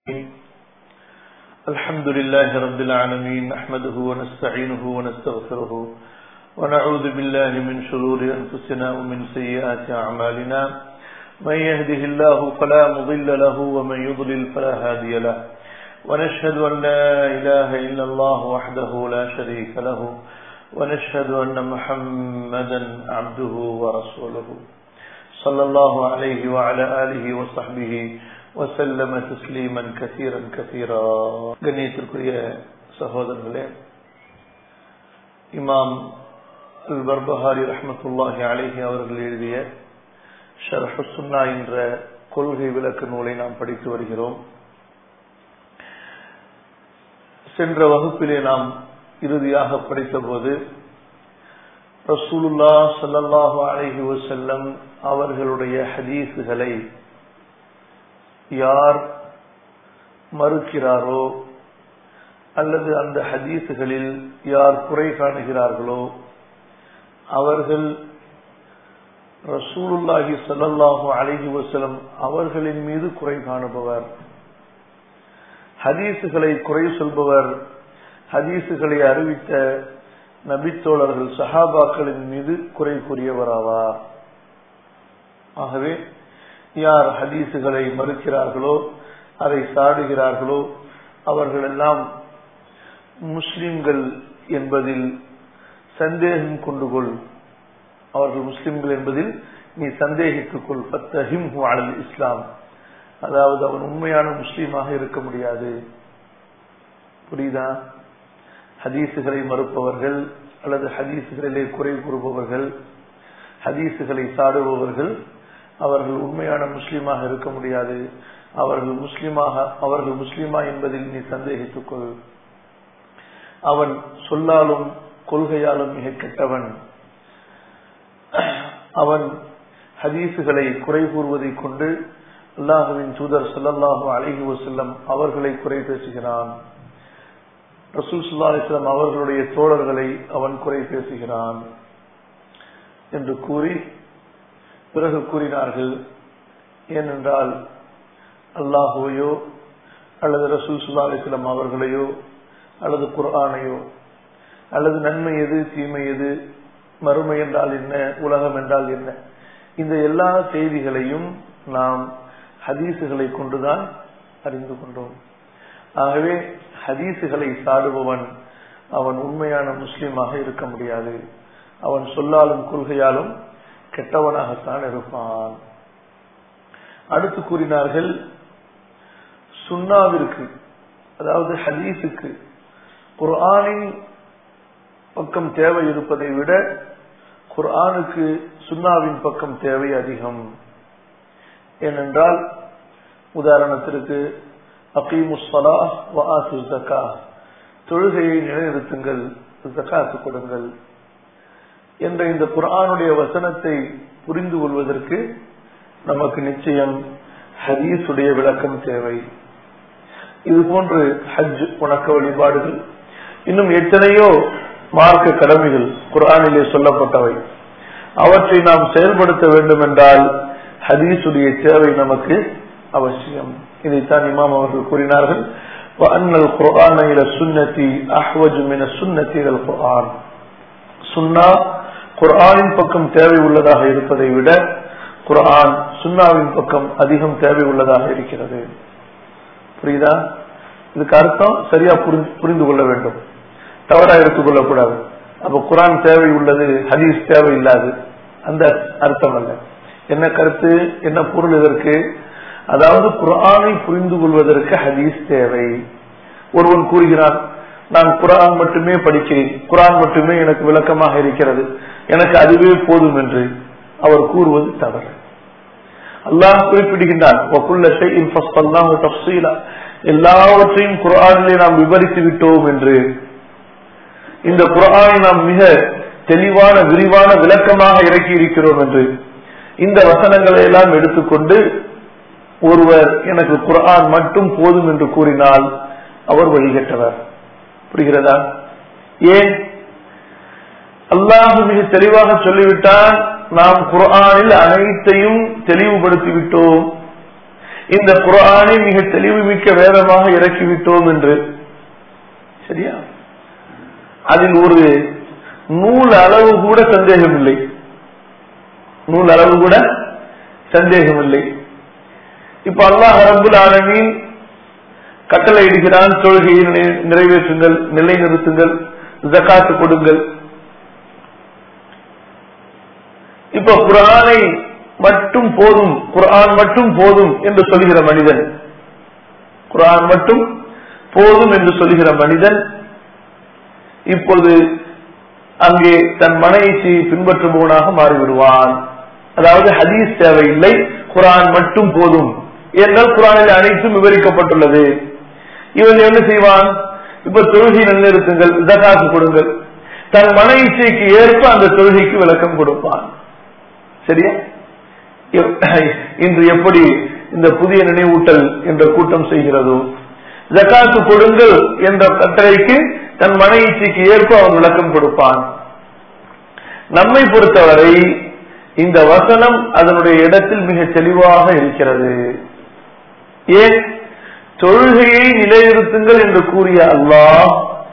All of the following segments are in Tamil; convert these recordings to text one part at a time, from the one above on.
الحمد لله رب العالمين نحمده ونستعينه ونستغفره ونعوذ بالله من شرور أنفسنا ومن سيئات أعمالنا من يهده الله فلا مضل له ومن يضلل فلا هادي له ونشهد أن لا إله إلا الله وحده لا شريك له ونشهد أن محمدا عبده ورسوله صلى الله عليه وعلى آله وصحبه وسلم تسليما كثيرا كثيرا கண்ணியத்திற்குரிய சகோதரர்களே இமாம் அல் பர்பஹாரி ரஹமத்துல்லாஹி அலேஹி அவர்கள் எழுதிய ஷர்ஹு சுன்னா என்ற கொள்கை விளக்க நூலை நாம் படித்து வருகிறோம் சென்ற வகுப்பிலே நாம் இறுதியாக படித்தபோது ரசூலுல்லா சல்லல்லாஹு அலைஹி வசல்லம் அவர்களுடைய ஹதீஸுகளை யார் மறுக்கிறாரோ அல்லது அந்த ஹதீஸுகளில் யார் குறை காணுகிறார்களோ அவர்கள் ரசூலுல்லாஹி சல்லல்லாஹு அலைஹி வசலம் அவர்களின் மீது குறை காணுபவர் ஹதீஸுகளை குறை சொல்பவர் ஹதீஸுகளை அறிவித்த நபித்தோழர்கள் சஹாபாக்களின் மீது குறை கூறியவராவார் ஆகவே யார் ஹதீஸுகளை மறுக்கிறார்களோ அதை சாடுகிறார்களோ அவர்களெல்லாம் முஸ்லிம்கள் என்பதில் சந்தேகம் கொண்டு கொள் அவர்கள் முஸ்லிம்கள் என்பதில் நீ சந்தேகித்துக் கொள் பத்தஹிம் அலல் இஸ்லாம் அதாவது அவன் உண்மையான முஸ்லீமாக இருக்க முடியாது புரியுதா ஹதீஸுகளை மறுப்பவர்கள் அல்லது ஹதீஸுகளிலே குறை கூறுபவர்கள் ஹதீஸுகளை சாடுபவர்கள் அவர்கள் உண்மையான முஸ்லீமாக இருக்க முடியாது அவர்கள் முஸ்லீமாக அவர்கள் முஸ்லீமா என்பதில் நீ சந்தேகித்துக் கொள் அவன் சொல்லாலும் கொள்கையாலும் மிக கெட்டவன் அவன் ஹதீஸுகளை குறை கூறுவதை கொண்டு அல்லாஹுவின் தூதர் சொல்லல்லாஹு அழகி வசல்லம் அவர்களை குறை பேசுகிறான் ரசூல் சுல்லா அலிஸ்லாம் அவர்களுடைய தோழர்களை அவன் குறை பேசுகிறான் என்று கூறி பிறகு கூறினார்கள் ஏனென்றால் அல்லாஹுவையோ அல்லது ரசூல் சுல்லா அலிஸ்லாம் அவர்களையோ அல்லது குர்ஆனையோ அல்லது நன்மை எது தீமை எது மறுமை என்றால் என்ன உலகம் என்றால் என்ன இந்த எல்லா செய்திகளையும் நாம் ஹதீசுகளை கொண்டுதான் அறிந்து கொண்டோம் ஆகவே ஹதீசுகளை சாடுபவன் அவன் உண்மையான முஸ்லீமாக இருக்க முடியாது அவன் சொல்லாலும் கொள்கையாலும் கெட்டவனாகத்தான் இருப்பான் அடுத்து கூறினார்கள் சுண்ணாவிற்கு அதாவது ஹதீஸுக்கு குர்ஆனின் பக்கம் தேவை இருப்பதை விட குர்ஆனுக்கு சுண்ணாவின் பக்கம் தேவை அதிகம் ஏனென்றால் உதாரணத்திற்கு அகீமுஸ்ஸலா வஆத்து ஜக்கா தொழுகையை நிலைநிறுத்துங்கள் ஜக்காத்து கொடுங்கள் என்ற இந்த குரானுடைய வசனத்தை புரிந்து கொள்வதற்கு நமக்கு நிச்சயம் ஹதீஸுடைய விளக்கம் தேவை இது போன்று ஹஜ் வணக்க வழிபாடுகள் இன்னும் எத்தனையோ மார்க்க கடமைகள் குரானிலே சொல்லப்பட்டவை அவற்றை நாம் செயல்படுத்த வேண்டும் என்றால் ஹதீஸுடைய தேவை நமக்கு அவசியம் இதைத்தான் இமாம் அவர்கள் கூறினார்கள் அன்னல் குர்ஆன இல சுன்னதி அஹ்வஜு மின சுன்னதி இல் குர்ஆன் சுன்னா குர்ஆனின் பக்கம் தேவை உள்ளதாக இருப்பதை விட குர்ஆன் சுன்னாவின் பக்கம் அதிகம் தேவை உள்ளதாக இருக்கிறது புரியுதா இதுக்கு அர்த்தம் சரியா புரிந்து கொள்ள வேண்டும் தவறா எடுத்துக்கொள்ளக்கூடாது அப்ப குரான் தேவை உள்ளது ஹதீஸ் தேவை இல்லாது அந்த அர்த்தம் அல்ல என்ன கருத்து என்ன பொருள் இதற்கு அதாவது குரானை புரிந்து கொள்வதற்கு ஹதீஸ் தேவை ஒருவன் கூறுகிறான் நான் குரான் மட்டுமே படிக்கிறேன் குரான் மட்டுமே எனக்கு விளக்கமாக இருக்கிறது எனக்கு அதுவே போதும் என்று அவர் கூறுவது தவறு அல்லாஹ் குறிப்பிடுகின்றான் எல்லாவற்றையும் குரானிலே நாம் விவரித்து விட்டோம் என்று இந்த குரானை நாம் மிக தெளிவான விரிவான விளக்கமாக இறக்கி இருக்கிறோம் என்று இந்த வசனங்களை எல்லாம் எடுத்துக்கொண்டு ஒருவர் எனக்கு குரான் மட்டும் போதும் என்று கூறினால் அவர் வழிகட்டவர் புரிகிறதா ஏன் அல்லாஹு மிக தெளிவாக சொல்லிவிட்டான் நாம் குரானில் அனைத்தையும் தெளிவுபடுத்தி விட்டோம் இந்த குரானை மிக தெளிவு மிக்க வேதமாக இறக்கிவிட்டோம் என்று சரியா அதில் ஒரு நூல் அளவு கூட சந்தேகம் இல்லை நூல் அளவு கூட சந்தேகம் இல்லை இப்ப அல்லாஹ் ரபுல் ஆலமீன் கட்டளை இடுகிறான் தொழுகையை நிறை- நிறைவேற்றுங்கள் நிலைநிறுத்துங்கள் ஜக்காத்து கொடுங்கள் இப்ப குரானை மட்டும் போதும் குரான் மட்டும் போதும் என்று சொல்கிற மனிதன் குரான் மட்டும் போதும் என்று சொல்கிற மனிதன் இப்பொழுது அங்கே தன் மனைவி பின்பற்றுபவனாக மாறிவிடுவான் அதாவது ஹதீஸ் தேவையில்லை குரான் மட்டும் போதும் என்றால் குரானில் அனைத்தும் விவரிக்கப்பட்டுள்ளது இவன் என்ன செய்வான் இப்ப தொழுகை நிலைநிறுத்துங்கள் ஜகாத்து கொடுங்கள் தன் மன இச்சைக்கு ஏற்ப அந்த தொழுகைக்கு விளக்கம் கொடுப்பான் சரியா எப்- இன்று எப்படி இந்த புதிய நினைவூட்டல் என்ற கூட்டம் செய்கிறதோ ஜகாத்து கொடுங்கள் என்ற கட்டளைக்கு தன் மன இச்சைக்கு ஏற்ப அவன் விளக்கம் கொடுப்பான் நம்மை பொறுத்தவரை இந்த வசனம் அதனுடைய இடத்தில் மிக தெளிவாக இருக்கிறது ஏன் தொழுகையை நிலைநிறுத்துங்கள் என்று கூறிய அல்லாஹ்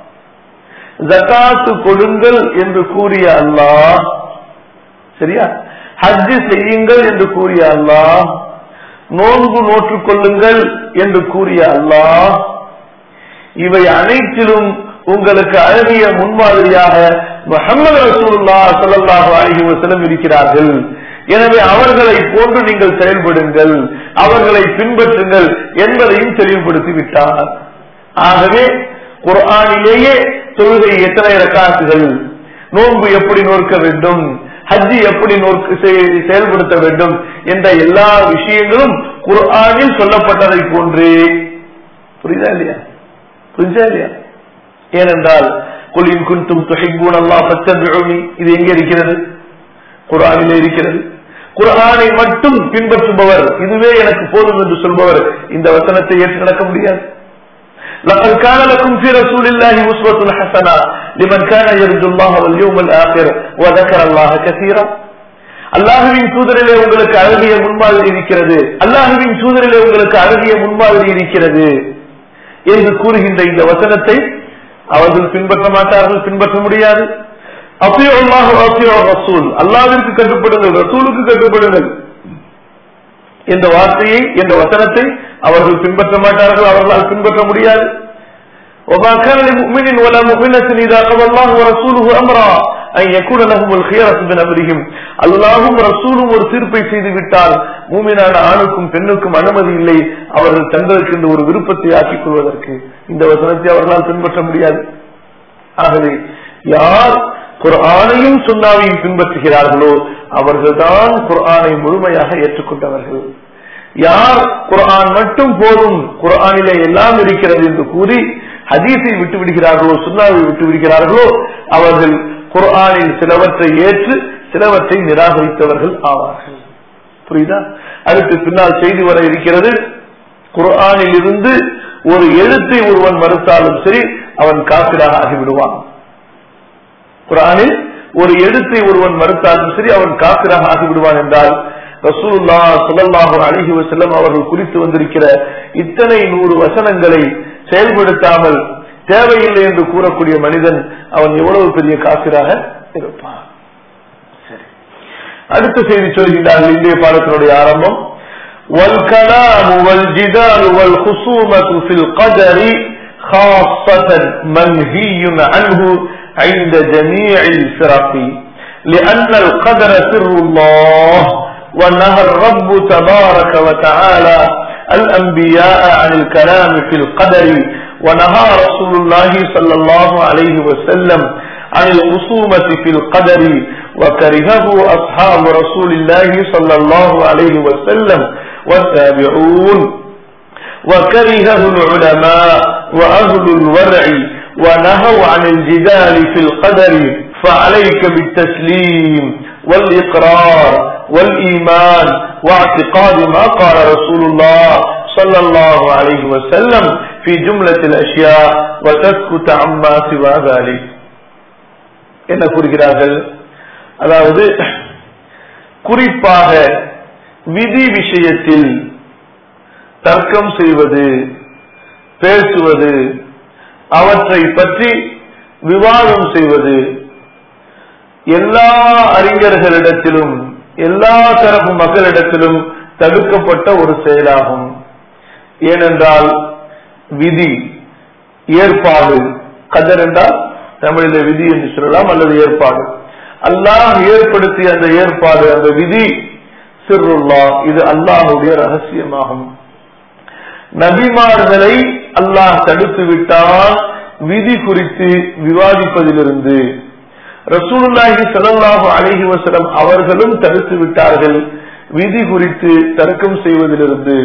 ஜகாத்து கொடுங்கள் என்று கூறிய அல்லாஹ் சரியா ஹஜ்ஜு செய்யுங்கள் என்று கூறிய அல்லாஹ் நோன்பு நோற்றுக் கொள்ளுங்கள் என்று கூறிய அல்லாஹ் இவை அனைத்திலும் உங்களுக்கு அழகிய முன்மாதிரியாக முஹம்மது ரசூலுல்லா ஸல்லல்லாஹு அலைஹி வஸல்லம் இருக்கிறார்கள் எனவே அவர்களை போன்று நீங்கள் செயல்படுங்கள் அவர்களை பின்பற்றுங்கள் என்பதையும் தெளிவுபடுத்தி விட்டார் ஆகவே குர்ஆனிலேயே தொழுகை எத்தனை ரக்காத்துகள் நோன்பு எப்படி நோக்க வேண்டும் ஹஜ்ஜி எப்படி நோக்கு செய்- செயல்படுத்த வேண்டும் என்ற எல்லா விஷயங்களும் குர்ஆனில் சொல்லப்பட்டதை போன்றே புரியுதா இல்லையா புரிஞ்சா இல்லையா ஏனென்றால் குலின் குன்தும் துஹிப்பூன் அல்லாஹ் ஃபத்தபிஉனி இது எங்க இருக்கிறது குர்ஆனிலே இருக்கிறது குர்ஆனை மட்டும் பின்பற்றுபவர் இதுவே எனக்கு போதும் என்று சொல்பவர் இந்த வசனத்தை ஏற்று நடக்க முடியாது لقد كان لكم في رسول الله أسوة حسنة لمن كان يرجو الله واليوم الآخر وذكر الله كثيرا அல்லாஹுவின் தூதரிலே உங்களுக்கு அழகிய முன்மாதிரி இருக்கிறது அல்லாஹுவின் தூதரிலே உங்களுக்கு அழகிய முன்மாதிரி இருக்கிறது என்று கூறுகின்ற இந்த வசனத்தை அவர்கள் பின்பற்ற மாட்டார்கள் பின்பற்ற முடியாது அப்பியோ அல்லாஹ் அப்பியோ ரசூல் அல்லாவிற்கு கட்டுப்படுங்கள் ரசூலுக்கு கட்டுப்படுங்கள் என்ற வார்த்தையை என்ற வசனத்தை அவர்கள் பின்பற்ற மாட்டார்கள் அவர்களால் பின்பற்ற முடியாது وما كان لمؤمن ولا مؤمنة إذا قضى الله ورسوله أمرا أن يكون لهم الخيرة من أمرهم அல்லாஹும் ரசூலும் ஒரு தீர்ப்பை செய்து விட்டால் மூமினான ஆணுக்கும் பெண்ணுக்கும் அனுமதி இல்லை அவர்கள் தங்களுக்கு இந்த ஒரு விருப்பத்தை ஆக்கிக் கொள்வதற்கு இந்த வசனத்தை அவர்களால் பின்பற்ற முடியாது ஆகவே யார் குர்ஆனையும் சுன்னாவையும் பின்பற்றுகிறார்களோ அவர்கள்தான் குர்ஆனை முழுமையாக ஏற்றுக்கொண்டவர்கள் யார் குர்ஆன் மட்டும் போதும் குர்ஆனிலே எல்லாம் இருக்கிறது என்று கூறி ஹதீஸை விட்டு விடுகிறார்களோ சுன்னாவை விட்டு விடுகிறார்களோ அவர்கள் குர்ஆனில் சிலவற்றை ஏற்று சிலவற்றை நிராகரித்தவர்கள் ஆவார்கள் புரியுதா அடுத்து பின்னால் செய்தி வர இருக்கிறது குர்ஆனில் இருந்து ஒரு எழுத்தை ஒருவன் மறுத்தாலும் சரி அவன் காப்பிராக ஆகிவிடுவான் குரானில் ஒரு எழுத்தை ஒருவன் மறுத்தாலும் சரி அவன் காப்பிராக ஆகிவிடுவான் என்றால் ரசூலுல்லா சுல்லாஹு அழகி வசல்லம் அவர்கள் குறித்து வந்திருக்கிற இத்தனை நூறு வசனங்களை செயல்படுத்தாமல் தேவையில்லை என்று கூறக்கூடிய மனிதன் அவன் எவ்வளவு பெரிய காப்பிராக இருப்பான் சரி அடுத்த செய்தி சொல்கின்றார்கள் இந்திய பாடத்தினுடைய ஆரம்பம் والكلام والجدال والخصومة في القدر خاصة منهي عنه عند جميع الفرق لأن القدر سر الله ونهى الرب تبارك وتعالى الأنبياء عن الكلام في القدر ونهى رسول الله صلى الله عليه وسلم عن الخصومة في القدر وكرهه أصحاب رسول الله صلى الله عليه وسلم والتابعون وكرهه العلماء وأهل الورع ونهوا عن الجدال في القدر فعليك بالتسليم والإقرار والإيمان واعتقاد ما قال رسول الله صلى الله عليه وسلم في جملة الأشياء وتسكت عما سوى ذلك என்ன கூறுகிறார்கள் அதாவது குறிப்பாக விதி விஷயத்தில் தர்க்கம் செய்வது பேசுவது அவற்றை பற்றி விவாதம் செய்வது எல்லா அறிஞர்களிடத்திலும் எல்லா தரப்பு மக்களிடத்திலும் தடுக்கப்பட்ட ஒரு செயலாகும் ஏனென்றால் விதி ஏற்பாடு கதர் என்றால் தமிழில விதி என்று சொல்லலாம் அல்லது ஏற்பாடு அல்லாஹ் ஏற்படுத்திய அந்த ஏற்பாடு அந்த விதி சிறுல்லா இது அல்லாஹுடைய ரகசியமாகும் நபிமார்களை அல்லாஹ் தடுத்து விட்டால் விதி குறித்து விவாதிப்பதிலிருந்து ரசூலுல்லாஹி ஸல்லல்லாஹு அலைஹி வஸல்லம் அவர்களும் தடுத்து விட்டார்கள் விதி குறித்து தர்க்கம் செய்வதிலிருந்து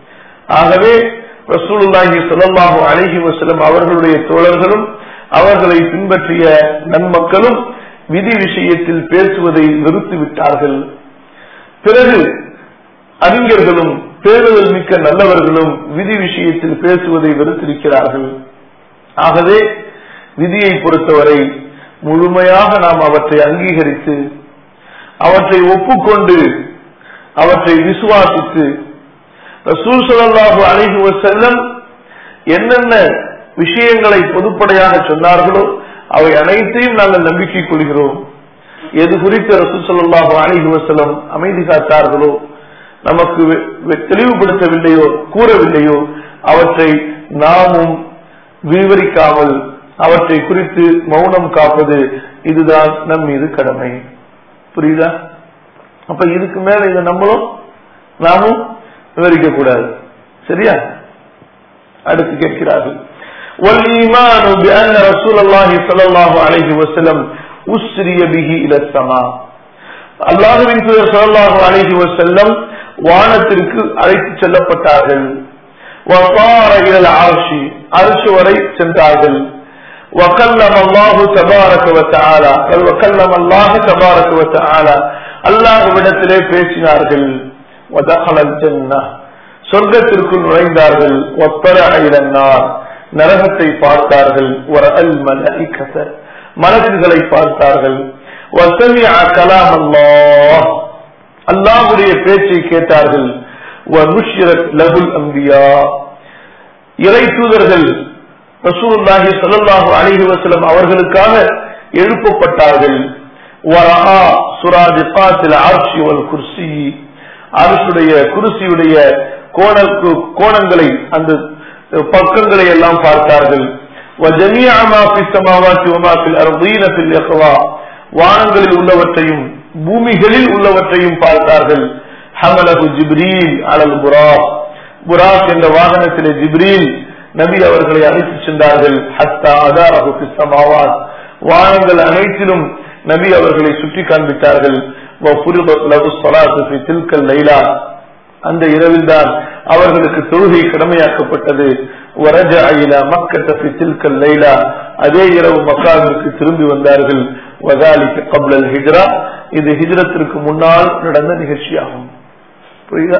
ஆகவே ரசூலுல்லாஹி ஸல்லல்லாஹு அலைஹி வஸல்லம் அவர்களுடைய தோழர்களும் அவர்களை பின்பற்றிய நன்மக்களும் விதி விஷயத்தில் பேசுவதை நிறுத்தி விட்டார்கள் பிறகு அறிஞர்களும் பேருதல் மிக்க நல்லவர்களும் விதி விஷயத்தில் பேசுவதை வெறுத்திருக்கிறார்கள் ஆகவே விதியை பொறுத்தவரை முழுமையாக நாம் அவற்றை அங்கீகரித்து அவற்றை ஒப்புக்கொண்டு அவற்றை விசுவாசித்து ரசூல் ஸல்லல்லாஹு அலைஹி வஸல்லம் என்னென்ன விஷயங்களை பொதுப்படையாக சொன்னார்களோ அவை அனைத்தையும் நாங்கள் நம்பிக்கை கொள்கிறோம் எது குறித்து ரசூல் ஸல்லல்லாஹு அலைஹி வஸல்லம் அமைதி காத்தார்களோ நமக்கு வெ- வெ- தெளிவுபடுத்தவில்லையோ கூறவில்லையோ அவற்றை நாமும் விவரிக்காமல் அவற்றை குறித்து மௌனம் காப்பது இதுதான் நம் மீது கடமை புரியுதா அப்ப இதுக்கு மேல இதை நம்மளும் நாமும் விவரிக்க கூடாது சரியா அடுத்து கேட்கிறார்கள் والإيمان بأن رسول الله صلى الله عليه وسلم أسري به إلى السماء அல்லாஹுவின் தூதர் ஸல்லல்லாஹு அலைஹி வஸல்லம் வானத்திற்கு அழைத்துச் செல்லப்பட்டார்கள் وصار إلى العرش عرش வரை சென்றார்கள் وكلم الله تبارك وتعالى وكلم الله تبارك وتعالى அல்லாஹ்விடத்திலே பேசினார்கள் ودخل الجنة சொர்க்கத்திற்குள் நுழைந்தார்கள் وطلع إلى النار நரகத்தை பார்த்தார்கள் وراى الملائكة மலக்குகளை பார்த்தார்கள் وسمع كلام الله அல்லாஹ்வுடைய பேச்சை கேட்டார்கள் وبشرت له الانبياء இறை தூதர்கள் ரசூலுல்லாஹி ஸல்லல்லாஹு அலைஹி வஸல்லம் அவர்களுக்காக எழுப்பப்பட்டார்கள் வரஆ சுராஜிகாத்தில் அர்ஷி வல் குர்சி அர்ஷுடைய குர்சியுடைய கோண கோணங்களை அந்த பக்கங்களை எல்லாம் பார்த்தார்கள் وجميع ما في السماوات وما في الارضين في الاخواء வானங்களில் உள்ளவற்றையும் பூமிகளில் உள்ளவற்றையும் பார்த்தார்கள் ஹமலகு ஜிப்ரீல் அலல் புராக் புராக் என்ற வாகனத்திலே ஜிப்ரீல் நபி அவர்களை அழைத்துச் சென்றார்கள் ஹத்தா அதாரஹு ஃபிஸ் ஸமாவாத் வானங்கள் அனைத்திலும் நபி அவர்களை சுற்றி காண்பித்தார்கள் வஃபுரிதத் லஹு ஸலாத்து ஃபி தில்கல் லைலா அந்த இரவில்தான் அவர்களுக்கு தொழுகை கடமையாக்கப்பட்டது வரஜஅ இலா மக்கத்த ஃபி தில்கல் லைலா அதே இரவு மக்காவிற்கு திரும்பி வந்தார்கள் வதாலிக்க கப்லல் ஹிஜ்ரா இது ஹிஜ்ரத்திற்கு முன்னால் நடந்த நிகழ்ச்சியாகும் புரியுதா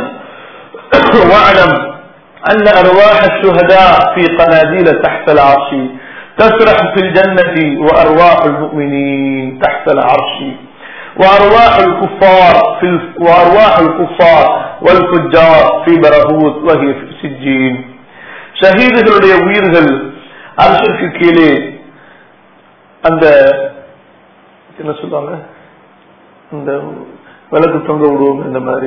واعلم أن أرواح الشهداء في قناديل تحت العرش تسرح في الجنة وأرواح المؤمنين تحت العرش وأرواح الكفار في الف... وأرواح الكفار والفجار في برهوت وهي في سجين ஷஹீதுகளுடைய உயிர்கள் அரசிற்கு கீழே அந்த என்ன சொல்லுவாங்க இந்த விளக்கு தொங்க விடுவோம் இந்த மாதிரி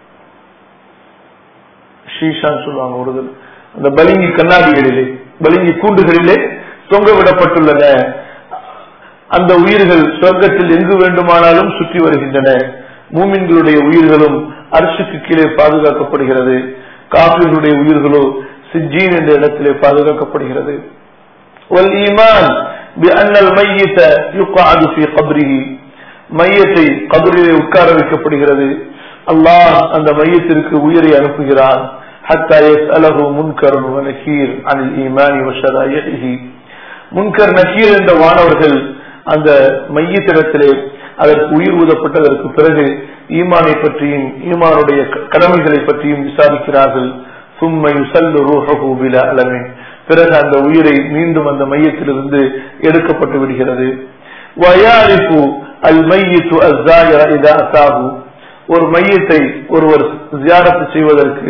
ஷீஷான்னு சொல்லுவாங்க ஒரு அந்த பலிங்கி கண்ணாடிகளிலே பலிங்கி கூண்டுகளிலே தொங்க விடப்பட்டுள்ளன அந்த உயிர்கள் சொர்க்கத்தில் எங்கு வேண்டுமானாலும் சுற்றி வருகின்றன மூமின்களுடைய உயிர்களும் அரசுக்கு கீழே பாதுகாக்கப்படுகிறது காப்பிர்களுடைய உயிர்களோ சிஜீன் என்ற இடத்திலே பாதுகாக்கப்படுகிறது والإيمان بأن الميت يقعد في قبره மையத்தை கபரிலே உட்கார வைக்கப்படுகிறது அல்லாஹ் அந்த மையத்திற்கு உயிரை அனுப்புகிறான் حتى يسأله منكر ونكير عن الإيمان وشرائعه முன்கர் நக்கீர் என்ற வானவர்கள் அந்த மையத்திடத்திலே அதற்கு உயிர் ஊதப்பட்டதற்கு பிறகு ஈமானை பற்றியும் ஈமானுடைய கடமைகளை பற்றியும் விசாரிக்கிறார்கள் சும்மை சல்லு ரூஹு பில அலமே பிறகு அந்த உயிரை மீண்டும் அந்த மையத்திலிருந்து எடுக்கப்பட்டு விடுகிறது வயாரிப்பு அல் மையத்து அஸ்ஸாயிர இதா அசாஹு ஒரு மையத்தை ஒருவர் ஜியாரத்து செய்வதற்கு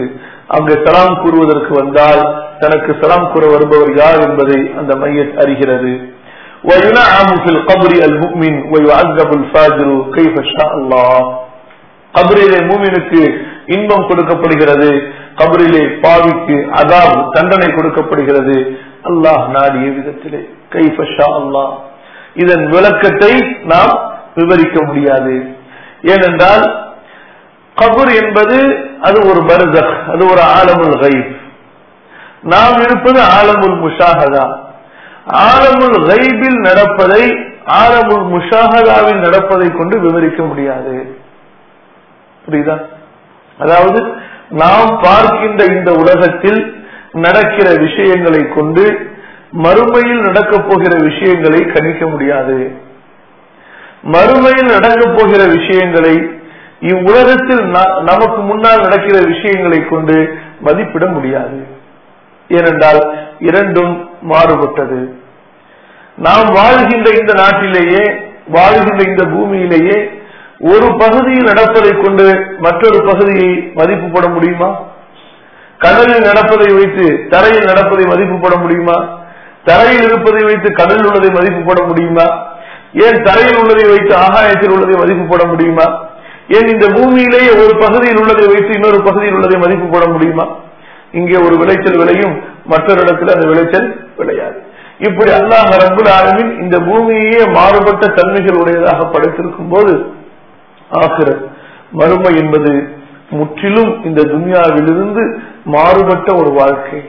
அங்கு சலாம் கூறுவதற்கு வந்தால் தனக்கு சலாம் கூற வருபவர் யார் என்பதை அந்த மையத் அறிகிறது وينعم في القبر المؤمن ويعذب الفاجر كيف شاء الله கபரிலே மூமினுக்கு இன்பம் கொடுக்கப்படுகிறது கபரிலே பாவிக்கு அதாப் தண்டனை கொடுக்கப்படுகிறது அல்லாஹ் நாடிய விதத்திலே கைஃபஷா அல்லாஹ் இதன் விளக்கத்தை நாம் விவரிக்க முடியாது ஏனென்றால் கபர் என்பது அது ஒரு பரதக் அது ஒரு ஆலமுல் கைப் நாம் இருப்பது ஆலமுல் முஷாஹதா ஆலமுல் கைபில் நடப்பதை ஆலமுல் முஷாஹதாவில் நடப்பதை கொண்டு விவரிக்க முடியாது புரியுதா அதாவது நாம் பார்க்கின்ற இந்த உலகத்தில் நடக்கிற விஷயங்களை கொண்டு மறுமையில் நடக்கப் போகிற விஷயங்களை கணிக்க முடியாது மறுமையில் நடக்கப் போகிற விஷயங்களை இவ்வுலகத்தில் நமக்கு முன்னால் நடக்கிற விஷயங்களை கொண்டு மதிப்பிட முடியாது ஏனென்றால் இரண்டும் மாறுபட்டது நாம் வாழ்கின்ற இந்த நாட்டிலேயே வாழ்கின்ற இந்த பூமியிலேயே ஒரு பகுதியில் நடப்பதை கொண்டு மற்றொரு பகுதியை மதிப்பு போட முடியுமா கடலில் நடப்பதை வைத்து தரையில் நடப்பதை மதிப்பு போட முடியுமா தரையில் இருப்பதை வைத்து கடலில் உள்ளதை மதிப்பு போட முடியுமா ஏன் தரையில் உள்ளதை வைத்து ஆகாயத்தில் உள்ளதை மதிப்பு போட முடியுமா ஏன் இந்த பூமியிலேயே ஒரு பகுதியில் உள்ளதை வைத்து இன்னொரு பகுதியில் உள்ளதை மதிப்பு போட முடியுமா இங்கே ஒரு விளைச்சல் விளையும் மற்றொரு இடத்துல அந்த விளைச்சல் விளையாது இப்படி அல்லாஹ் ரபுல் ஆலமின் இந்த பூமியே மாறுபட்ட தன்மைகள் உடையதாக படைத்திருக்கும் போது ஆகிற மறுமை என்பது முற்றிலும் இந்த துன்யாவிலிருந்து மாறுபட்ட ஒரு வாழ்க்கை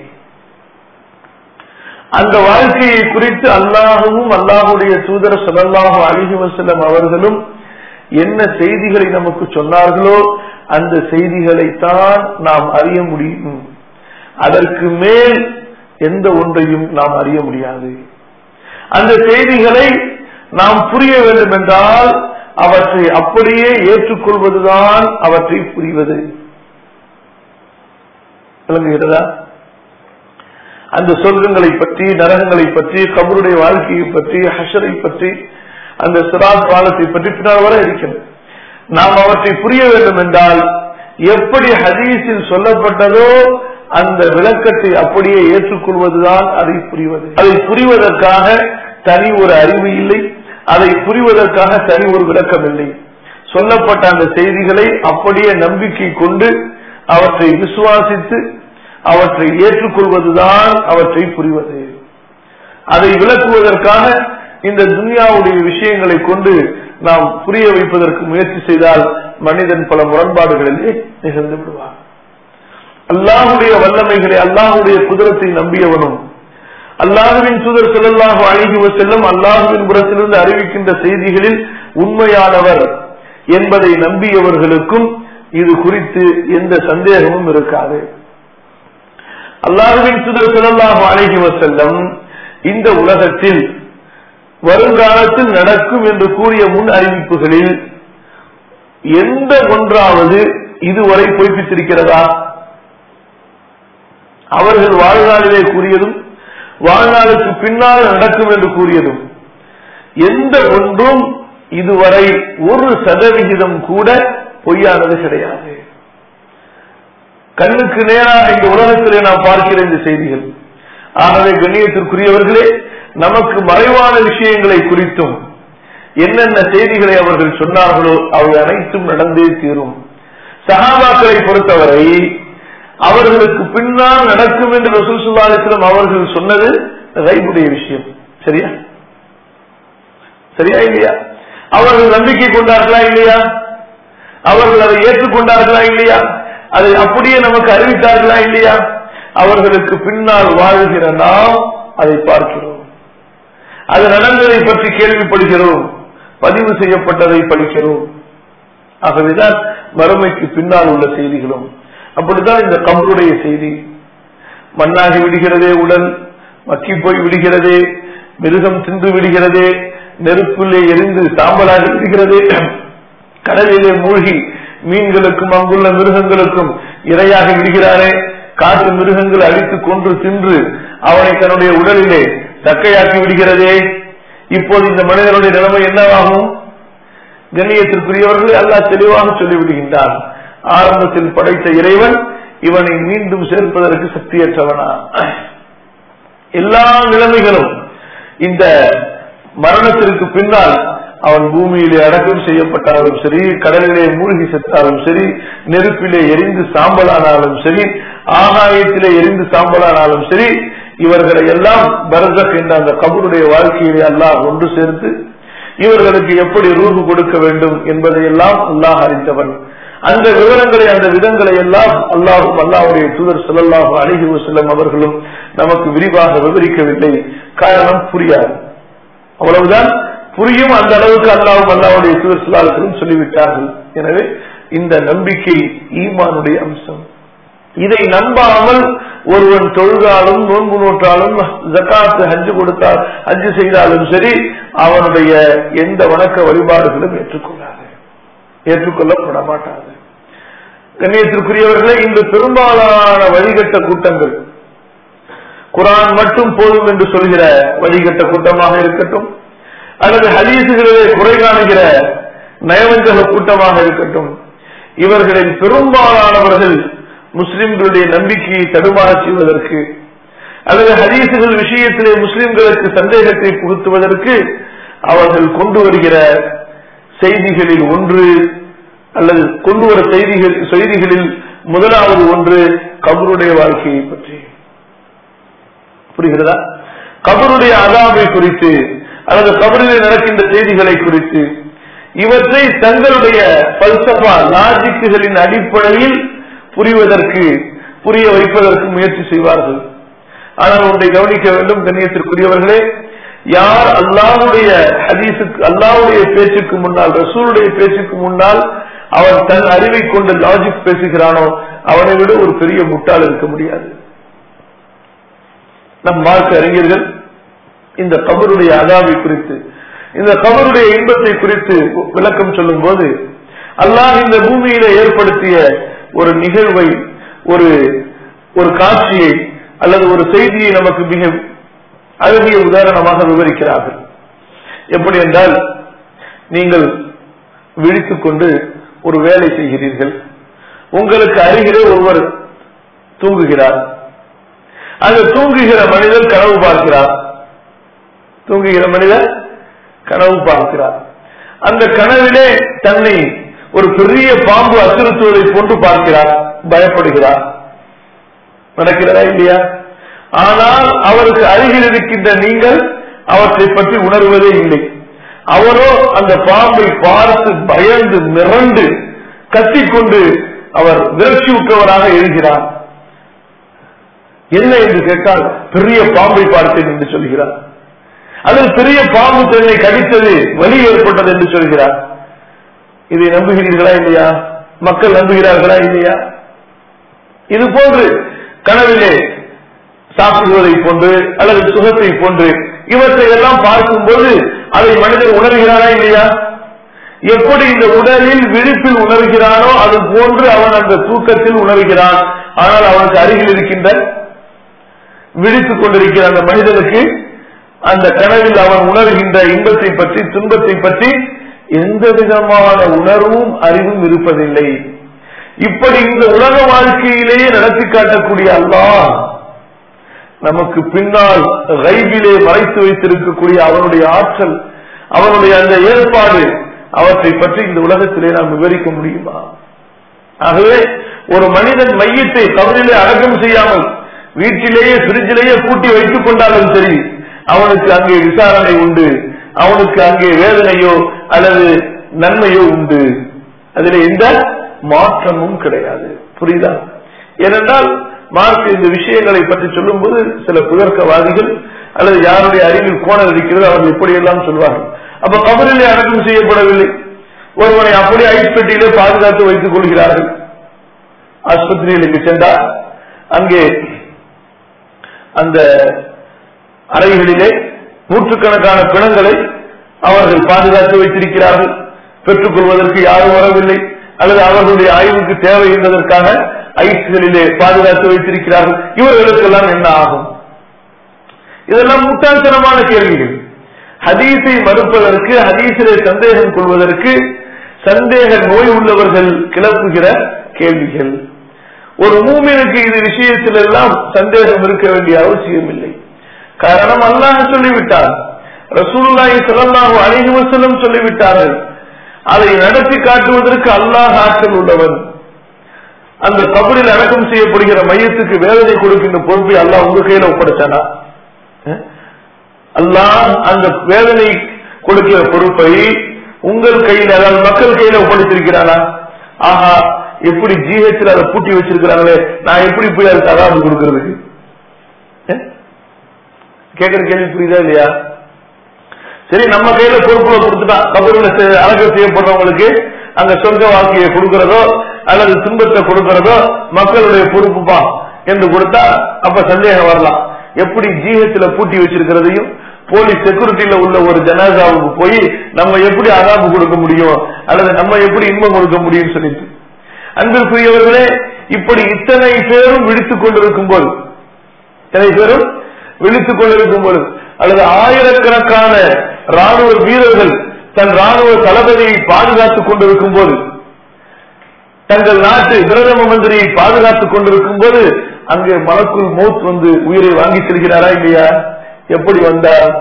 அந்த வாழ்க்கையை குறித்து அல்லாஹும் அல்லாஹுடைய தூதர் சதல்லாஹு அலிஹி வசல்லம் அவர்களும் என்ன செய்திகளை நமக்கு சொன்னார்களோ அந்த செய்திகளைத்தான் நாம் அறிய முடியும் அதற்கு மேல் எந்த ஒன்றையும் நாம் அறிய முடியாது அந்த செய்திகளை நாம் புரிய வேண்டும் என்றால் அவற்றை அப்படியே ஏற்றுக்கொள்வதுதான் அவற்றை புரிவது விளங்குகிறதா அந்த சொர்க்கங்களை பற்றி நரகங்களை பற்றி கபருடைய வாழ்க்கையை பற்றி ஹஷரை பற்றி அந்த சிராத் காலத்தை பற்றி பின்னால் வர இருக்கிறது நாம் அவற்றை புரிய வேண்டும் என்றால் எப்படி ஹதீஸில் சொல்லப்பட்டதோ அந்த விளக்கத்தை அப்படியே ஏற்றுக்கொள்வதுதான் அதை புரிவது அதை புரிவதற்காக தனி ஒரு அறிவு இல்லை அதை புரிவதற்காக தனி ஒரு விளக்கம் இல்லை சொல்லப்பட்ட அந்த செய்திகளை அப்படியே நம்பிக்கை கொண்டு அவற்றை விசுவாசித்து அவற்றை ஏற்றுக்கொள்வதுதான் அவற்றை புரிவது அதை விளக்குவதற்காக இந்த துன்யாவுடைய விஷயங்களை கொண்டு நாம் புரிய வைப்பதற்கு முயற்சி செய்தால் மனிதன் பல முரண்பாடுகளிலே நிகழ்ந்து விடுவார் அல்லாஹுடைய வல்லமைகளை அல்லாஹுடைய குதிரத்தை நம்பியவனும் அல்லாஹுவின் தூதர் செல்லல்லாஹு அழகி செல்லும் அல்லாஹுவின் புறத்திலிருந்து அறிவிக்கின்ற செய்திகளில் உண்மையானவர் என்பதை நம்பியவர்களுக்கும் இது குறித்து எந்த சந்தேகமும் இருக்காது அல்லாஹுவின் தூதர் செல்லல்லாஹு அழகி செல்லம் இந்த உலகத்தில் வருங்காலத்தில் நடக்கும் என்று கூறிய முன் அறிவிப்புகளில் எந்த ஒன்றாவது இதுவரை பொய்ப்பித்திருக்கிறதா அவர்கள் வாழ்நாளிலே கூறியதும் வாழ்நாளுக்கு பின்னால் நடக்கும் என்று கூறியதும் எந்த ஒன்றும் இதுவரை ஒரு சதவிகிதம் கூட பொய்யானது கிடையாது கண்ணுக்கு நேராக இந்த உலகத்திலே நாம் பார்க்கிற இந்த செய்திகள் ஆகவே கண்ணியத்திற்குரியவர்களே நமக்கு மறைவான விஷயங்களை குறித்தும் என்னென்ன செய்திகளை அவர்கள் சொன்னார்களோ அவை அனைத்தும் நடந்தே தீரும் சகாபாக்களை பொறுத்தவரை அவர்களுக்கு பின்னால் நடக்கும் என்று ரசூல் சுல்லாஸ்லம் அவர்கள் சொன்னது ரைபுடைய விஷயம் சரியா சரியா இல்லையா அவர்கள் நம்பிக்கை கொண்டார்களா இல்லையா அவர்கள் அதை ஏற்றுக்கொண்டார்களா இல்லையா அதை அப்படியே நமக்கு அறிவித்தார்களா இல்லையா அவர்களுக்கு பின்னால் வாழ்கிற நாம் அதை பார்க்கிறோம் அது நடந்ததை பற்றி கேள்விப்படுகிறோம் பதிவு செய்யப்பட்டதை படிக்கிறோம் ஆகவேதான் மறுமைக்கு பின்னால் உள்ள செய்திகளும் அப்படித்தான் இந்த கம்பருடைய செய்தி மண்ணாகி விடுகிறதே உடல் மக்கி போய் விடுகிறதே மிருகம் தின்று விடுகிறதே நெருப்பிலே எரிந்து சாம்பலாகி விடுகிறதே கடலிலே மூழ்கி மீன்களுக்கும் அங்குள்ள மிருகங்களுக்கும் இரையாகி விடுகிறாரே காட்டு மிருகங்கள் அழித்து கொன்று தின்று அவனை தன்னுடைய உடலிலே தக்கையாக்கி விடுகிறதே இப்போது இந்த மனிதனுடைய நிலைமை என்னவாகும் கண்ணியத்திற்குரியவர்களை அல்லாஹ் தெளிவாக சொல்லிவிடுகின்றான் ஆரம்பத்தில் படைத்த இறைவன் இவனை மீண்டும் சேர்ப்பதற்கு சக்தியற்றவனா எல்லா நிலைமைகளும் இந்த மரணத்திற்கு பின்னால் அவன் பூமியிலே அடக்கம் செய்யப்பட்டாலும் சரி கடலிலே மூழ்கி செத்தாலும் சரி நெருப்பிலே எரிந்து சாம்பலானாலும் சரி ஆகாயத்திலே எரிந்து சாம்பலானாலும் சரி இவர்களை எல்லாம் பரதக் என்ற அந்த கபருடைய வாழ்க்கையிலே அல்லாஹ் ஒன்று சேர்த்து இவர்களுக்கு எப்படி ரூபு கொடுக்க வேண்டும் என்பதை எல்லாம் அல்லாஹ் அறிந்தவன் அந்த விவரங்களை அந்த விதங்களை எல்லாம் அல்லாஹும் அல்லாஹுடைய தூதர் சொல்லல்லாஹு அழகி செல்லும் அவர்களும் நமக்கு விரிவாக விவரிக்கவில்லை காரணம் புரியாது அவ்வளவுதான் புரியும் அந்த அளவுக்கு அல்லாவும் அல்லாவுடைய தூதர் சொல்லாலும் சொல்லிவிட்டார்கள் எனவே இந்த நம்பிக்கை ஈமானுடைய அம்சம் இதை நம்பாமல் ஒருவன் தொழுதாலும் நோன்பு நோற்றாலும் ஜக்காத்து ஹஜ்ஜு கொடுத்தால் ஹஜ்ஜு செய்தாலும் சரி அவனுடைய எந்த வணக்க வழிபாடுகளும் ஏற்றுக்கொள்ளாது ஏற்றுக்கொள்ளப்பட மாட்டாது கண்ணியத்திற்குரியவர்களே இன்று பெரும்பாலான வழிகட்ட கூட்டங்கள் குரான் மட்டும் போதும் என்று சொல்கிற வழிகட்ட கூட்டமாக இருக்கட்டும் அல்லது ஹதீசுகளிலே குறை காணுகிற நயவஞ்சக கூட்டமாக இருக்கட்டும் இவர்களில் பெரும்பாலானவர்கள் முஸ்லிம்களுடைய நம்பிக்கையை தடுமாற செய்வதற்கு அல்லது ஹதீசுகள் விஷயத்திலே முஸ்லிம்களுக்கு சந்தேகத்தை புகுத்துவதற்கு அவர்கள் கொண்டு வருகிற செய்திகளில் ஒன்று அல்லது கொண்டு வர செய்திகள் செய்திகளில் முதலாவது ஒன்று கபருடைய வாழ்க்கையை பற்றி புரிகிறதா கபருடைய அதாவை குறித்து அல்லது கபரிலே நடக்கின்ற செய்திகளை குறித்து இவற்றை தங்களுடைய பல்சபா லாஜிக்குகளின் அடிப்படையில் புரிவதற்கு புரிய வைப்பதற்கு முயற்சி செய்வார்கள் ஆனால் ஒன்றை கவனிக்க வேண்டும் கண்ணியத்திற்குரியவர்களே யார் அல்லாவுடைய ஹதீஸுக்கு அல்லாவுடைய பேச்சுக்கு முன்னால் ரசூலுடைய பேச்சுக்கு முன்னால் அவன் தன் அறிவை கொண்டு லாஜிக் பேசுகிறானோ அவனை விட ஒரு பெரிய முட்டாள் இருக்க முடியாது நம் மார்க்க அறிஞர்கள் இந்த கபருடைய அதாவை குறித்து இந்த கபருடைய இன்பத்தை குறித்து விளக்கம் சொல்லும் போது அல்லாஹ் இந்த பூமியில ஏற்படுத்திய ஒரு நிகழ்வை ஒரு ஒரு காட்சியை அல்லது ஒரு செய்தியை நமக்கு மிக அழகிய உதாரணமாக விவரிக்கிறார்கள் எப்படி என்றால் நீங்கள் விழித்துக் கொண்டு ஒரு வேலை செய்கிறீர்கள் உங்களுக்கு அருகிலே ஒருவர் தூங்குகிறார் அந்த தூங்குகிற மனிதர் கனவு பார்க்கிறார் தூங்குகிற மனிதர் கனவு பார்க்கிறார் அந்த கனவிலே தன்னை ஒரு பெரிய பாம்பு அச்சுறுத்துவதை போன்று பார்க்கிறார் பயப்படுகிறார் நடக்கிறதா இல்லையா ஆனால் அவருக்கு அருகில் இருக்கின்ற நீங்கள் அவற்றை பற்றி உணர்வதே இல்லை அவரோ அந்த பாம்பை பார்த்து பயந்து மிரண்டு கத்திக்கொண்டு அவர் விரட்சியுற்றவராக எழுகிறார் என்ன என்று கேட்டால் பெரிய பாம்பை பார்த்தேன் என்று சொல்கிறார் அதில் பெரிய பாம்பு தன்னை கடித்தது வலி ஏற்பட்டது என்று சொல்கிறார் இதை நம்புகிறீர்களா இல்லையா மக்கள் நம்புகிறார்களா இல்லையா இது போன்று கனவிலே சாப்பிடுவதை போன்று அல்லது சுகத்தை போன்று இவற்றை எல்லாம் பார்க்கும்போது அதை மனிதன் உணர்கிறானா இல்லையா எப்படி இந்த உடலில் விழிப்பில் உணர்கிறானோ அது போன்று அவன் அந்த தூக்கத்தில் உணர்கிறான் ஆனால் அவனுக்கு அருகில் இருக்கின்ற விழித்துக் கொண்டிருக்கிற அந்த மனிதனுக்கு அந்த கனவில் அவன் உணர்கின்ற இன்பத்தை பற்றி துன்பத்தை பற்றி எந்த விதமான உணர்வும் அறிவும் இருப்பதில்லை இப்படி இந்த உலக வாழ்க்கையிலேயே நடத்தி காட்டக்கூடிய அல்லாஹ் நமக்கு பின்னால் ரைபிலே மறைத்து வைத்திருக்கக்கூடிய அவனுடைய ஆற்றல் அவனுடைய அந்த ஏற்பாடு அவற்றை பற்றி இந்த உலகத்திலே நாம் விவரிக்க முடியுமா ஆகவே ஒரு மனிதன் மையத்தை கவனிலே அடக்கம் செய்யாமல் வீட்டிலேயே பிரிட்ஜிலேயே பூட்டி வைத்துக் கொண்டாலும் சரி அவனுக்கு அங்கே விசாரணை உண்டு அவனுக்கு அங்கே வேதனையோ அல்லது நன்மையோ உண்டு அதில் எந்த மாற்றமும் கிடையாது புரியுதா ஏனென்றால் மார்க் இந்த விஷயங்களை பற்றி சொல்லும் போது சில புதர்க்கவாதிகள் அல்லது யாருடைய அறிவில் கோணல் இருக்கிறது அவர்கள் இப்படியெல்லாம் சொல்வார்கள் அப்ப கபரிலே அடக்கம் செய்யப்படவில்லை ஒருவனை அப்படியே ஐஸ் பெட்டியிலே பாதுகாத்து வைத்துக் கொள்கிறார்கள் ஆஸ்பத்திரிகளுக்கு சென்றார் அங்கே அந்த அறைகளிலே நூற்றுக்கணக்கான பிணங்களை அவர்கள் பாதுகாத்து வைத்திருக்கிறார்கள் பெற்றுக் கொள்வதற்கு யாரும் வரவில்லை அல்லது அவர்களுடைய ஆய்வுக்கு தேவை என்பதற்காக ஐஸ்களிலே பாதுகாத்து வைத்திருக்கிறார்கள் இவர்களுக்கெல்லாம் என்ன ஆகும் இதெல்லாம் முட்டாள்தனமான கேள்விகள் ஹதீஸை மறுப்பதற்கு ஹதீஸிலே சந்தேகம் கொள்வதற்கு சந்தேக நோய் உள்ளவர்கள் கிளப்புகிற கேள்விகள் ஒரு மூமினுக்கு இது விஷயத்தில் எல்லாம் சந்தேகம் இருக்க வேண்டிய அவசியம் இல்லை காரணம் அல்லாஹ் சொல்லிவிட்டார் ரசூலுல்லாஹி ஸல்லல்லாஹு அலைஹி வஸல்லம் சொல்லிவிட்டார்கள் அதை நடத்தி காட்டுவதற்கு அல்லாஹ் ஆற்றல் உள்ளவன் அந்த கபரில் அடக்கம் செய்யப்படுகிற மையத்துக்கு வேதனை கொடுக்கின்ற பொறுப்பை அல்லாஹ் உங்க கையில ஒப்படைச்சானா அஹ்? அல்லாஹ் அந்த வேதனை கொடுக்கிற பொறுப்பை உங்கள் கையில் அதாவது மக்கள் கையில ஒப்படைத்திருக்கிறானா ஆஹா எப்படி ஜிஹெச்ல அதை பூட்டி வச்சிருக்கிறாங்களே நான் எப்படி போய் அதுக்கு அதாவது கொடுக்கறதுக்கு அஹ்? கேட்கிற கேள்வி புரியுதா இல்லையா சரி நம்ம கையில பொறுப்புல கொடுத்துட்டான் கபூர்ல அழகு செய்யப்படுறவங்களுக்கு அங்க சொர்க்க வாழ்க்கையை கொடுக்கிறதோ அல்லது துன்பத்தை கொடுக்கிறதோ மக்களுடைய பொறுப்புப்பா என்று கொடுத்தா அப்ப சந்தேகம் வரலாம் எப்படி ஜிஹெச்ல பூட்டி வச்சிருக்கிறதையும் போலீஸ் செக்யூரிட்டியில உள்ள ஒரு ஜனாசாவுக்கு போய் நம்ம எப்படி அதாபு கொடுக்க முடியும் அல்லது நம்ம எப்படி இன்பம் கொடுக்க முடியும்னு சொல்லிட்டு அன்பிற்குரியவர்களே இப்படி இத்தனை பேரும் விழித்துக் கொண்டிருக்கும் போது இத்தனை பேரும் விழித்துக் கொண்டிருக்கும் பொழுது அல்லது ஆயிரக்கணக்கான ராணுவ வீரர்கள் தன் ராணுவ தளபதியை பாதுகாத்துக் கொண்டிருக்கும் போது தங்கள் நாட்டு பிரதம மந்திரியை பாதுகாத்துக் கொண்டிருக்கும் போது அங்கே மலக்குள் மௌத் வந்து உயிரை வாங்கி செல்கிறாரா இல்லையா எப்படி வந்தார்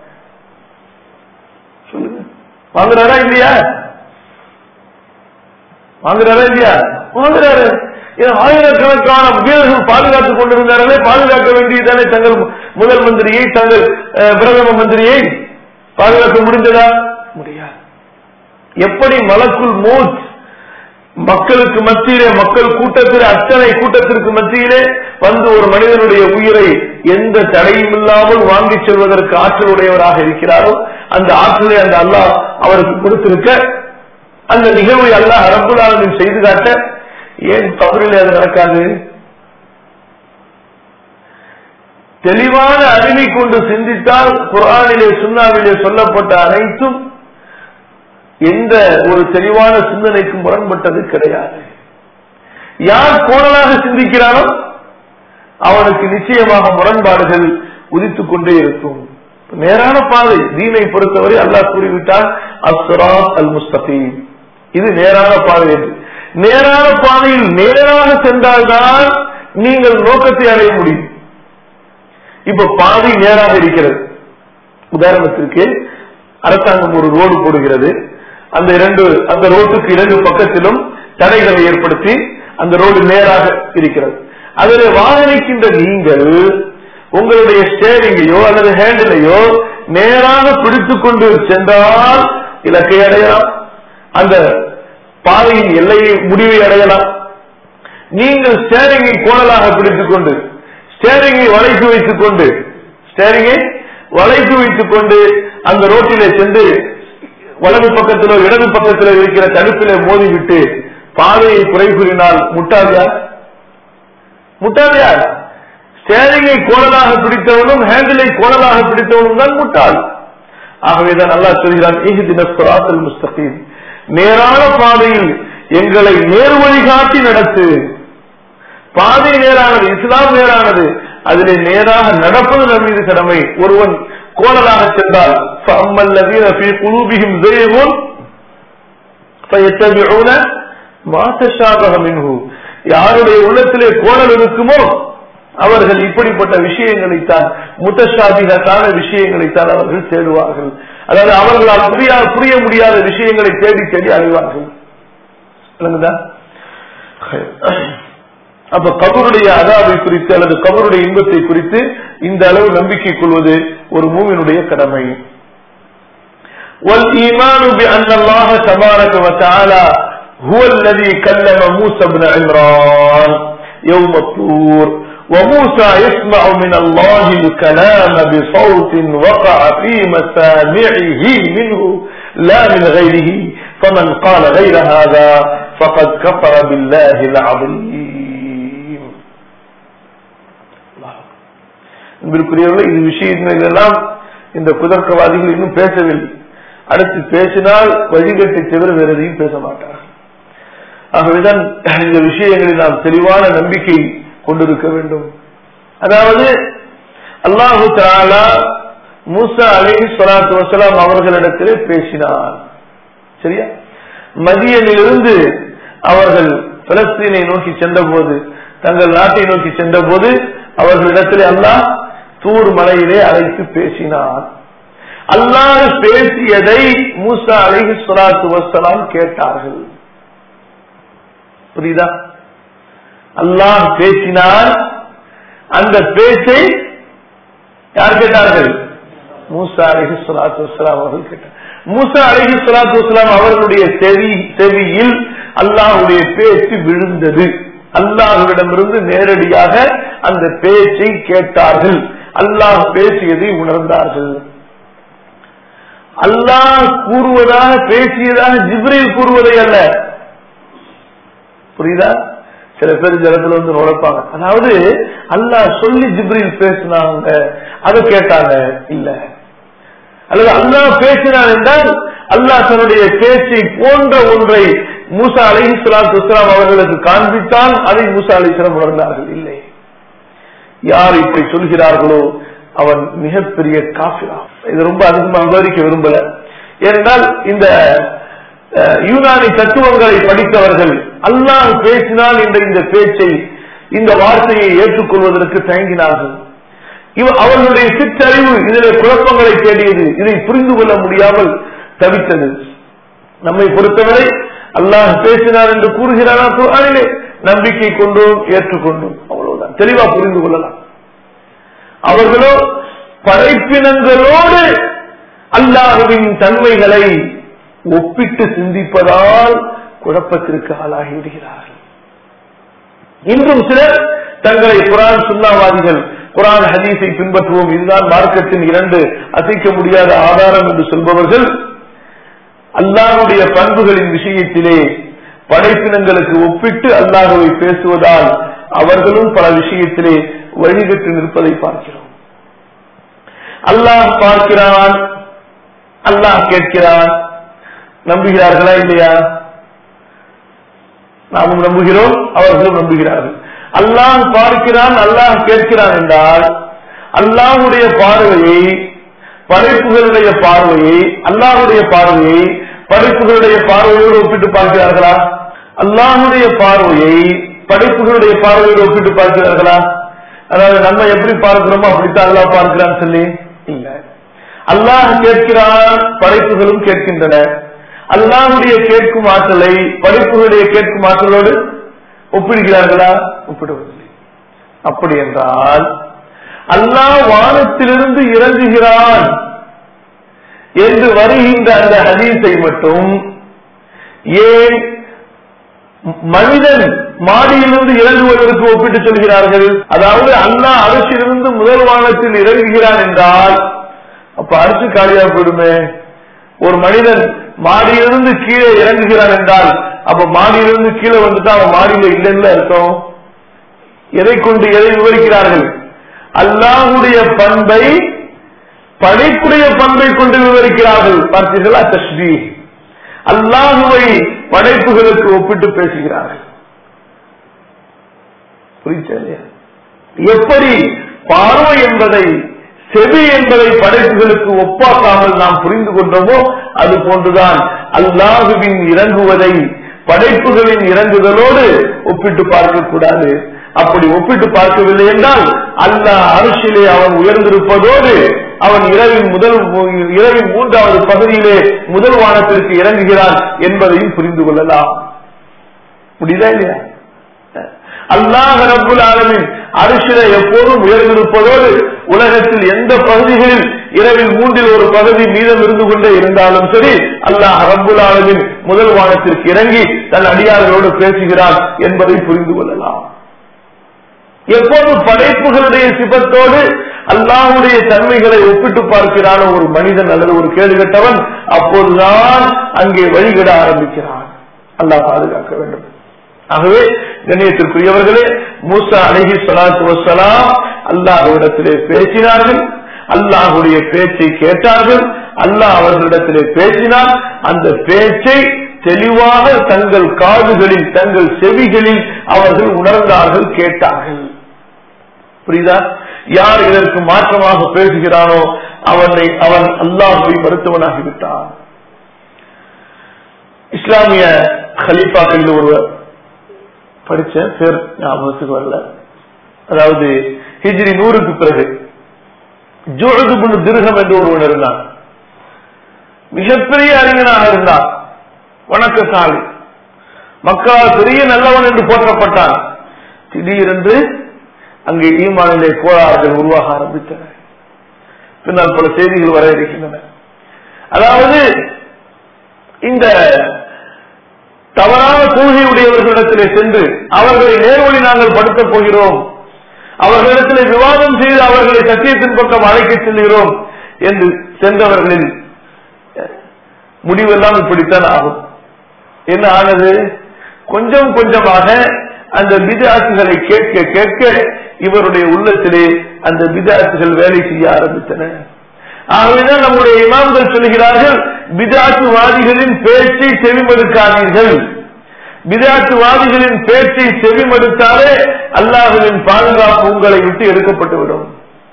சொல்லுங்க வாங்குறாரா இல்லையா வாங்குறாரா இல்லையா வாங்குறாரு ஏன் ஆயிரக்கணக்கான வீரர்கள் பாதுகாத்துக் கொண்டிருந்தார்களே பாதுகாக்க வேண்டியதானே தங்கள் முதல் மந்திரியை தங்கள் அஹ், பிரதம மந்திரியை பாதுகாக்க முடிந்ததா முடியாது எப்படி மலக்குள் மோத் மக்களுக்கு மத்தியிலே மக்கள் கூட்டத்தில் அத்தனை கூட்டத்திற்கு மத்தியிலே வந்து ஒரு மனிதனுடைய உயிரை எந்த தடையும் இல்லாமல் வாங்கிச் செல்வதற்கு ஆற்றல் உடையவராக இருக்கிறாரோ அந்த ஆற்றலை அந்த அல்லாஹ் அவருக்கு கொடுத்திருக்க அந்த நிகழ்வை அல்லாஹ் ரப்புல் ஆலமீன் செய்து காட்ட ஏன் கபரிலே அது நடக்காது தெளிவான அறிவை கொண்டு சிந்தித்தால் குர்ஆனிலே சுன்னாவிலே சொல்லப்பட்ட அனைத்தும் எந்த ஒரு தெளிவான சிந்தனைக்கும் முரண்பட்டது கிடையாது யார் கோணலாக சிந்திக்கிறானோ அவனுக்கு நிச்சயமாக முரண்பாடுகள் உதித்துக் கொண்டே இருக்கும் நேரான பாதை தீனை பொறுத்தவரை அல்லாஹ் கூறிவிட்டால் அஸ்ராத் அல் முஸ்தகீம் இது நேரான பாதை என்று நேரான பாதையில் நேராக சென்றால்தான் நீங்கள் நோக்கத்தை அடைய முடியும் இப்ப பாதை நேராக இருக்கிறது உதாரணத்திற்கு அரசாங்கம் ஒரு ரோடு போடுகிறது அந்த இரண்டு அந்த ரோட்டுக்கு இரண்டு பக்கத்திலும் தடைகளை ஏற்படுத்தி அந்த ரோடு நேராக இருக்கிறது அதில் வாகனிக்கின்ற நீங்கள் உங்களுடைய ஸ்டேரிங்கையோ அல்லது ஹேண்டிலையோ நேராக பிடித்துக் கொண்டு சென்றால் இலக்கை அடையலாம் அந்த பாதையின் எல்லையை முடிவை அடையலாம் நீங்கள் ஸ்டேரிங்கை கோணலாக பிடித்துக் கொண்டு ஸ்டேரிங்கை வளைத்து வைத்துக் கொண்டு ஸ்டேரிங்கை வளைத்து வைத்துக் கொண்டு அந்த ரோட்டிலே சென்று வலது பக்கத்திலோ இடது பக்கத்திலோ இருக்கிற தடுப்பிலே மோதிவிட்டு பாதையை குறை கூறினால் முட்டாள் யார் முட்டாள் யார் ஸ்டேரிங்கை கோணலாக பிடித்தவனும் ஹேண்டிலை கோணலாக பிடித்தவனும் தான் முட்டாள் ஆகவேதான் அல்லாஹ் சொல்கிறான் இஹ்தின ஸிராத்தல் முஸ்தகீம் நேரான பாதையில் எங்களை நேர்வழி காட்டி நடத்து பாதை நேரானது இஸ்லாம் நேரானது அதிலே நேராக நடப்பது நம் மீது கடமை ஒருவன் கோணலாக சென்றால் فَأَمَّا الَّذِينَ فِي قُلُوبِهِمْ زَيْغٌ فَيَتَّبِعُونَ مَا تَشَابَهَ مِنْهُ யாருடைய உள்ளத்திலே கோணல் இருக்குமோ அவர்கள் இப்படிப்பட்ட விஷயங்களைத்தான் முத்தசாபிகத்தான விஷயங்களைத்தான் அவர்கள் தேடுவார்கள் அதாவது அவர்களால் புரிய புரிய முடியாத விஷயங்களை தேடி தேடி அடைவார்கள் விளங்குதா? அப்ப கபருடைய அதாவை குறித்து அல்லது கபருடைய இன்பத்தை குறித்து இந்த அளவு நம்பிக்கை கொள்வது ஒரு மூவினுடைய கடமை والإيمان بأن الله تبارك وتعالى هو الذي كلم موسى بن عمران يوم الطور وموسى يسمع من الله الكلام بصوت وقع في مسامعه منه لا من غيره فمن قال غير هذا فقد كفر بالله العظيم அன்பிற்குரியவர்களே இது விஷயங்கள் எல்லாம் இந்த குதர்க்கவாதிகள் இன்னும் பேசவில்லை அடுத்து பேசினால் வழிகட்டை தவிர வேற எதையும் பேச மாட்டார்கள் ஆகவேதான் இந்த விஷயங்களில் நாம் தெளிவான நம்பிக்கை கொண்டிருக்க வேண்டும் அதாவது அல்லாஹு தாலா மூசா அலி சொலாத்து வசலாம் அவர்களிடத்திலே பேசினார் சரியா மதியனிலிருந்து அவர்கள் பலஸ்தீனை நோக்கி சென்றபோது தங்கள் நாட்டை நோக்கி சென்ற போது அவர்களிடத்தில் அல்லாஹ் தூர் மலையிலே அழைத்து பேசினார் அல்லாஹ் பேசியதை மூசா அலைஹி ஸலாத்து வஸ்ஸலாம் கேட்டார்கள் புரியுதா அல்லாஹ் பேசினால் அந்த பேச்சை யார் கேட்டார்கள் மூசா அலஹி சலாத்து வஸ்லாம் அவர்கள் கேட்டார் மூசா அலஹி சலாத்து வஸ்லாம் அவர்களுடைய செவி செவியில் அல்லாஹுடைய பேச்சு விழுந்தது அல்லாஹுவிடமிருந்து நேரடியாக அந்த பேச்சை கேட்டார்கள் அல்லாஹ் பேசியதை உணர்ந்தார்கள் அல்லாஹ் கூறுவதாக பேசியதாக ஜிப்ரில் கூறுவதை அல்ல புரியுதா சில பேர் இந்த இடத்துல வந்து நுழைப்பாங்க அதாவது அல்லாஹ் சொல்லி ஜிப்ரில் பேசினாங்க அதை கேட்டாங்க இல்ல அல்லது அல்லாஹ் பேசினான் என்றால் அல்லாஹ் தன்னுடைய பேச்சை போன்ற ஒன்றை மூசா அலி சலாத்து இஸ்லாம் அவர்களுக்கு காண்பித்தான் அதை மூசா அலி இஸ்லாம் உணர்ந்தார்கள் இல்லை யார் இப்படி சொல்கிறார்களோ அவன் மிகப்பெரிய காஃபிரா இது ரொம்ப அதிகமாக விவரிக்க விரும்பல ஏனென்றால் இந்த யூனானி தத்துவங்களை படித்தவர்கள் அல்லாஹ் பேசினால் என்ற இந்த பேச்சை இந்த வார்த்தையை ஏற்றுக்கொள்வதற்கு தயங்கினார்கள் இவ அவர்களுடைய சிற்றறிவு இதிலே குழப்பங்களை தேடியது இதை புரிந்து கொள்ள முடியாமல் தவித்தது நம்மை பொறுத்தவரை அல்லாஹ் பேசினார் என்று கூறுகிறாரா குரானிலே நம்பிக்கை கொண்டோம் ஏற்றுக்கொண்டோம் அவ்வளவுதான் தெளிவா புரிந்து கொள்ளலாம் அவர்களோ படைப்பினங்களோடு அல்லாஹுவின் தன்மைகளை ஒப்பிட்டு சிந்திப்பதால் குழப்பத்திற்கு ஆளாகி விடுகிறார்கள் இன்றும் சிலர் தங்களை குரான் சுண்ணாவாதிகள் குரான் ஹதீஸை பின்பற்றுவோம் இதுதான் மார்க்கத்தின் இரண்டு அசைக்க முடியாத ஆதாரம் என்று சொல்பவர்கள் அல்லாஹுடைய பண்புகளின் விஷயத்திலே படைப்பினங்களுக்கு ஒப்பிட்டு அல்லாஹுவை பேசுவதால் அவர்களும் பல விஷயத்திலே வழிகட்டு நிற்பதை பார்க்கிறோம் அல்லாஹ் பார்க்கிறான் அல்லாஹ் கேட்கிறான் நம்புகிறார்களா இல்லையா நாமும் நம்புகிறோம் அவர்களும் நம்புகிறார்கள் அல்லாஹ் பார்க்கிறான் அல்லாஹ் கேட்கிறான் என்றால் அல்லாஹுடைய பார்வையை படைப்புகளுடைய பார்வையை அல்லாஹுடைய பார்வையை படைப்புகளுடைய பார்வையோடு ஒப்பிட்டு பார்க்கிறார்களா அல்லாஹுடைய பார்வையை படைப்புகளுடைய பார்வையோடு ஒப்பிட்டு பார்க்கிறார்களா அதாவது நம்ம எப்படி பார்க்கிறோமோ அப்படித்தான் அல்லாஹ் பார்க்கிறான்னு சொல்லி இல்ல அல்லாஹ் கேட்கிறான் படைப்புகளும் கேட்கின்றன அல்லாஹுடைய கேட்கும் ஆற்றலை படைப்புகளுடைய கேட்கும் ஆற்றலோடு ஒப்பிடுகிறார்களா ஒப்பிடுவதில்லை அப்படி என்றால் அல்லாஹ் வானத்திலிருந்து இறங்குகிறான் என்று வருகின்ற அந்த ஹதீஸை மட்டும் ஏன் மனிதன் மாடியிலிருந்து இறங்குவதற்கு ஒப்பிட்டு சொல்கிறார்கள் அதாவது அல்லாஹ் அரசிலிருந்து முதல் வானத்தில் இறங்குகிறான் என்றால் அப்ப அரசு காலியா போயிடுமே ஒரு மனிதன் மாடியிலிருந்து கீழே இறங்குகிறான் என்றால் அப்ப மாடியிலிருந்து கீழே வந்துட்டா அவன் மாடியில இல்லைன்னு அர்த்தம் எதை கொண்டு எதை விவரிக்கிறார்கள் அல்லாஹுடைய பண்பை படைப்புடைய பண்பை கொண்டு விவரிக்கிறார்கள் பார்த்தீர்களா தஸ்பி அல்லாஹுவை படைப்புகளுக்கு ஒப்பிட்டு பேசுகிறார்கள் புரிச்சா எப்படி பார்வை என்பதை செவி என்பதை படைப்புகளுக்கு ஒப்பாக்காமல் நாம் புரிந்து கொண்டோமோ அது போன்றுதான் அல்லாஹுவின் இறங்குவதை படைப்புகளின் இறங்குதலோடு ஒப்பிட்டு பார்க்க கூடாது அப்படி ஒப்பிட்டு பார்க்கவில்லை என்றால் அல்லாஹ் அரசிலே அவன் உயர்ந்திருப்பதோடு அவன் இரவின் முதல் இரவின் மூன்றாவது பகுதியிலே முதல் வானத்திற்கு இறங்குகிறான் என்பதையும் புரிந்து கொள்ளலாம் முடியுதா இல்லையா அல்லாஹ் ரபுல் ஆலமின் அரசில எப்போதும் உயர்ந்திருப்பதோடு உலகத்தில் எந்த பகுதிகளில் இரவில் மூன்றில் ஒரு பகுதி மீதம் இருந்து கொண்டே இருந்தாலும் சரி அல்லாஹ் ரபுல் ஆலமின் முதல் வானத்திற்கு இறங்கி தன் அடியார்களோடு பேசுகிறான் என்பதை புரிந்து கொள்ளலாம் எப்போது படைப்புகளுடைய சிபத்தோடு அல்லாஹுடைய தன்மைகளை ஒப்பிட்டு பார்க்கிறான ஒரு மனிதன் அல்லது ஒரு கேடு கட்டவன் அப்போதுதான் அங்கே வழிகிட ஆரம்பிக்கிறான் அல்லாஹ் பாதுகாக்க வேண்டும் ஆகவே கண்ணியத்திற்குரியவர்களே மூசா அழகி சலாத்து வசலாம் அல்லாஹுவிடத்திலே பேசினார்கள் அல்லாஹுடைய பேச்சை கேட்டார்கள் அல்லாஹ் அவர்களிடத்திலே பேசினார் அந்த பேச்சை தெளிவாக தங்கள் காதுகளில் தங்கள் செவிகளில் அவர்கள் உணர்ந்தார்கள் கேட்டார்கள் புரியுதா யார் இதற்கு மாற்றமாக பேசுகிறானோ அவனை அவன் அல்லாஹுவை மருத்துவனாகிவிட்டான் இஸ்லாமிய ஹலீஃபாக்களில் ஒருவர் படிச்ச பேர் ஞாபகத்துக்கு வரல அதாவது ஹிஜ்ரி நூறுக்கு பிறகு ஜோழுது திருகம் என்று ஒருவன் இருந்தான் மிகப்பெரிய அறிஞனாக இருந்தான் வணக்கசாலி மக்களால் பெரிய நல்லவன் என்று போற்றப்பட்டான் திடீரென்று அங்கே ஈமானிலே கோளாறுகள் உருவாக ஆரம்பித்தன பின்னால் பல செய்திகள் வர இருக்கின்றன அதாவது இந்த தவறான கொள்கையுடையவர்களிடத்திலே சென்று அவர்களை நேர்வழி நாங்கள் படுத்தப் போகிறோம் அவர்களிடத்தில் விவாதம் செய்து அவர்களை சத்தியத்தின் பக்கம் அழைக்கச் செல்கிறோம் என்று சென்றவர்களின் முடிவெல்லாம் இப்படித்தான் ஆகும் என்ன ஆனது கொஞ்சம் கொஞ்சமாக அந்த விதாசுகளை கேட்க கேட்க இவருடைய உள்ளத்திலே அந்த விதாசுகள் வேலை செய்ய ஆரம்பித்தன ஆகவேதான் நம்முடைய இமாம்கள் சொல்கிறார்கள் விதாசுவாதிகளின் பேச்சை செவிமடுக்காதீர்கள் விதாசுவாதிகளின் பேச்சை செவிமடுத்தாலே அல்லாஹுவின் பாதுகாப்பு உங்களை விட்டு எடுக்கப்பட்டுவிடும்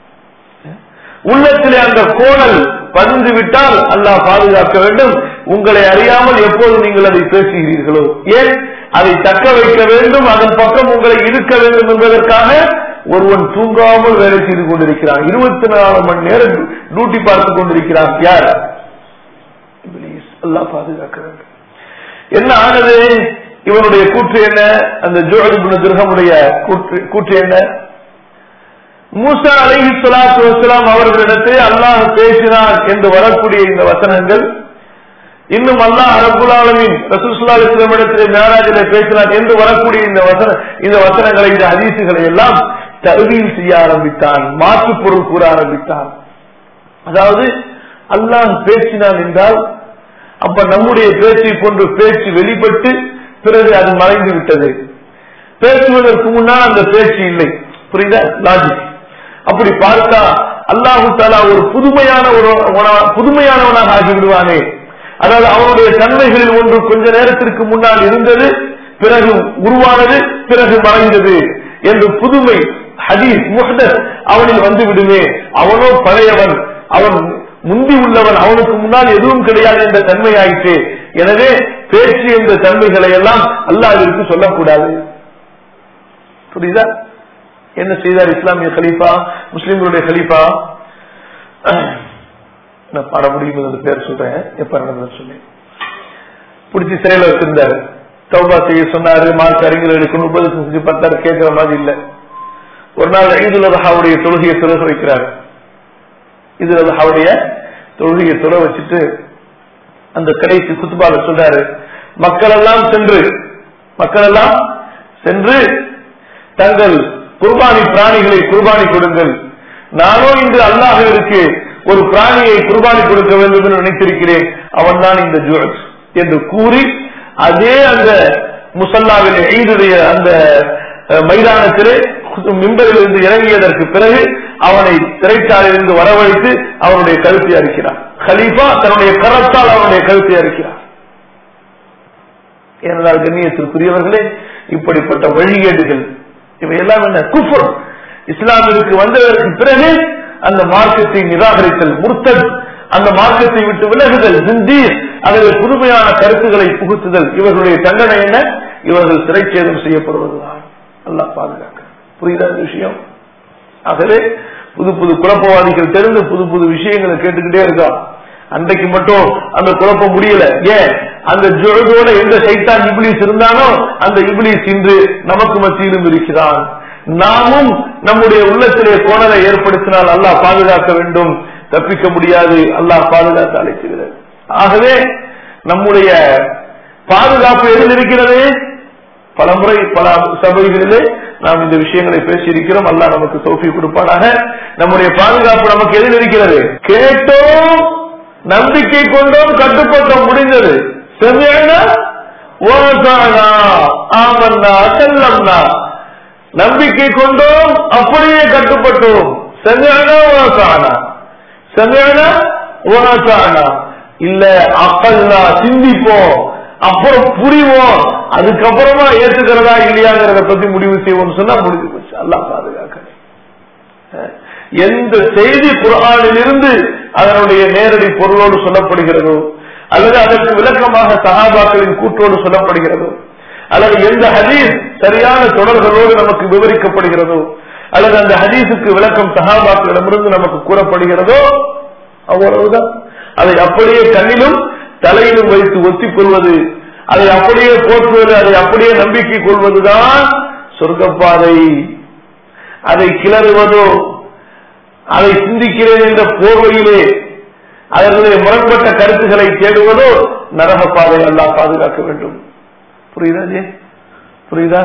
உள்ளத்திலே அந்த கோணல் பதிந்து விட்டால் அல்லாஹ் பாதுகாக்க வேண்டும் உங்களை அறியாமல் எப்போது நீங்கள் அதை பேசுகிறீர்களோ ஏன் அதை தக்க வைக்க வேண்டும் அதன் பக்கம் உங்களை இருக்க வேண்டும் என்பதற்காக ஒருவன் தூங்காமல் வேலை செய்து கொண்டிருக்கிறான் இருபத்தி நாலு மணி நேரம் டியூட்டி பார்த்துக் கொண்டிருக்கிறான் யார் அல்லாஹ் பாதுகாக்க வேண்டும் என்ன ஆனது இவனுடைய கூற்று என்ன அந்த ஜோதி துர்கமுடைய கூற்று என்ன மூசா அலஹி சலாத்து வசலாம் அவர்களிடத்தை அல்லாஹ் பேசினான் என்று வரக்கூடிய இந்த வசனங்கள் இன்னும் அல்லாஹ் அரபுலாலமின் ரசூசுல்லா இஸ்லாம் இடத்திலே மேராஜில பேசினான் என்று வரக்கூடிய இந்த வசன இந்த வசனங்களை இந்த அதிசுகளை எல்லாம் தருவியில் செய்ய ஆரம்பித்தான் மாற்று பொருள் கூற ஆரம்பித்தான் அதாவது அல்லாஹ் பேசினான் என்றால் அப்ப நம்முடைய பேச்சை போன்று பேச்சு வெளிப்பட்டு பிறகு அது மறைந்து விட்டது பேசுவதற்கு முன்னால் அந்த பேச்சு இல்லை புரியுதா லாஜிக் அப்படி பார்த்தா அல்லாஹு தாலா ஒரு புதுமையான ஒரு புதுமையானவனாக ஆகிவிடுவானே அதாவது அவனுடைய தன்மைகளில் ஒன்று கொஞ்ச நேரத்திற்கு முன்னால் இருந்தது பிறகு உருவானது பிறகு மறைந்தது என்று புதுமை ஹதீஸ் முஹதத் அவனில் வந்து விடுமே அவனோ பழையவன் அவன் முந்தி உள்ளவன் அவனுக்கு முன்னால் எதுவும் கிடையாது என்ற தன்மை ஆயிற்று எனவே பேச்சு என்ற தன்மைகளை எல்லாம் அல்லாவிற்கு சொல்லக்கூடாது புரியுதா என்ன செய்தார் இஸ்லாமிய கலீஃபா முஸ்லிம்களுடைய கலீஃபா நான் பாட முடியும் அந்த பேர் சொல்றேன் எப்ப நடந்தது சொல்லி பிடிச்சி சிறையில் வச்சிருந்தாரு தௌபா செய்ய சொன்னாரு மார்க் அறிஞர்களுக்கு உபதேசம் செஞ்சு பார்த்தாரு கேட்கிற மாதிரி இல்ல ஒரு நாள் ஈதுல் அதஹாவுடைய தொழுகையை தொழுக வைக்கிறாரு ஈதுல் அதஹாவுடைய தொழுகையை தொழ வச்சுட்டு அந்த கடைசி குத்துபால சொல்றாரு மக்கள் எல்லாம் சென்று மக்கள் எல்லாம் சென்று தங்கள் குர்பானி பிராணிகளை குர்பானி கொடுங்கள் நானும் இன்று அல்லாஹிற்கு ஒரு பிராணியை குர்பானி கொடுக்க வேண்டும் என்று நினைத்திருக்கிறேன் அவன் தான் இந்த ஜுவல்ஸ் என்று கூறி அதே அந்த முசல்லாவின் ஈதுடைய அந்த மைதானத்திலே மிம்பரில் இருந்து இறங்கியதற்கு பிறகு அவனை சிறைச்சாலையிலிருந்து வரவழைத்து அவனுடைய கருத்தை அறுக்கிறார் ஹலீஃபா தன்னுடைய கரத்தால் அவனுடைய கருத்தை அறுக்கிறார் ஏனென்றால் கண்ணியத்திற்குரியவர்களே இப்படிப்பட்ட வழிகேடுகள் இவை எல்லாம் என்ன குஃபர் இஸ்லாமிற்கு வந்ததற்கு பிறகு அந்த மார்க்கத்தை நிராகரித்தல் முர்த்தல் அந்த மார்க்கத்தை விட்டு விலகுதல் ஹிந்தீர் அதில் புதுமையான கருத்துக்களை புகுத்துதல் இவர்களுடைய தண்டனை என்ன இவர்கள் சிறைச்சேதம் செய்யப்படுவதுதான் நல்லா பாதுகாக்க புரியுதா இந்த விஷயம் ஆகவே புது புது குழப்பவாதிகள் தெரிந்து புது புது விஷயங்களை கேட்டுக்கிட்டே இருக்கா அன்றைக்கு மட்டும் அந்த குழப்பம் முடியல ஏன் அந்த ஜோதோட எந்த சைத்தான் இபிலிஸ் இருந்தானோ அந்த இபிலிஸ் இன்று நமக்கு மத்தியிலும் இருக்கிறான் நாமும் நம்முடைய உள்ளத்திலே கோணலை ஏற்படுத்தினால் அல்லாஹ் பாதுகாக்க வேண்டும் தப்பிக்க முடியாது அல்லாஹ் பாதுகாத்து அழைக்கிறது ஆகவே நம்முடைய பாதுகாப்பு எதில் இருக்கிறது பல முறை பல சபைகளிலே நாம் இந்த விஷயங்களை பேசியிருக்கிறோம் அல்லா நமக்கு சோஃபி கொடுப்பானாக நம்முடைய பாதுகாப்பு நமக்கு எதில் இருக்கிறது கேட்டோம் நம்பிக்கை கொண்டோம் கட்டுப்பட்டோம் முடிந்தது செவ்வாய்னா ஓசானா ஆமன்னா செல்லம்னா நம்பிக்கை கொண்டோம் அப்படியே கட்டுப்பட்டோம் செவ்வாய்னா ஓசானா செவ்வாய்னா ஓசானா இல்ல அப்பல்லா சிந்திப்போம் அப்புறம் புரிவோம் அதுக்கப்புறமா ஏற்றுக்கிறதா இல்லையாங்கிறத பத்தி முடிவு செய்வோம் சொன்னா முடிஞ்சு போச்சு அல்லா பாதுகாக்க எந்த செய்தி குரானில் இருந்து அதனுடைய நேரடி பொருளோடு சொல்லப்படுகிறதோ அல்லது அதற்கு விளக்கமாக சகாபாக்களின் கூட்டோடு சொல்லப்படுகிறதோ அல்லது எந்த ஹதீஸ் சரியான தொடர்களோடு நமக்கு விவரிக்கப்படுகிறதோ அல்லது அந்த ஹதீஸுக்கு விளக்கம் சகாபாக்களிடமிருந்து நமக்கு கூறப்படுகிறதோ அவ்வளவுதான் அதை அப்படியே கண்ணிலும் தலையிலும் வைத்து ஒத்திக் கொள்வது அதை அப்படியே போற்றுவது அதை அப்படியே நம்பிக்கை கொள்வதுதான் சொர்க்கப்பாதை அதை கிளறுவதோ அதை சிந்திக்கிறேன் என்ற போர்வையிலே அதனுடைய முரண்பட்ட கருத்துக்களை தேடுவதோ நரக பாதை எல்லாம் பாதுகாக்க வேண்டும் புரியுதா ஜி புரியுதா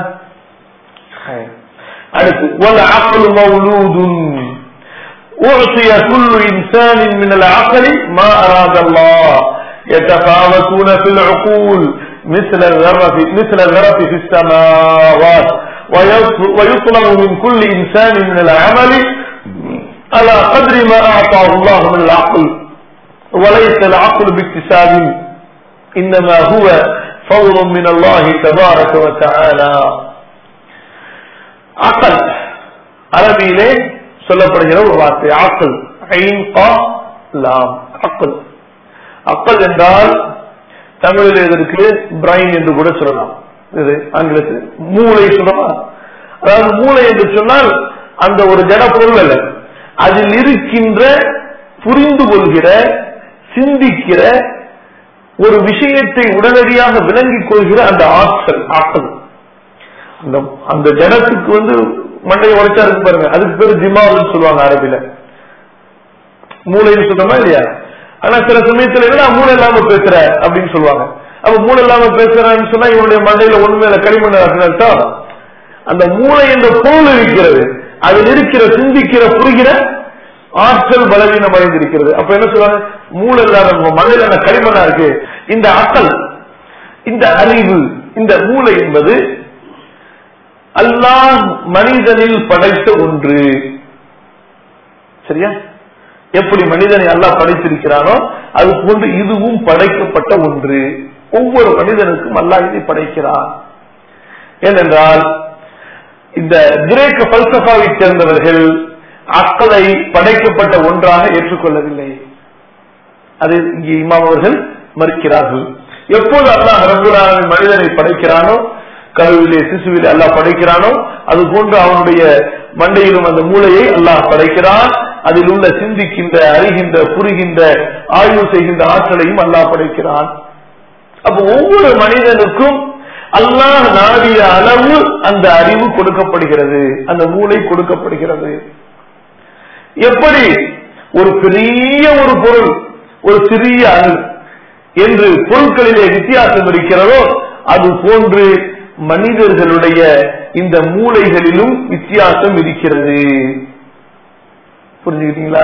அடுத்து والعقل مولود أعطي كل إنسان من العقل ما أراد الله يتفاوتون في العقول مثل الذرة مثل الذرة في السماوات ويطلب من كل إنسان من العمل على قدر ما أعطاه الله من العقل وليس العقل باكتساب إنما هو فضل من الله تبارك وتعالى அக்கல் அரபியிலே சொல்லப்படுகிற ஒரு வார்த்தை ஆக்கல் ஐன் கா லாம் அக்கல் அக்கல் என்றால் தமிழில் இதற்கு பிரைன் என்று கூட சொல்லலாம் இது ஆங்கிலத்தில் மூளை சொல்லலாம் அதாவது மூளை என்று சொன்னால் அந்த ஒரு ஜட பொருள் அல்ல அதில் இருக்கின்ற புரிந்து கொள்கிற சிந்திக்கிற ஒரு விஷயத்தை உடனடியாக விளங்கிக் கொள்கிற அந்த ஆற்றல் ஆற்றல் அந்த அந்த ஜனத்துக்கு வந்து மண்டையை உடைச்சா இருக்கு பாருங்க அதுக்கு பேரு ஜிமாவுன்னு சொல்லுவாங்க அரபில மூளைன்னு சொல்றோமா இல்லையா ஆனா சில சமயத்துல என்ன மூளை இல்லாம பேசுற அப்படின்னு சொல்லுவாங்க அப்ப மூளை இல்லாம பேசுறான்னு சொன்னா இவனுடைய மண்டையில ஒண்ணுமே இல்ல களிமண் அர்த்தம் அந்த மூளை என்ற பொருள் இருக்கிறது அதில் இருக்கிற சிந்திக்கிற புரிகிற ஆற்றல் பலவீனம் அடைந்திருக்கிறது அப்ப என்ன சொல்றாங்க மூளை இல்லாத மண்ணில் களிமண்ணா இருக்கு இந்த அக்கல் இந்த அறிவு இந்த மூளை என்பது அல்லாஹ் மனிதனில் படைத்த ஒன்று சரியா எப்படி மனிதனை அல்லாஹ் படைத்திருக்கிறானோ அது போன்று இதுவும் படைக்கப்பட்ட ஒன்று ஒவ்வொரு மனிதனுக்கும் அல்லாஹ் இதை படைக்கிறான் ஏனென்றால் இந்த கிரேக்க பல்சபாவை சேர்ந்தவர்கள் அக்களை படைக்கப்பட்ட ஒன்றாக ஏற்றுக்கொள்ளவில்லை அது இங்கே இமாம் அவர்கள் மறுக்கிறார்கள் எப்போது அல்லாஹ் ரபுல்லாவின் மனிதனை படைக்கிறானோ கருவிலே சிசுவிலே அல்லாஹ் படைக்கிறானோ அது போன்று அவனுடைய மண்டையிலும் அந்த மூளையை அல்லாஹ் படைக்கிறான் அதில் உள்ள சிந்திக்கின்ற அறிகின்ற புரிகின்ற ஆய்வு செய்கின்ற ஆற்றலையும் அல்லாஹ் படைக்கிறான் அப்ப ஒவ்வொரு மனிதனுக்கும் அல்லாஹ் நாடிய அளவு அந்த அறிவு கொடுக்கப்படுகிறது அந்த மூளை கொடுக்கப்படுகிறது எப்படி ஒரு பெரிய ஒரு பொருள் ஒரு சிறிய அணு என்று பொருட்களிலே வித்தியாசம் இருக்கிறதோ அது போன்று மனிதர்களுடைய இந்த மூளைகளிலும் வித்தியாசம் இருக்கிறது புரிஞ்சுக்கிட்டீங்களா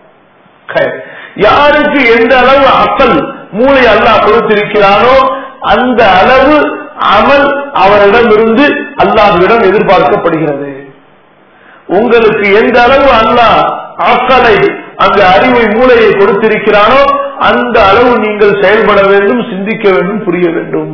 யாருக்கு எந்த அளவு அக்கல் மூளை அல்லாஹ் கொடுத்திருக்கிறானோ அந்த அளவு அமல் அவரிடமிருந்து அல்லாஹ்விடம் எதிர்பார்க்கப்படுகிறது உங்களுக்கு எந்த அளவு அல்லாஹ் ஆக்கலை அந்த அறிவை மூளையை கொடுத்திருக்கிறானோ அந்த அளவு நீங்கள் செயல்பட வேண்டும் சிந்திக்க வேண்டும் புரிய வேண்டும்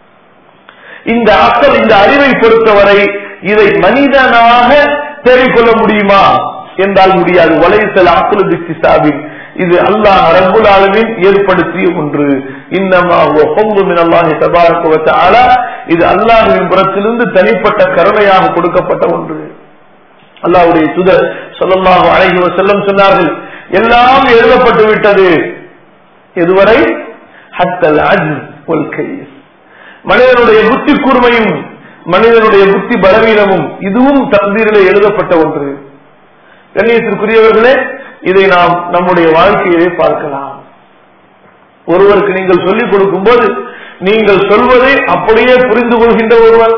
இந்த அக்கல் இந்த அறிவை பொறுத்தவரை இதை மனிதனாக தேடிக்கொள்ள முடியுமா என்றால் முடியாது வலைசல் ஆக்கலு திக்திசாபின் இது அல்லாஹ் ரபுல் ஆலமின் ஏற்படுத்திய ஒன்று இன்னமா அல்லாஹி தபாரக்குவத்த ஆலா இது அல்லாஹுவின் புறத்திலிருந்து தனிப்பட்ட கருணையாக கொடுக்கப்பட்ட ஒன்று அல்லாஹுடைய சுதர் சொல்லமாக அழகி செல்லம் சொன்னார்கள் எல்லாம் எழுதப்பட்டு விட்டது எதுவரை ஹத்தல் அஜ் கொள்கைஸ் மனிதனுடைய புத்தி கூர்மையும் மனிதனுடைய புத்தி பலவீனமும் இதுவும் தந்தீரிலே எழுதப்பட்ட ஒன்று கண்ணியத்திற்குரியவர்களே இதை நாம் நம்முடைய வாழ்க்கையிலே பார்க்கலாம் ஒருவருக்கு நீங்கள் சொல்லிக் கொடுக்கும் போது நீங்கள் சொல்வதை அப்படியே புரிந்து கொள்கின்ற ஒருவர்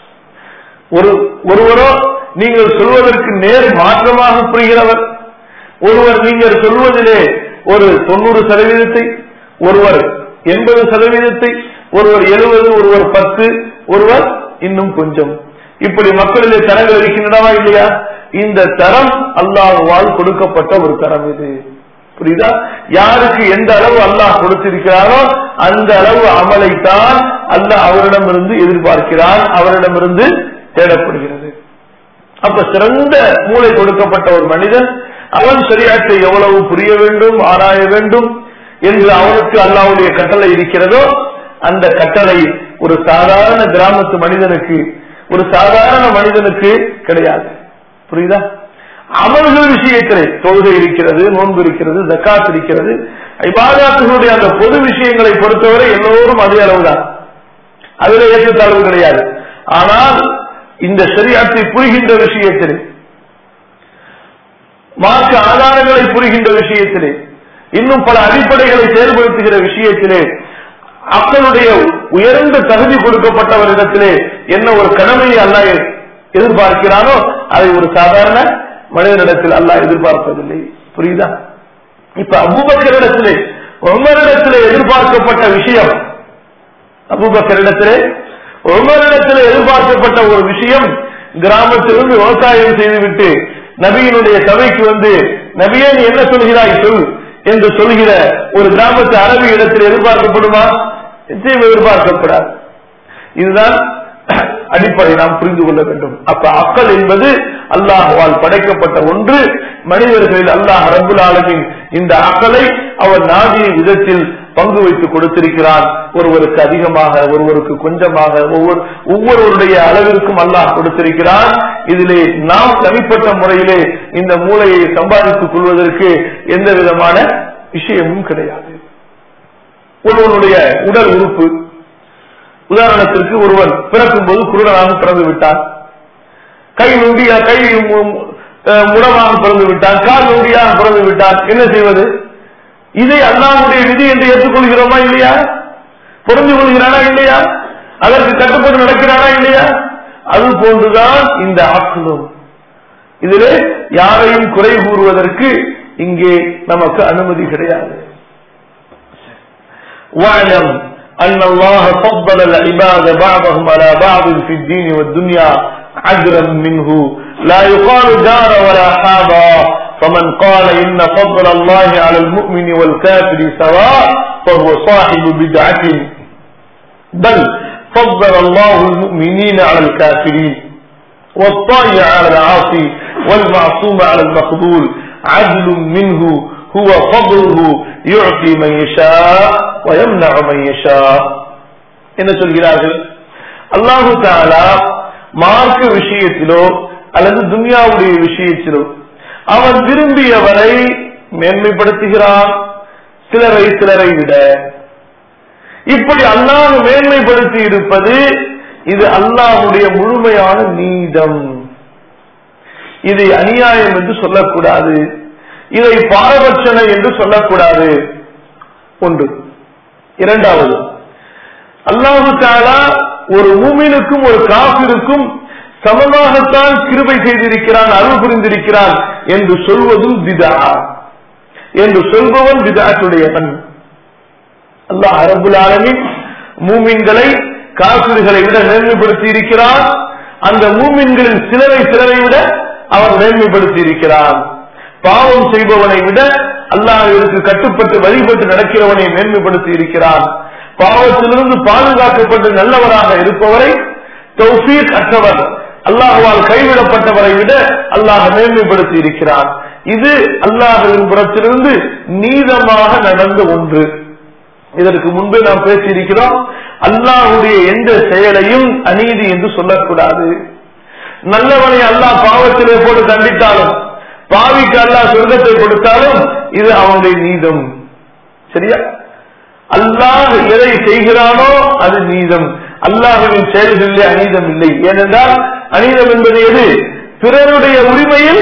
ஒரு ஒருவரோ நீங்கள் சொல்வதற்கு நேர் மாற்றமாக புரிகிறவர் ஒருவர் நீங்கள் சொல்வதிலே ஒரு தொண்ணூறு சதவீதத்தை ஒருவர் எண்பது சதவீதத்தை ஒருவர் எழுபது ஒருவர் பத்து ஒருவர் இன்னும் கொஞ்சம் இப்படி மக்களிலே தரங்கள் இருக்கின்றனவா இல்லையா இந்த தரம் அல்லாஹுவால் கொடுக்கப்பட்ட ஒரு தரம் இது புரியுதா யாருக்கு எந்த அளவு அல்லாஹ் கொடுத்திருக்கிறாரோ அந்த அளவு அமலைத்தான் அல்லாஹ் அவரிடமிருந்து எதிர்பார்க்கிறான் அவரிடமிருந்து தேடப்படுகிறது அப்ப சிறந்த மூளை கொடுக்கப்பட்ட ஒரு மனிதன் அவன் சரியாற்றை எவ்வளவு புரிய வேண்டும் ஆராய வேண்டும் என்று அவனுக்கு அல்லாவுடைய கட்டளை இருக்கிறதோ அந்த கட்டளை ஒரு சாதாரண கிராமத்து மனிதனுக்கு ஒரு சாதாரண மனிதனுக்கு கிடையாது புரியுதா அமல்கள் விஷயத்திலே தொழுகை இருக்கிறது நோன்பு இருக்கிறது ஜக்காத் இருக்கிறது இபாதாத்துகளுடைய அந்த பொது விஷயங்களை பொறுத்தவரை எல்லோரும் அதே அளவுதான் அதுல ஏற்றத்தாழ்வு கிடையாது ஆனால் இந்த சரியாத்தை புரிகின்ற விஷயத்திலே மாற்று ஆதாரங்களை புரிகின்ற விஷயத்திலே இன்னும் பல அடிப்படைகளை செயல்படுத்துகிற விஷயத்திலே மக்களுடைய உயர்ந்த தகுதி கொடுக்கப்பட்டவரிடத்திலே என்ன ஒரு கடமையை அல்ல எதிர்பார்க்கிறானோ அதை ஒரு சாதாரண மனிதனிடத்தில் அல்ல எதிர்பார்ப்பதில்லை புரியுதா இப்ப அபூபக்கரிடத்திலே உமரிடத்திலே எதிர்பார்க்கப்பட்ட விஷயம் அபூபக்கரிடத்திலே உமரிடத்திலே எதிர்பார்க்கப்பட்ட ஒரு விஷயம் கிராமத்திலிருந்து விவசாயம் செய்துவிட்டு நபியினுடைய சபைக்கு வந்து நபியே நீ என்ன சொல்கிறாய் சொல் என்று சொல்கிற ஒரு கிராமத்து அரபி இடத்தில் எதிர்பார்க்கப்படுமா நிச்சயம் எதிர்பார்க்கப்படாது இதுதான் அடிப்படை நாம் புரிந்து கொள்ள வேண்டும் அப்ப அக்கல் என்பது அல்லாஹுவால் படைக்கப்பட்ட ஒன்று மனிதர்களில் அல்லாஹ் ரபுல் ஆலமின் இந்த அக்கலை அவர் நாடிய விதத்தில் பங்கு வைத்து கொடுத்திருக்கிறான் ஒருவருக்கு அதிகமாக ஒருவருக்கு கொஞ்சமாக ஒவ்வொரு ஒவ்வொருவருடைய அளவிற்கும் அல்லாஹ் கொடுத்திருக்கிறான் இதிலே நாம் தனிப்பட்ட முறையிலே இந்த மூளையை சம்பாதித்துக் கொள்வதற்கு எந்த விதமான விஷயமும் கிடையாது ஒருவனுடைய உடல் உறுப்பு உதாரணத்திற்கு ஒருவன் பிறக்கும் போது குருடனாக பிறந்து விட்டான் கை நொண்டியா கை முடமாக பிறந்து விட்டான் கால் நொண்டியாக பிறந்து விட்டான் என்ன செய்வது இதை அண்ணாவுடைய விதி என்று ஏற்றுக்கொள்கிறோமா இல்லையா புரிந்து கொள்கிறானா இல்லையா அதற்கு கட்டுப்பட்டு நடக்கிறானா இல்லையா அது போன்றுதான் இந்த ஆக்களும் இதிலே யாரையும் குறை கூறுவதற்கு இங்கே நமக்கு அனுமதி கிடையாது واعلم أن الله فضل العباد بعضهم على بعض في الدين والدنيا عدلا منه لا يقال جار ولا حابا فمن قال إن فضل الله على المؤمن والكافر سواء فهو صاحب بدعة بل فضل الله المؤمنين على الكافرين والطائع على العاصي والمعصوم على المقبول عدل منه هو فضله يعطي من يشاء ويمنع من يشاء என்ன சொல்கிறார்கள் அல்லாஹு தாலா மார்க்க விஷயத்திலோ அல்லது துன்யாவுடைய விஷயத்திலோ அவன் விரும்பியவரை மேன்மைப்படுத்துகிறான் சிலரை சிலரை விட இப்படி அல்லாஹ் மேன்மைப்படுத்தி இருப்பது இது அல்லாஹுடைய முழுமையான நீதம் இதை அநியாயம் என்று சொல்லக்கூடாது இதை பாரபட்சணை என்று சொல்லக்கூடாது ஒன்று இரண்டாவது அல்லாஹு தாலா ஒரு மூமினுக்கும் ஒரு காப்பிற்கும் சமமாகத்தான் கிருபை செய்திருக்கிறான் அருள் புரிந்திருக்கிறான் என்று சொல்வதும் பிதா என்று சொல்பவன் பிதாத்துடையவன் அல்லாஹ் அரபுல் ஆலமின் மூமின்களை காப்பிர்களை விட மேன்மைப்படுத்தி இருக்கிறான் அந்த மூமின்களின் சிலரை சிலரை விட அவன் மேன்மைப்படுத்தி இருக்கிறான் பாவம் செய்பவனை விட அல்லாஹிற்கு கட்டுப்பட்டு வழிபட்டு நடக்கிறவனை மேன்மைப்படுத்தி இருக்கிறான் பாவத்திலிருந்து பாதுகாக்கப்பட்டு நல்லவராக இருப்பவரை தௌஃபீக் அற்றவர் அல்லாஹுவால் கைவிடப்பட்டவரை விட அல்லாஹ் மேன்மைப்படுத்தி இருக்கிறான் இது அல்லாஹுவின் புறத்திலிருந்து நீதமாக நடந்த ஒன்று இதற்கு முன்பே நாம் பேசியிருக்கிறோம் அல்லாஹுடைய எந்த செயலையும் அநீதி என்று சொல்லக்கூடாது நல்லவனை அல்லாஹ் பாவத்திலே போட்டு தண்டித்தாலும் பாவிக்கு அல்லாஹ் சொர்க்கத்தை கொடுத்தாலும் இது அவனுடைய நீதம் சரியா அல்லாஹ் எதை செய்கிறானோ அது நீதம் அல்லாஹுவின் செயல்களிலே அநீதம் இல்லை ஏனென்றால் அநீதம் என்பது எது பிறருடைய உரிமையில்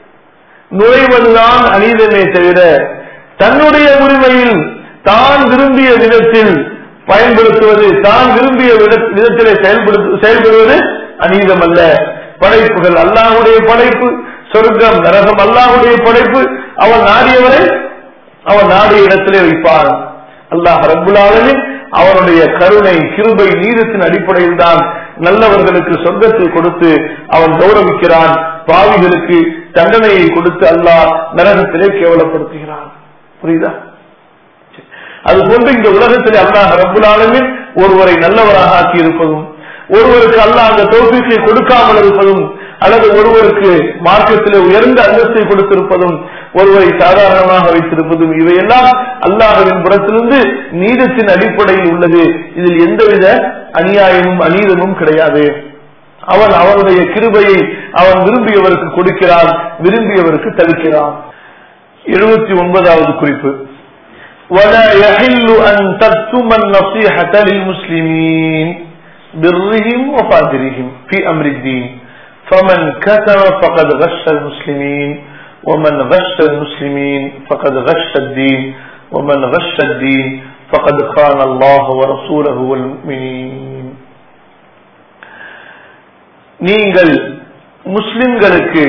நுழைவதுதான் அநீதமே தவிர தன்னுடைய உரிமையில் தான் விரும்பிய விதத்தில் பயன்படுத்துவது தான் விரும்பிய விதத்திலே செயல்படுவது அநீதம் அல்ல படைப்புகள் அல்லாஹுடைய படைப்பு சொர்க்கம் நரகம் அல்லாஹுடைய படைப்பு அவன் நாடியவரை அவன் நாடிய இடத்திலே வைப்பான் அல்லாஹ் ரபுல்லாவின் அவனுடைய கருணை கிருபை நீதத்தின் அடிப்படையில் தான் நல்லவர்களுக்கு சொர்க்கத்தை கொடுத்து அவன் கௌரவிக்கிறான் பாவிகளுக்கு தண்டனையை கொடுத்து அல்லாஹ் நரகத்திலே கேவலப்படுத்துகிறான் புரியுதா அது போன்று இந்த உலகத்திலே அல்லாஹ் ரபுல்லாலுமின் ஒருவரை நல்லவராக ஆக்கி இருப்பதும் ஒருவருக்கு அல்லாஹ் அந்த தோல்வியை கொடுக்காமல் இருப்பதும் அல்லது ஒருவருக்கு மார்க்கத்திலே உயர்ந்த அந்தஸ்தை கொடுத்திருப்பதும் ஒருவரை சாதாரணமாக வைத்திருப்பதும் இவையெல்லாம் அல்லாஹுவின் புறத்திலிருந்து நீதத்தின் அடிப்படையில் உள்ளது இதில் எந்தவித அநியாயமும் அநீதமும் கிடையாது அவன் அவனுடைய கிருபையை அவன் விரும்பியவருக்கு கொடுக்கிறான் விரும்பியவருக்கு தடுக்கிறான் எழுபத்தி ஒன்பதாவது குறிப்பு ولا يحل أن تكتم النصيحة للمسلمين برهم وفاجرهم في أمر الدين فمن كتم فقد غش المسلمين ومن غش المسلمين فقد غش الدين ومن غش الدين فقد خان الله ورسوله والمؤمنين நீங்கள் முஸ்லிம்களுக்கு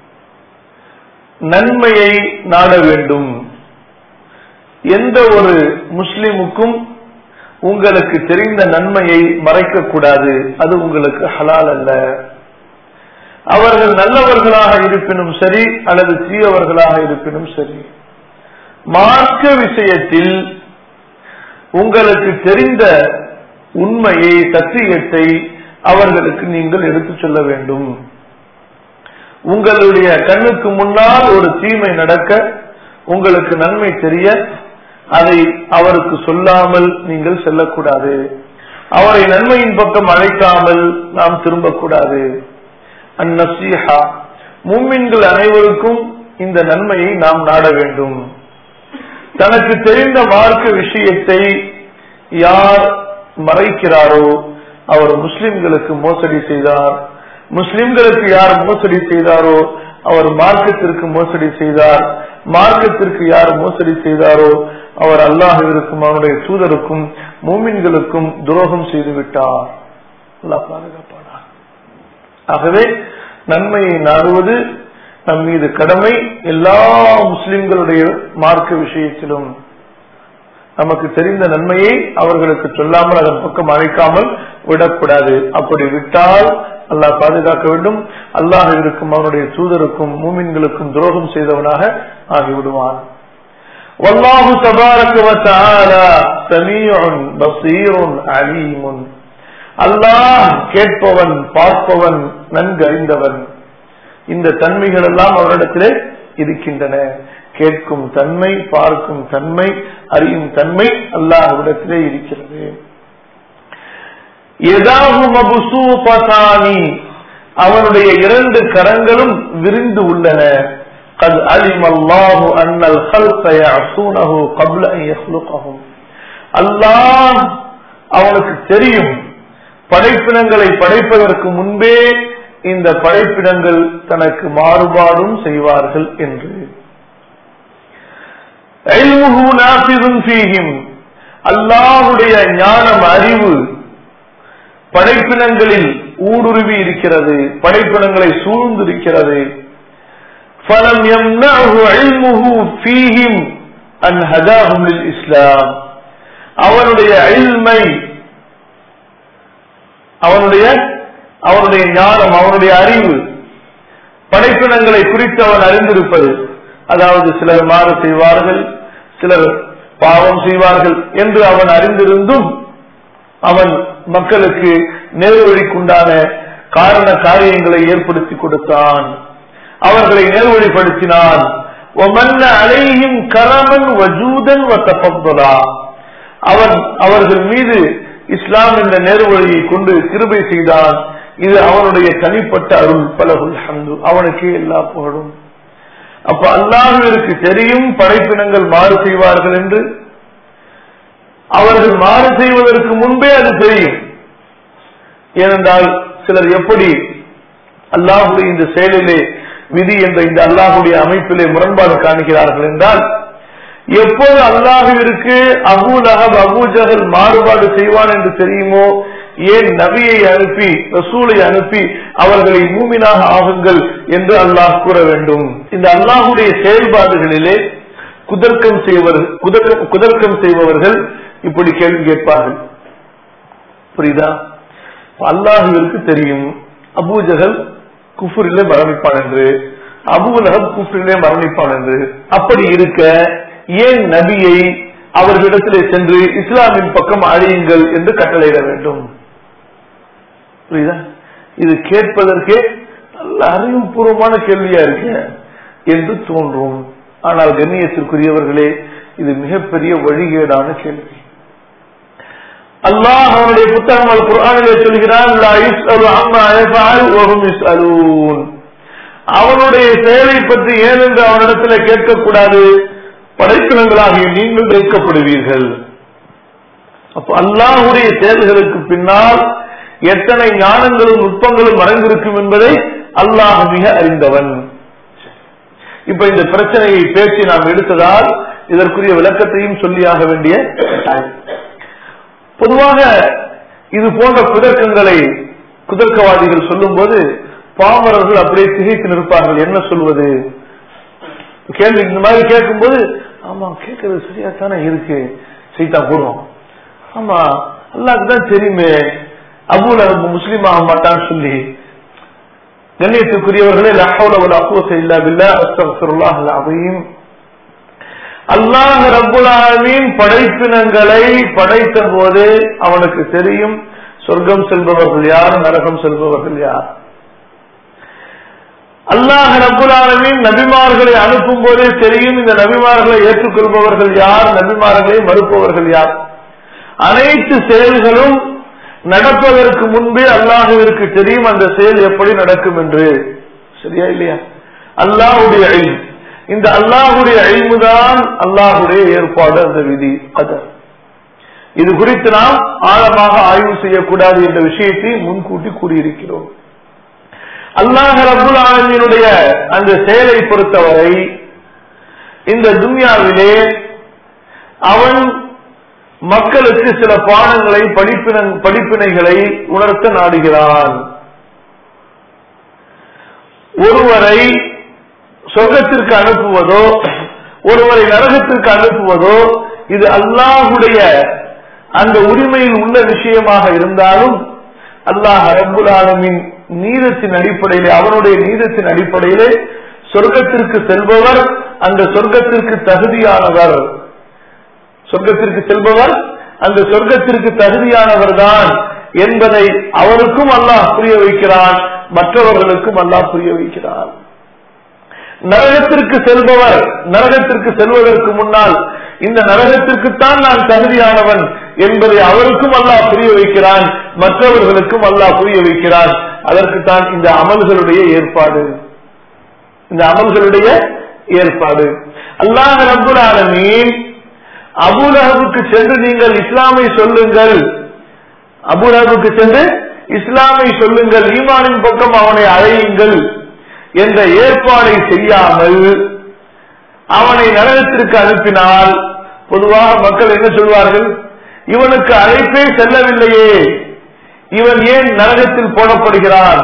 நன்மையை நாட வேண்டும் எந்த ஒரு முஸ்லிமுக்கும் உங்களுக்கு தெரிந்த நன்மையை மறைக்கக்கூடாது அது உங்களுக்கு ஹலால் அல்ல அவர்கள் நல்லவர்களாக இருப்பினும் சரி அல்லது தீயவர்களாக இருப்பினும் சரி மார்க்க விஷயத்தில் உங்களுக்கு தெரிந்த உண்மையை சத்தியத்தை அவர்களுக்கு நீங்கள் எடுத்துச் சொல்ல வேண்டும் உங்களுடைய கண்ணுக்கு முன்னால் ஒரு தீமை நடக்க உங்களுக்கு நன்மை தெரிய அதை அவருக்கு சொல்லாமல் நீங்கள் செல்லக்கூடாது அவரை நன்மையின் பக்கம் அழைக்காமல் நாம் திரும்பக்கூடாது அந்நசீஹா மூமின்கள் அனைவருக்கும் இந்த நன்மையை நாம் நாட வேண்டும் தனக்கு தெரிந்த மார்க்க விஷயத்தை யார் மறைக்கிறாரோ அவர் முஸ்லிம்களுக்கு மோசடி செய்தார் முஸ்லிம்களுக்கு யார் மோசடி செய்தாரோ அவர் மார்க்கத்திற்கு மோசடி செய்தார் மார்க்கத்திற்கு யார் மோசடி செய்தாரோ அவர் அல்லாஹிற்கும் அவனுடைய தூதருக்கும் மூமின்களுக்கும் துரோகம் செய்து விட்டார் அல்லாஹ் பாதுகாப்பானார் ஆகவே நன்மையை நாடுவது நம் மீது கடமை எல்லா முஸ்லிம்களுடைய மார்க்க விஷயத்திலும் நமக்கு தெரிந்த நன்மையை அவர்களுக்கு சொல்லாமல் அதன் பக்கம் அழைக்காமல் விடக்கூடாது அப்படி விட்டால் அல்லாஹ் பாதுகாக்க வேண்டும் அல்லாஹ் இருக்கும் அவனுடைய தூதருக்கும் மூமின்களுக்கும் துரோகம் செய்தவனாக ஆகிவிடுவான் والله تبارك وتعالى سميع بصير عليم அல்லாஹ் கேட்பவன் பார்ப்பவன் நன்கு அறிந்தவன் இந்த தன்மைகள் எல்லாம் அவரிடத்திலே இருக்கின்றன கேட்கும் தன்மை பார்க்கும் தன்மை அறியும் தன்மை அல்லாஹ்விடத்திலே இருக்கிறது அவனுடைய இரண்டு கரங்களும் விரிந்து உள்ளன قد علم الله أن الخلق يعصونه قبل أن يخلقهم அல்லாஹ் அவனுக்கு தெரியும் படைப்பினங்களை படைப்பதற்கு முன்பே இந்த படைப்பினங்கள் தனக்கு மாறுபாடும் செய்வார்கள் என்று அல்லாஹுடைய ஞானம் அறிவு படைப்பினங்களில் ஊடுருவி இருக்கிறது படைப்பினங்களை சூழ்ந்திருக்கிறது فلم يمنعه علمه فيهم أن هداهم للإسلام அவனுடைய இல்மை அவனுடைய அவனுடைய ஞானம் அவனுடைய அறிவு படைப்பினங்களை குறித்து அவன் அறிந்திருப்பது அதாவது சிலர் மாறு செய்வார்கள் சிலர் பாவம் செய்வார்கள் என்று அவன் அறிந்திருந்தும் அவன் மக்களுக்கு நேர்வழிக்குண்டான காரண காரியங்களை ஏற்படுத்தி கொடுத்தான் அவர்களை நேர்வழிப்படுத்தினான் அலையும் கரமன் வஜூதன் அவன் அவர்கள் மீது இஸ்லாம் என்ற நேர்வழியை கொண்டு கிருபை செய்தான் இது அவனுடைய தனிப்பட்ட அருள் பலகுல் ஹந்து அவனுக்கு எல்லா புகழும் அப்ப அல்லாஹுவிற்கு தெரியும் படைப்பினங்கள் மாறு செய்வார்கள் என்று அவர்கள் மாறு செய்வதற்கு முன்பே அது தெரியும் ஏனென்றால் சிலர் எப்படி அல்லாஹுடைய இந்த செயலிலே விதி என்ற இந்த அல்லாஹுடைய அமைப்பிலே முரண்பாடு காணுகிறார்கள் என்றால் எப்போது அல்லாஹுவிற்கு அபு லஹப் அபு ஜஹல் மாறுபாடு செய்வான் என்று தெரியுமோ ஏன் நபியை அனுப்பி ரசூலை அனுப்பி அவர்களை மூமினாக ஆகுங்கள் என்று அல்லாஹ் கூற வேண்டும் இந்த அல்லாஹுடைய செயல்பாடுகளிலே குதர்க்கம் செய்வர்கள் குதர்க்கம் செய்பவர்கள் இப்படி கேள்வி கேட்பார்கள் புரியுதா அல்லாஹுவிற்கு தெரியும் அபூஜகல் குஃபுரிலே மரணிப்பான் என்று அபுலகம் குஃபுரிலே மரணிப்பான் என்று அப்படி இருக்க ஏன் நபியை அவர்களிடத்திலே சென்று இஸ்லாமின் பக்கம் அழியுங்கள் என்று கட்டளையிட வேண்டும் புரியுதா இது கேட்பதற்கே நல்ல அறிவுபூர்வமான கேள்வியா இருக்கு என்று தோன்றும் ஆனால் கண்ணியத்திற்குரியவர்களே இது மிகப்பெரிய வழிகேடான கேள்வி அல்லாஹ் அவனுடைய புத்தகங்கள் குர்ஆனிலே சொல்கிறான் லா யுஸ்அலு அம்மா யஃபஅல் வ ஹும் யுஸ்அலூன் அவனுடைய செயலை பற்றி ஏனென்று அவனிடத்தில் கேட்கக்கூடாது படைப்பினங்களாகிய நீங்கள் கேட்கப்படுவீர்கள் அப்ப அல்லாஹுடைய செயல்களுக்கு பின்னால் எத்தனை ஞானங்களும் நுட்பங்களும் மறைந்திருக்கும் என்பதை அல்லாஹ் மிக அறிந்தவன் இப்ப இந்த பிரச்சனையை பேசி நாம் எடுத்ததால் இதற்குரிய விளக்கத்தையும் சொல்லியாக வேண்டிய கட்டாயம். பொதுவாக இது போன்ற குதர்க்கங்களை குதர்க்கவாதிகள் சொல்லும்போது பாமரர்கள் அப்படியே திகைத்து நிற்பார்கள் என்ன சொல்வது கேள்வி இந்த மாதிரி கேட்கும்போது ஆமா கேட்கறது சரியா தானே இருக்கு சீதா போடுவோம் ஆமா அல்லாஹ்க்கு தான் தெரியுமே அபுல முஸ்லீம் ஆக மாட்டான்னு சொல்லி கண்ணியத்துக்குரியவர்களே லஹவுல வலா குவத்த இல்லா பில்லா அஸ்தக்ஃபிருல்லாஹ் அலீம் அல்லாஹ் ரப்புல் ஆலமீன் படைப்பினங்களை படைத்த போது அவனுக்கு தெரியும் சொர்க்கம் செல்பவர்கள் யார் நரகம் செல்பவர்கள் யார் அல்லாஹ் ரப்புல் ஆலமீன் நபிமார்களை அனுப்பும் போதே தெரியும் இந்த நபிமார்களை ஏற்றுக்கொள்பவர்கள் யார் நபிமார்களை மறுப்பவர்கள் யார் அனைத்து செயல்களும் நடப்பதற்கு முன்பே அல்லாஹுவிற்கு தெரியும் அந்த செயல் எப்படி நடக்கும் என்று சரியா இல்லையா அல்லாஹுடைய அழிவு இந்த அல்லாஹுடைய அழிவுதான் அல்லாஹுடைய ஏற்பாடு அந்த விதி அது இது குறித்து நாம் ஆழமாக ஆய்வு செய்யக்கூடாது என்ற விஷயத்தை முன்கூட்டி கூறியிருக்கிறோம் அல்லாஹ் ரபுல் ஆலமீனுடைய அந்த செயலை பொறுத்தவரை இந்த துன்யாவிலே அவன் மக்களுக்கு சில பாடங்களை படிப்பின படிப்பினைகளை உணர்த்த நாடுகிறான் ஒருவரை சொர்க்கத்திற்கு அனுப்புவதோ ஒருவரை நரகத்திற்கு அனுப்புவதோ இது அல்லாஹுடைய அந்த உரிமையில் உள்ள விஷயமாக இருந்தாலும் அல்லாஹ் ரபுல் ஆலமின் நீதத்தின் அடிப்படையிலே அவனுடைய நீதத்தின் அடிப்படையிலே சொர்க்கத்திற்கு செல்பவர் அந்த சொர்க்கத்திற்கு தகுதியானவர் சொர்க்கத்திற்கு செல்பவர் அந்த சொர்க்கத்திற்கு தகுதியானவர் தான் என்பதை அவருக்கும் அல்லாஹ் புரிய வைக்கிறான் மற்றவர்களுக்கும் அல்லாஹ் புரிய வைக்கிறான் நரகத்திற்கு செல்பவர் நரகத்திற்கு செல்வதற்கு முன்னால் இந்த நரகத்திற்குத்தான் நான் தகுதியானவன் என்பதை அவருக்கும் அல்லாஹ் புரிய வைக்கிறான் மற்றவர்களுக்கும் அல்லாஹ் புரிய வைக்கிறான் அதற்குத்தான் இந்த அமல்களுடைய ஏற்பாடு இந்த அமல்களுடைய ஏற்பாடு அல்லாஹ் ரபுல் ஆலமீன் அபுலஹபுக்கு சென்று நீங்கள் இஸ்லாமை சொல்லுங்கள் அபுலஹபுக்கு சென்று இஸ்லாமை சொல்லுங்கள் ஈமானின் பக்கம் அவனை அழையுங்கள் என்ற ஏற்பாடை செய்யாமல் அவனை நரகத்திற்கு அனுப்பினால் பொதுவாக மக்கள் என்ன சொல்வார்கள் இவனுக்கு அழைப்பே செல்லவில்லையே இவன் ஏன் நரகத்தில் போடப்படுகிறான்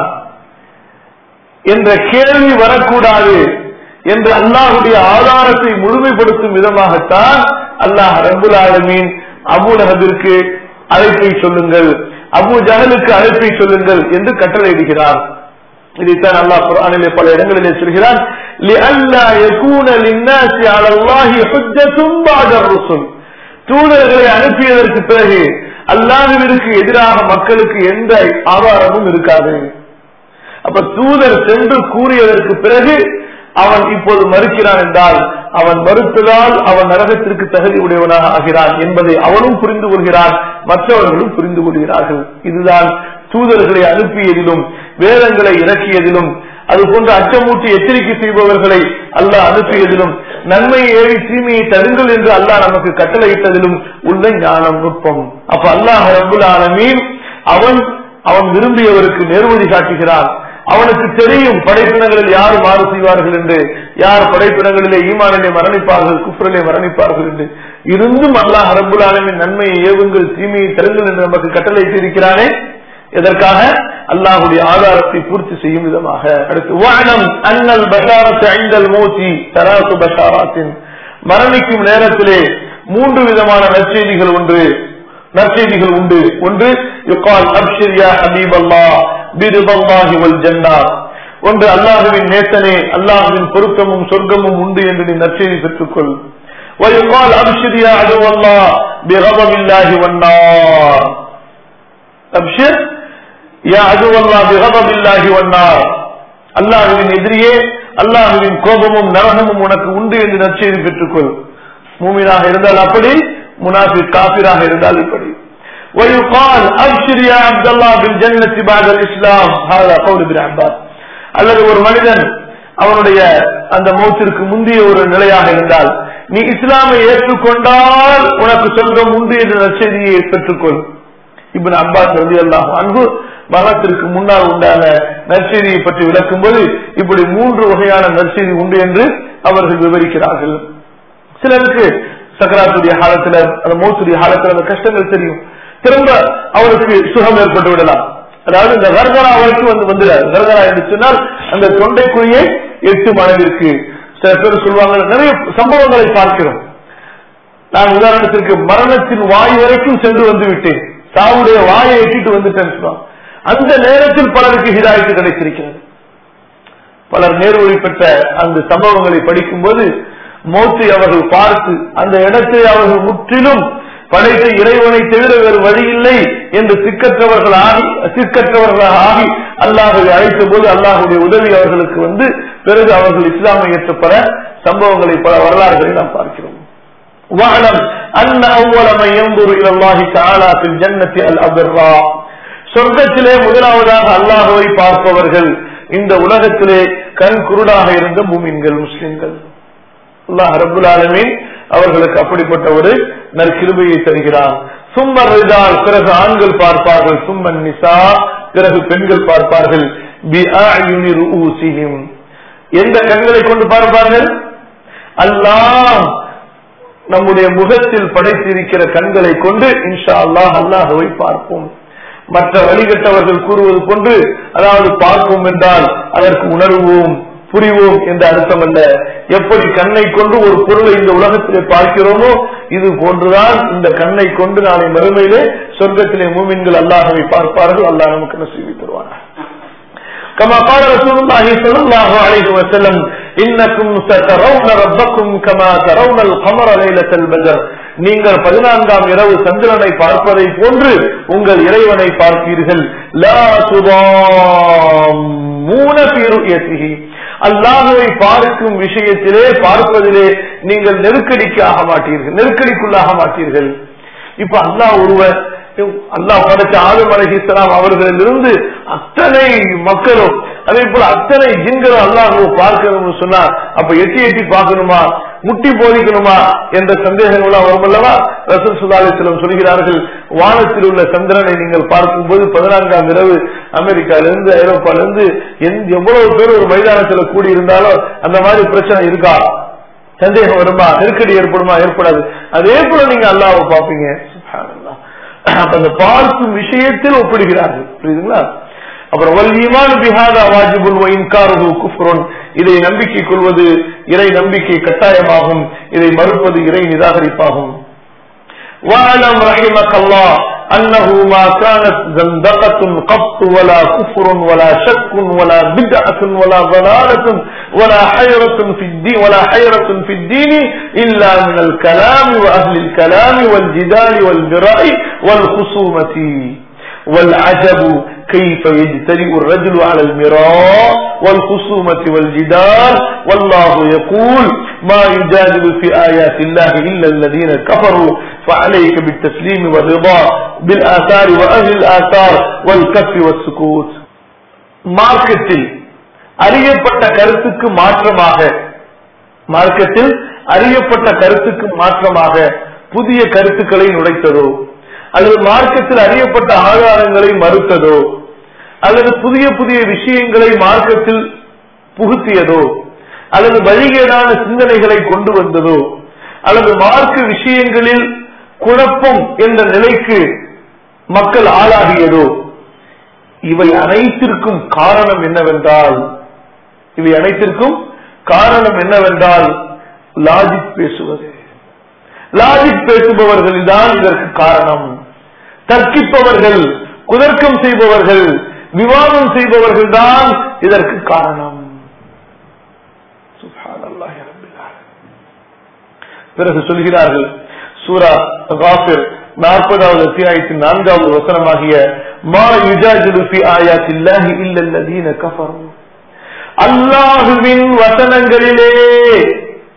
என்ற கேள்வி வரக்கூடாது என்று அல்லாஹுடைய ஆதாரத்தை முழுமைப்படுத்தும் விதமாகத்தான் அல்லாஹ் ரபுல் ஆலமீன் அபு நகபிற்கு அழைப்பை சொல்லுங்கள் அபு ஜஹலுக்கு அழைப்பை சொல்லுங்கள் என்று கட்டளையிடுகிறார் இதைத்தான் அல்லாஹ் குர்ஆனிலே பல இடங்களிலே சொல்கிறான் لِأَلَّا يَكُونَ لِلنَّاسِ عَلَى اللَّهِ حُجَّةٌ بَعْدَ الرُّسُلِ தூதர்களை அனுப்பியதற்கு பிறகு அல்லாஹுவிற்கு எதிராக மக்களுக்கு எந்த ஆதாரமும் இருக்காது அப்ப தூதர் சென்று கூறியதற்கு பிறகு அவன் இப்போது மறுக்கிறான் என்றால் அவன் மறுத்ததால் அவன் நரகத்திற்கு தகுதி உடையவனாக ஆகிறான் என்பதை அவனும் புரிந்து கொள்கிறான் மற்றவர்களும் புரிந்து கொள்கிறார்கள் இதுதான் தூதர்களை அனுப்பியதிலும் வேதங்களை இறக்கியதிலும் அது போன்ற அச்சமூட்டி எச்சரிக்கை செய்பவர்களை அல்லாஹ் அனுப்பியதிலும் நன்மையை ஏறி தீமையை தருங்கள் என்று அல்லாஹ் நமக்கு கட்டளையிட்டதிலும் உள்ள ஞானம் நுட்பம் அப்ப அல்லாஹ் ரபுல் ஆலமீன் அவன் அவன் விரும்பியவருக்கு நேர்வழி காட்டுகிறான் அவனுக்கு தெரியும் படைப்பினங்களில் யார் மாறு செய்வார்கள் என்று யார் படைப்பினங்களிலே ஈமானிலே மரணிப்பார்கள் குஃப்ரிலே மரணிப்பார்கள் என்று இருந்தும் அல்லாஹ் ரபுல் ஆலமின் நன்மையை ஏவுங்கள் தீமையை தருங்கள் என்று நமக்கு கட்டளையிட்டு இருக்கிறானே எதற்காக அல்லாஹுடைய ஆதாரத்தை பூர்த்தி செய்யும் விதமாக அடுத்து வானம் அண்ணல் பஷாரத்து ஐந்தல் மூச்சி தராசு பஷாராத்தின் மரணிக்கும் நேரத்திலே மூன்று விதமான நற்செய்திகள் ஒன்று நற்செய்திகள் உண்டு ஒன்று யுகால் அப்ஷிர் யா ஹபீப் அல்லாஹ் பிரிதல்லாஹி வல் ஜன்னா ஒன்று அல்லாஹுவின் நேசனே அல்லாஹுவின் பொருத்தமும் சொர்க்கமும் உண்டு என்று நீ நற்செய்தி பெற்றுக்கொள் ويقال أبشر يا عدو الله بغضب الله والنار أبشر يا عدو الله بغضب الله والنار அல்லாஹுவின் எதிரியே அல்லாஹுவின் கோபமும் நரகமும் உனக்கு உண்டு என்று நற்செய்தி பெற்றுக்கொள் மூமினாக இருந்தால் அப்படி முனாஃபி காபிராக இருந்தால் இப்படி ويقال أبشر يا عبد الله بالجنة بعد الإسلام هذا قول ابن عباس அல்லது ஒரு மனிதன் அவனுடைய அந்த மௌத்திற்கு முந்தைய ஒரு நிலையாக இருந்தால் நீ இஸ்லாமை ஏற்றுக்கொண்டால் உனக்கு சொந்தம் உண்டு என்ற நற்செய்தியை பெற்றுக்கொள் இப்னு அப்பாஸ் ரதி அல்லாஹ் அன்பு மரணத்திற்கு முன்னால் உண்டான நற்செய்தியை பற்றி விளக்கும் போது இப்படி மூன்று வகையான நற்செய்தி உண்டு என்று அவர்கள் விவரிக்கிறார்கள் சிலருக்கு சக்கராத்துடைய காலத்துல அந்த மௌத்துடைய காலத்துல அந்த கஷ்டங்கள் தெரியும் திரும்ப அவருக்கு சுகம் ஏற்பட்டு விடலாம் அதாவது இந்த கர்கரா வரைக்கும் வந்து வந்துடாது கர்கரா என்று சொன்னால் அந்த தொண்டைக்குழியை எட்டு மனதிற்கு சில பேர் சொல்லுவாங்க நிறைய சம்பவங்களை பார்க்கிறோம் நான் உதாரணத்திற்கு மரணத்தின் வாய் வரைக்கும் சென்று வந்து விட்டேன் சாவுடைய வாயை எட்டிட்டு வந்துட்டேன் சொல்லுவாங்க அந்த நேரத்தில் பலருக்கு ஹிதாயத்து கிடைத்திருக்கிறது பலர் நேர்வழி பெற்ற அந்த சம்பவங்களை படிக்கும்போது மோத்தை அவர்கள் பார்த்து அந்த இடத்தை அவர்கள் முற்றிலும் படைத்த இறைவனை தவிர வேறு வழி இல்லை என்று சிக்கற்றவர்கள் ஆகி சிக்கற்றவர்களாக ஆகி அல்லாஹை அழைத்த போது அல்லாஹுடைய உதவி அவர்களுக்கு வந்து பிறகு அவர்கள் இஸ்லாமை ஏற்றப்பட சம்பவங்களை பல வரலாறுகளை நாம் பார்க்கிறோம் واعلم أن أول من ينظر إلى الله تعالى في الجنة الأبراء சொர்க்கத்திலே முதலாவதாக அல்லாஹுவை பார்ப்பவர்கள் இந்த உலகத்திலே கண் குருடாக இருந்த மூமின்கள் முஸ்லிம்கள் அல்லாஹ் ரபுல் ஆலமீன் அவர்களுக்கு அப்படிப்பட்ட ஒரு நற்கிருபையை தருகிறான் சும்மர் ரிதால் பிறகு ஆண்கள் பார்ப்பார்கள் சும்மன் நிசா பிறகு பெண்கள் பார்ப்பார்கள் பிஆயுனி ரூசிஹிம் எந்த கண்களை கொண்டு பார்ப்பார்கள் அல்லாஹ் நம்முடைய முகத்தில் படைத்திருக்கிற கண்களை கொண்டு இன்ஷா அல்லாஹ் அல்லாஹுவை பார்ப்போம் மற்ற வழிகட்டவர்கள் கூறுவது கொண்டு அதாவது பார்ப்போம் என்றால் அதற்கு உணர்வோம் புரிவோம் என்ற அர்த்தம் அல்ல எப்படி கண்ணை கொண்டு ஒரு பொருளை இந்த உலகத்திலே பார்க்கிறோமோ இது போன்றுதான் இந்த கண்ணை கொண்டு நாளை மறுமையிலே சொர்க்கத்திலே மூமின்கள் அல்லாஹவை பார்ப்பார்கள் அல்லாஹ் நமக்கு நசீவி தருவாங்க كما قال رسول الله صلى الله عليه وسلم إنكم سترون ربكم كما ترون القمر ليلة البدر நீங்கள் பதினான்காம் இரவு சந்திரனை பார்ப்பதை போன்று உங்கள் இறைவனை பார்ப்பீர்கள் லா சுதாமூன பீருயத்திகி அல்லாஹுவை பார்க்கும் விஷயத்திலே பார்ப்பதிலே நீங்கள் நெருக்கடிக்கு ஆக மாட்டீர்கள் நெருக்கடிக்குள்ளாக மாட்டீர்கள் இப்ப அல்லாஹ் ஒருவர் அல்லாஹ் படைச்ச ஆதம் அலஹி இஸ்லாம் அவர்களிலிருந்து அத்தனை மக்களும் அதே போல அத்தனை ஜின்களும் அல்லாஹ் பார்க்கணும்னு சொன்னா அப்ப எட்டி எட்டி பார்க்கணுமா முட்டி போதிக்கணுமா என்ற சந்தேகங்கள் வரும் அல்லவா ரசூல் சுல்லாலிஸ்லம் சொல்கிறார்கள் வானத்தில் உள்ள சந்திரனை நீங்கள் பார்க்கும்போது பதினான்காம் இரவு அமெரிக்காவிலிருந்து ஐரோப்பாலிருந்து எவ்வளவு பேர் ஒரு மைதானத்தில் கூடி இருந்தாலும் அந்த மாதிரி பிரச்சனை இருக்கா சந்தேகம் வருமா நெருக்கடி ஏற்படுமா ஏற்படாது அதே போல நீங்க அல்லாவை பார்ப்பீங்க அந்த பார்க்கும் விஷயத்தில் ஒப்பிடுகிறார்கள் புரியுதுங்களா அப்புறம் வல் ஈமான் பிஹாதா வாஜிபுல் இன்காரது குஃப்ரோன் இதை நம்பிக்கை கொள்வது இறை நம்பிக்கை கட்டாயமாகும் இதை மறுப்பது இறை நிராகரிப்பாகும் واعلم رحمك الله أنه ما كانت زندقة قط ولا كفر ولا شك ولا بدعة ولا ضلالة ولا حيرة في الدين ولا حيرة في الدين إلا من الكلام وأهل الكلام والجدال والمراء والخصومة والعجب كيف يجترئ الرجل على المراء والخصومة والجدال والله يقول ما يجادل في آيات الله إلا الذين كفروا فعليك بالتسليم والرضا بالآثار وأهل الآثار والكف والسكوت மார்க்கத்தில் அறியப்பட்ட கருத்துக்கு மாற்றமாக மார்க்கத்தில் அறியப்பட்ட கருத்துக்கு மாற்றமாக புதிய கருத்துக்களை நுழைத்ததோ அல்லது மார்க்கத்தில் அறியப்பட்ட ஆதாரங்களை மறுத்ததோ அல்லது புதிய புதிய விஷயங்களை மார்க்கத்தில் புகுத்தியதோ அல்லது வழிகேடான சிந்தனைகளை கொண்டு வந்ததோ அல்லது மார்க்க விஷயங்களில் குழப்பம் என்ற நிலைக்கு மக்கள் ஆளாகியதோ இவை அனைத்திற்கும் காரணம் என்னவென்றால் இவை அனைத்திற்கும் காரணம் என்னவென்றால் லாஜிக் பேசுவது லாஜிக் பேசுபவர்கள் தான் இதற்கு காரணம் தர்க்கிப்பவர்கள் குதர்க்கம் செய்பவர்கள் விவாதம் செய்பவர்கள் தான் இதற்கு காரணம் பிறகு சொல்கிறார்கள் சூரா காஃபிர் நாற்பதாவது அத்தியாயத்தின் நான்காவது வசனமாகிய மா யுஜாஜிலு ஃபி ஆயாத்தில்லாஹி இல்லல்லதீன கஃபரு அல்லாஹுவின் வசனங்களிலே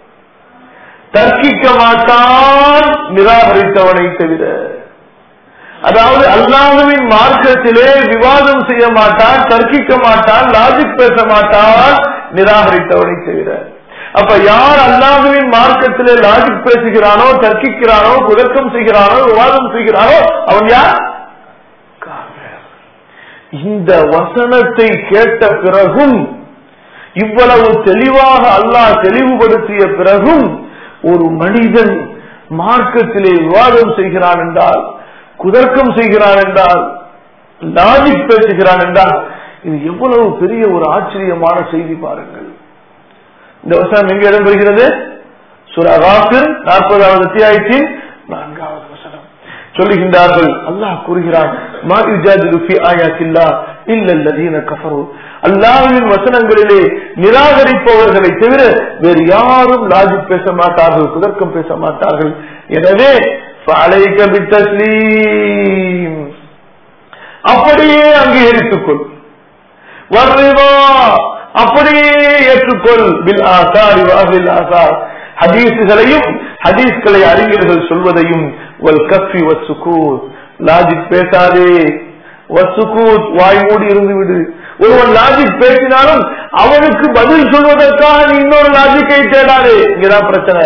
தர்க்கிக்க மாட்டான் நிராகரித்தவனை தவிர அதாவது அல்லாஹுவின் மார்க்கத்திலே விவாதம் செய்ய மாட்டான் தர்க்கிக்க மாட்டான் லாஜிக் பேச மாட்டான் நிராகரித்தவனை தவிர அப்ப யார் அல்லாஹுவின் மார்க்கத்திலே லாஜிக் பேசுகிறானோ தர்க்கிக்கிறானோ குதர்க்கம் செய்கிறானோ விவாதம் செய்கிறானோ அவன் யார் காஃபிர். இந்த வசனத்தை கேட்ட பிறகும் இவ்வளவு தெளிவாக அல்லாஹ் தெளிவுபடுத்திய பிறகும் ஒரு மனிதன் மார்க்கத்திலே விவாதம் செய்கிறான் என்றால் குதர்க்கம் செய்கிறான் என்றால் லாஜிக் பேசுகிறான் என்றால் இது எவ்வளவு பெரிய ஒரு ஆச்சரியமான செய்தி பாருங்கள் இந்த வசனம் எங்க இடம்பெறுகிறது சுரகாசிர் நாற்பதாவது அத்தியாயத்தின் நான்காவது வசனம் சொல்லுகின்றார்கள் அல்லாஹ் கூறுகிறான் மா யுஜாதிலு ஃபி ஆயாத்தில்லா இல்லல்லதீன கஃபரு அல்லாஹ்வின் வசனங்களிலே நிராகரிப்பவர்களை தவிர வேறு யாரும் லாஜிக் பேச மாட்டார்கள் குதர்க்கம் பேச மாட்டார்கள் எனவே فعليك بالتسليم அப்படியே அங்கீகரித்துக் கொள் வர்றிவா அப்படியே ஏற்றுக்கொள் பில் ஆசார் வாஹில் ஆசார் ஹதீஸ்களையும் ஹதீஸ்களை அறிஞர்கள் சொல்வதையும் வல் கஃபி வசுகூத் லாஜிக் பேசாதே வசுகூத் வாய் மூடி இருந்து விடு ஒருவன் லாஜிக் பேசினாலும் அவனுக்கு பதில் சொல்வதற்காக நீ இன்னொரு லாஜிக்கை தேடாதே இங்கதான் பிரச்சனை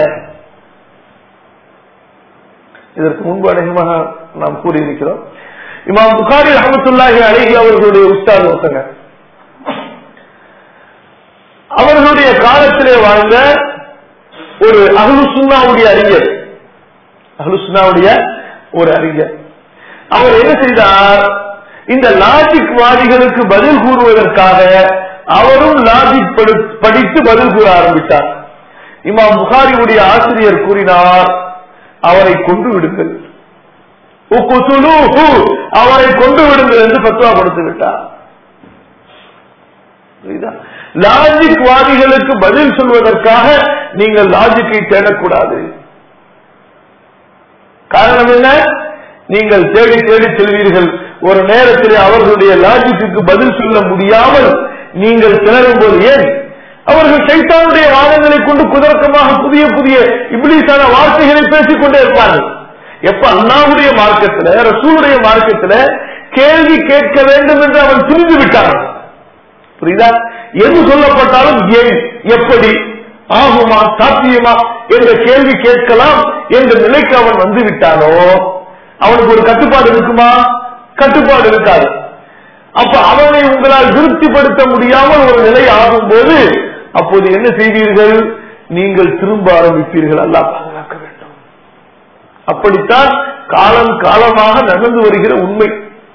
இதற்கு முன்பு அநேகமாக நாம் கூறியிருக்கிறோம் இமாம் புகாரி ரஹமத்துல்லாஹி அழகி அவர்களுடைய உஸ்தாத் ஒருத்தங்க அவர்களுடைய காலத்திலே வாழ்ந்த ஒரு அகலுசுன்னாவுடைய அறிஞர் அகலுசுன்னாவுடைய ஒரு அறிஞர் அவர் என்ன செய்தார் இந்த லாஜிக் வாதிகளுக்கு பதில் கூறுவதற்காக அவரும் லாஜிக் படி- படித்து பதில் கூற ஆரம்பித்தார் இமாம் புகாரியுடைய ஆசிரியர் கூறினார் அவரை கொண்டு விடுங்கள் உக்குதுலூஹு, அவரை கொண்டு விடுங்கள் என்று பத்துவா கொடுத்து விட்டார் புரியுதா? லாஜிக் வாதிகளுக்கு பதில் சொல்வதற்காக நீங்கள் லாஜிக்கை தேடக்கூடாது காரணம் என்ன நீங்கள் தேடி தேடி செல்வீர்கள் ஒரு நேரத்தில் அவர்களுடைய லாஜிக்கு பதில் சொல்ல முடியாமல் நீங்கள் திணறும் போது ஏன் அவர்கள் சைத்தானுடைய வாதங்களை கொண்டு குதர்க்கமாக புதிய புதிய இப்ளீஸான வார்த்தைகளை பேசிக் கொண்டே இருப்பார்கள் எப்ப அண்ணாவுடைய மார்க்கத்துல ரசூலுடைய மார்க்கத்துல கேள்வி கேட்க வேண்டும் என்று அவன் துணிந்து விட்டான் புரியுதா எது சொல்லப்பட்டாலும் ஏன் எப்படி ஆகுமா சாத்தியமா என்ற கேள்வி கேட்கலாம் என்ற நிலைக்கு அவன் வந்து விட்டானோ அவனுக்கு ஒரு கட்டுப்பாடு இருக்குமா கட்டுப்பாடு இருக்காது அப்ப அவனை உங்களால் திருப்திப்படுத்த முடியாமல் ஒரு நிலை ஆகும் போது அப்போது என்ன செய்வீர்கள் நீங்கள் திரும்ப ஆரம்பிப்பீர்கள் அல்லாஹ் பாதுகாக்க வேண்டும் அப்படித்தான் காலம் காலமாக நடந்து வருகிற உண்மை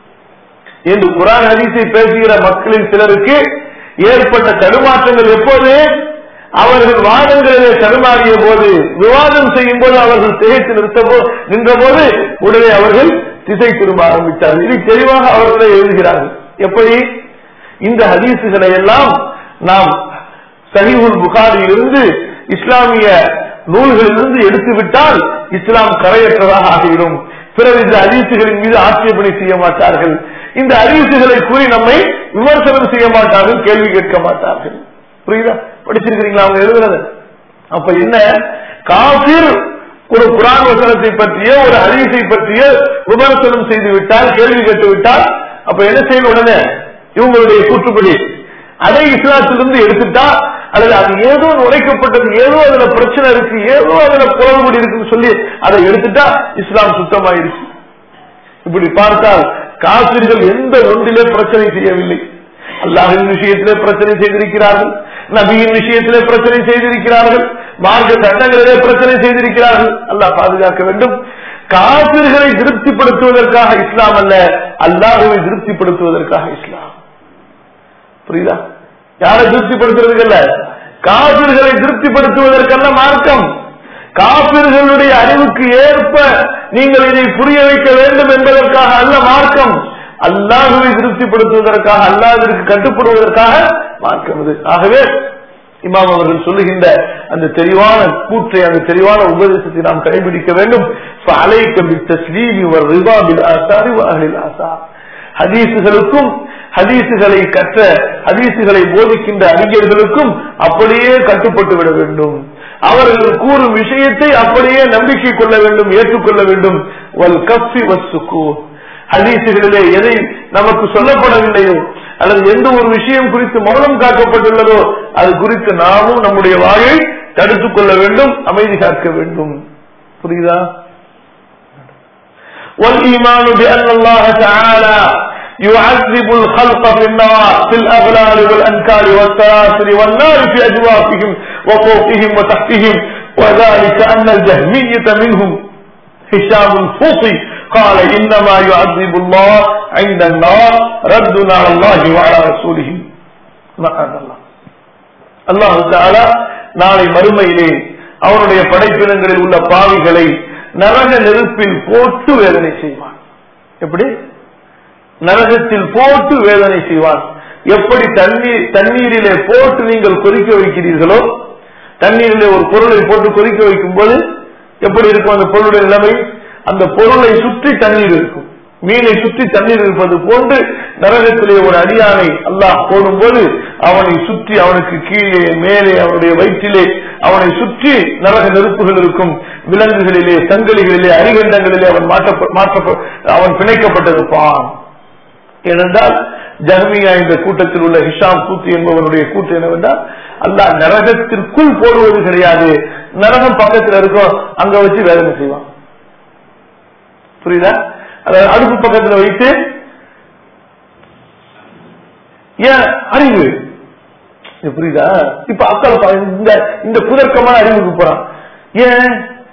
என்று குரான் ஹதீஸை பேசுகிற மக்களில் சிலருக்கு ஏற்பட்ட தடுமாற்றங்கள் எப்போது அவர்கள் வாதங்களிலே தடுமாறிய போது விவாதம் செய்யும் போது அவர்கள் திகைத்து நிறுத்த நின்ற போது உடனே அவர்கள் திசை திரும்ப ஆரம்பித்தார்கள் இதை தெளிவாக அவர்களே எழுதுகிறார்கள் எப்படி இந்த ஹதீசுகளை எல்லாம் நாம் சஹீஹுல் புகாரியிலிருந்து இஸ்லாமிய நூல்களிலிருந்து எடுத்துவிட்டால் இஸ்லாம் கரையற்றதாக ஆகிவிடும் பிறகு இந்த ஹதீசுகளின் மீது ஆட்சேபனை செய்ய மாட்டார்கள் இந்த ஹதீசுகளை கூறி நம்மை விமர்சனம் செய்ய மாட்டார்கள் கேள்வி கேட்க மாட்டார்கள் புரியுதா படிச்சிருக்கிறீங்களா அவங்க எழுதுறது அப்ப என்ன காபிர் ஒரு குரான் வசனத்தை பற்றிய ஒரு ஹதீஸை பற்றிய விமர்சனம் செய்து விட்டால் கேள்வி கேட்டு விட்டால் அப்ப என்ன செய்யணும் உடனே இவங்களுடைய கூற்றுப்படி அதை இஸ்லாத்திலிருந்து எடுத்துட்டா அல்லது அது ஏதோ உரைக்கப்பட்டது ஏதோ அதுல பிரச்சனை இருக்கு ஏதோ அதுல குளறுபடி இருக்குன்னு சொல்லி அதை எடுத்துட்டா இஸ்லாம் சுத்தமாயிருச்சு இப்படி பார்த்தால் காசிர்கள் எந்த ஒன்றிலே பிரச்சனை செய்யவில்லை அல்லாஹின் விஷயத்திலே பிரச்சனை செய்திருக்கிறார்கள் நபியின் விஷயத்திலே பிரச்சனை செய்திருக்கிறார்கள் மார்க்க சட்டங்களிலே பிரச்சனை செய்திருக்கிறார்கள் அல்லாஹ் பாதுகாக்க வேண்டும் காசிர்களை திருப்திப்படுத்துவதற்காக இஸ்லாம் அல்ல அல்லாஹுவை திருப்திப்படுத்துவதற்காக இஸ்லாம் புரியுதா யாரை திருப்திப்படுத்துறதுக்கு அல்ல காபிர்களை திருப்திப்படுத்துவதற்கல்ல மார்க்கம் காபிர்களுடைய அறிவுக்கு ஏற்ப நீங்கள் இதை புரிய வைக்க வேண்டும் என்பதற்காக அல்ல மார்க்கம் அல்லாஹுவை திருப்திப்படுத்துவதற்காக அல்லாஹிற்கு கட்டுப்படுவதற்காக மார்க்கம் இது ஆகவே இமாம் அவர்கள் சொல்லுகின்ற அந்த தெளிவான கூற்றை அந்த தெளிவான உபதேசத்தை நாம் கடைபிடிக்க வேண்டும் ஹதீசுகளுக்கும் ஹதீசுகளை கற்ற ஹதீசுகளை போதிக்கின்ற அறிஞர்களுக்கும் அப்படியே கட்டுப்பட்டு விட வேண்டும் அவர்கள் கூறும் விஷயத்தை அப்படியே நம்பிக்கை கொள்ள வேண்டும் ஏற்றுக்கொள்ள வேண்டும் வல் கஃபி வசுக்கு ஹதீசுகளிலே எதை நமக்கு சொல்லப்படவில்லையோ அல்லது எந்த ஒரு விஷயம் குறித்து மௌனம் காக்கப்பட்டுள்ளதோ அது குறித்து நாமும் நம்முடைய வாயை தடுத்துக் கொள்ள வேண்டும் அமைதி காக்க வேண்டும் புரியுதா والإيمان بأن الله تعالى يعذب الخلق في النار في الأغلال والأنكال والسلاسل والنار في أجوافهم وفوقهم وتحتهم وذلك أن الجهمية منهم هشام الفوطي قال إنما يعذب الله عند النار ردنا على الله وعلى رسوله معاذ الله அல்லாஹு தாலா நாளை மறுமையிலே அவருடைய படைப்பினங்களில் உள்ள பாவிகளை நரக நெருப்பில் போட்டு வேதனை செய்வான் எப்படி நரகத்தில் போட்டு வேதனை செய்வான் எப்படி தண்ணீர் தண்ணீரிலே போட்டு நீங்கள் கொதிக்க வைக்கிறீர்களோ தண்ணீரிலே ஒரு பொருளை போட்டு கொதிக்க வைக்கும் போது எப்படி இருக்கும் அந்த பொருளுடைய நிலைமை அந்த பொருளை சுற்றி தண்ணீர் இருக்கும் மீனை சுற்றி தண்ணீர் இருப்பது போன்று நரகத்திலே ஒரு அடியானை அல்லாஹ் போடும்போது அவனை சுற்றி அவனுக்கு கீழே மேலே அவனுடைய வயிற்றிலே அவனை சுற்றி நரக நெருப்புகள் இருக்கும் விலங்குகளிலே சங்கிலிகளிலே அரிகண்டங்களிலே அவன் மாற்ற அவன் பிணைக்கப்பட்டிருப்பான் ஏனென்றால் ஜஹமியா இந்த கூட்டத்தில் உள்ள ஹிஷாம் கூத்து என்பவனுடைய கூட்டு என்னவென்றால் அல்லாஹ் நரகத்திற்குள் போடுவது கிடையாது நரகம் பக்கத்தில் இருக்கும் அங்க வச்சு வேதனை செய்வான் புரியுதா அதாவது அடுப்பு பக்கத்தில் வைத்து ஏன் அறிவு புரியுதா இப்ப அக்கள் இந்த இந்த புதற்கமான அறிவுக்கு போறான் ஏன்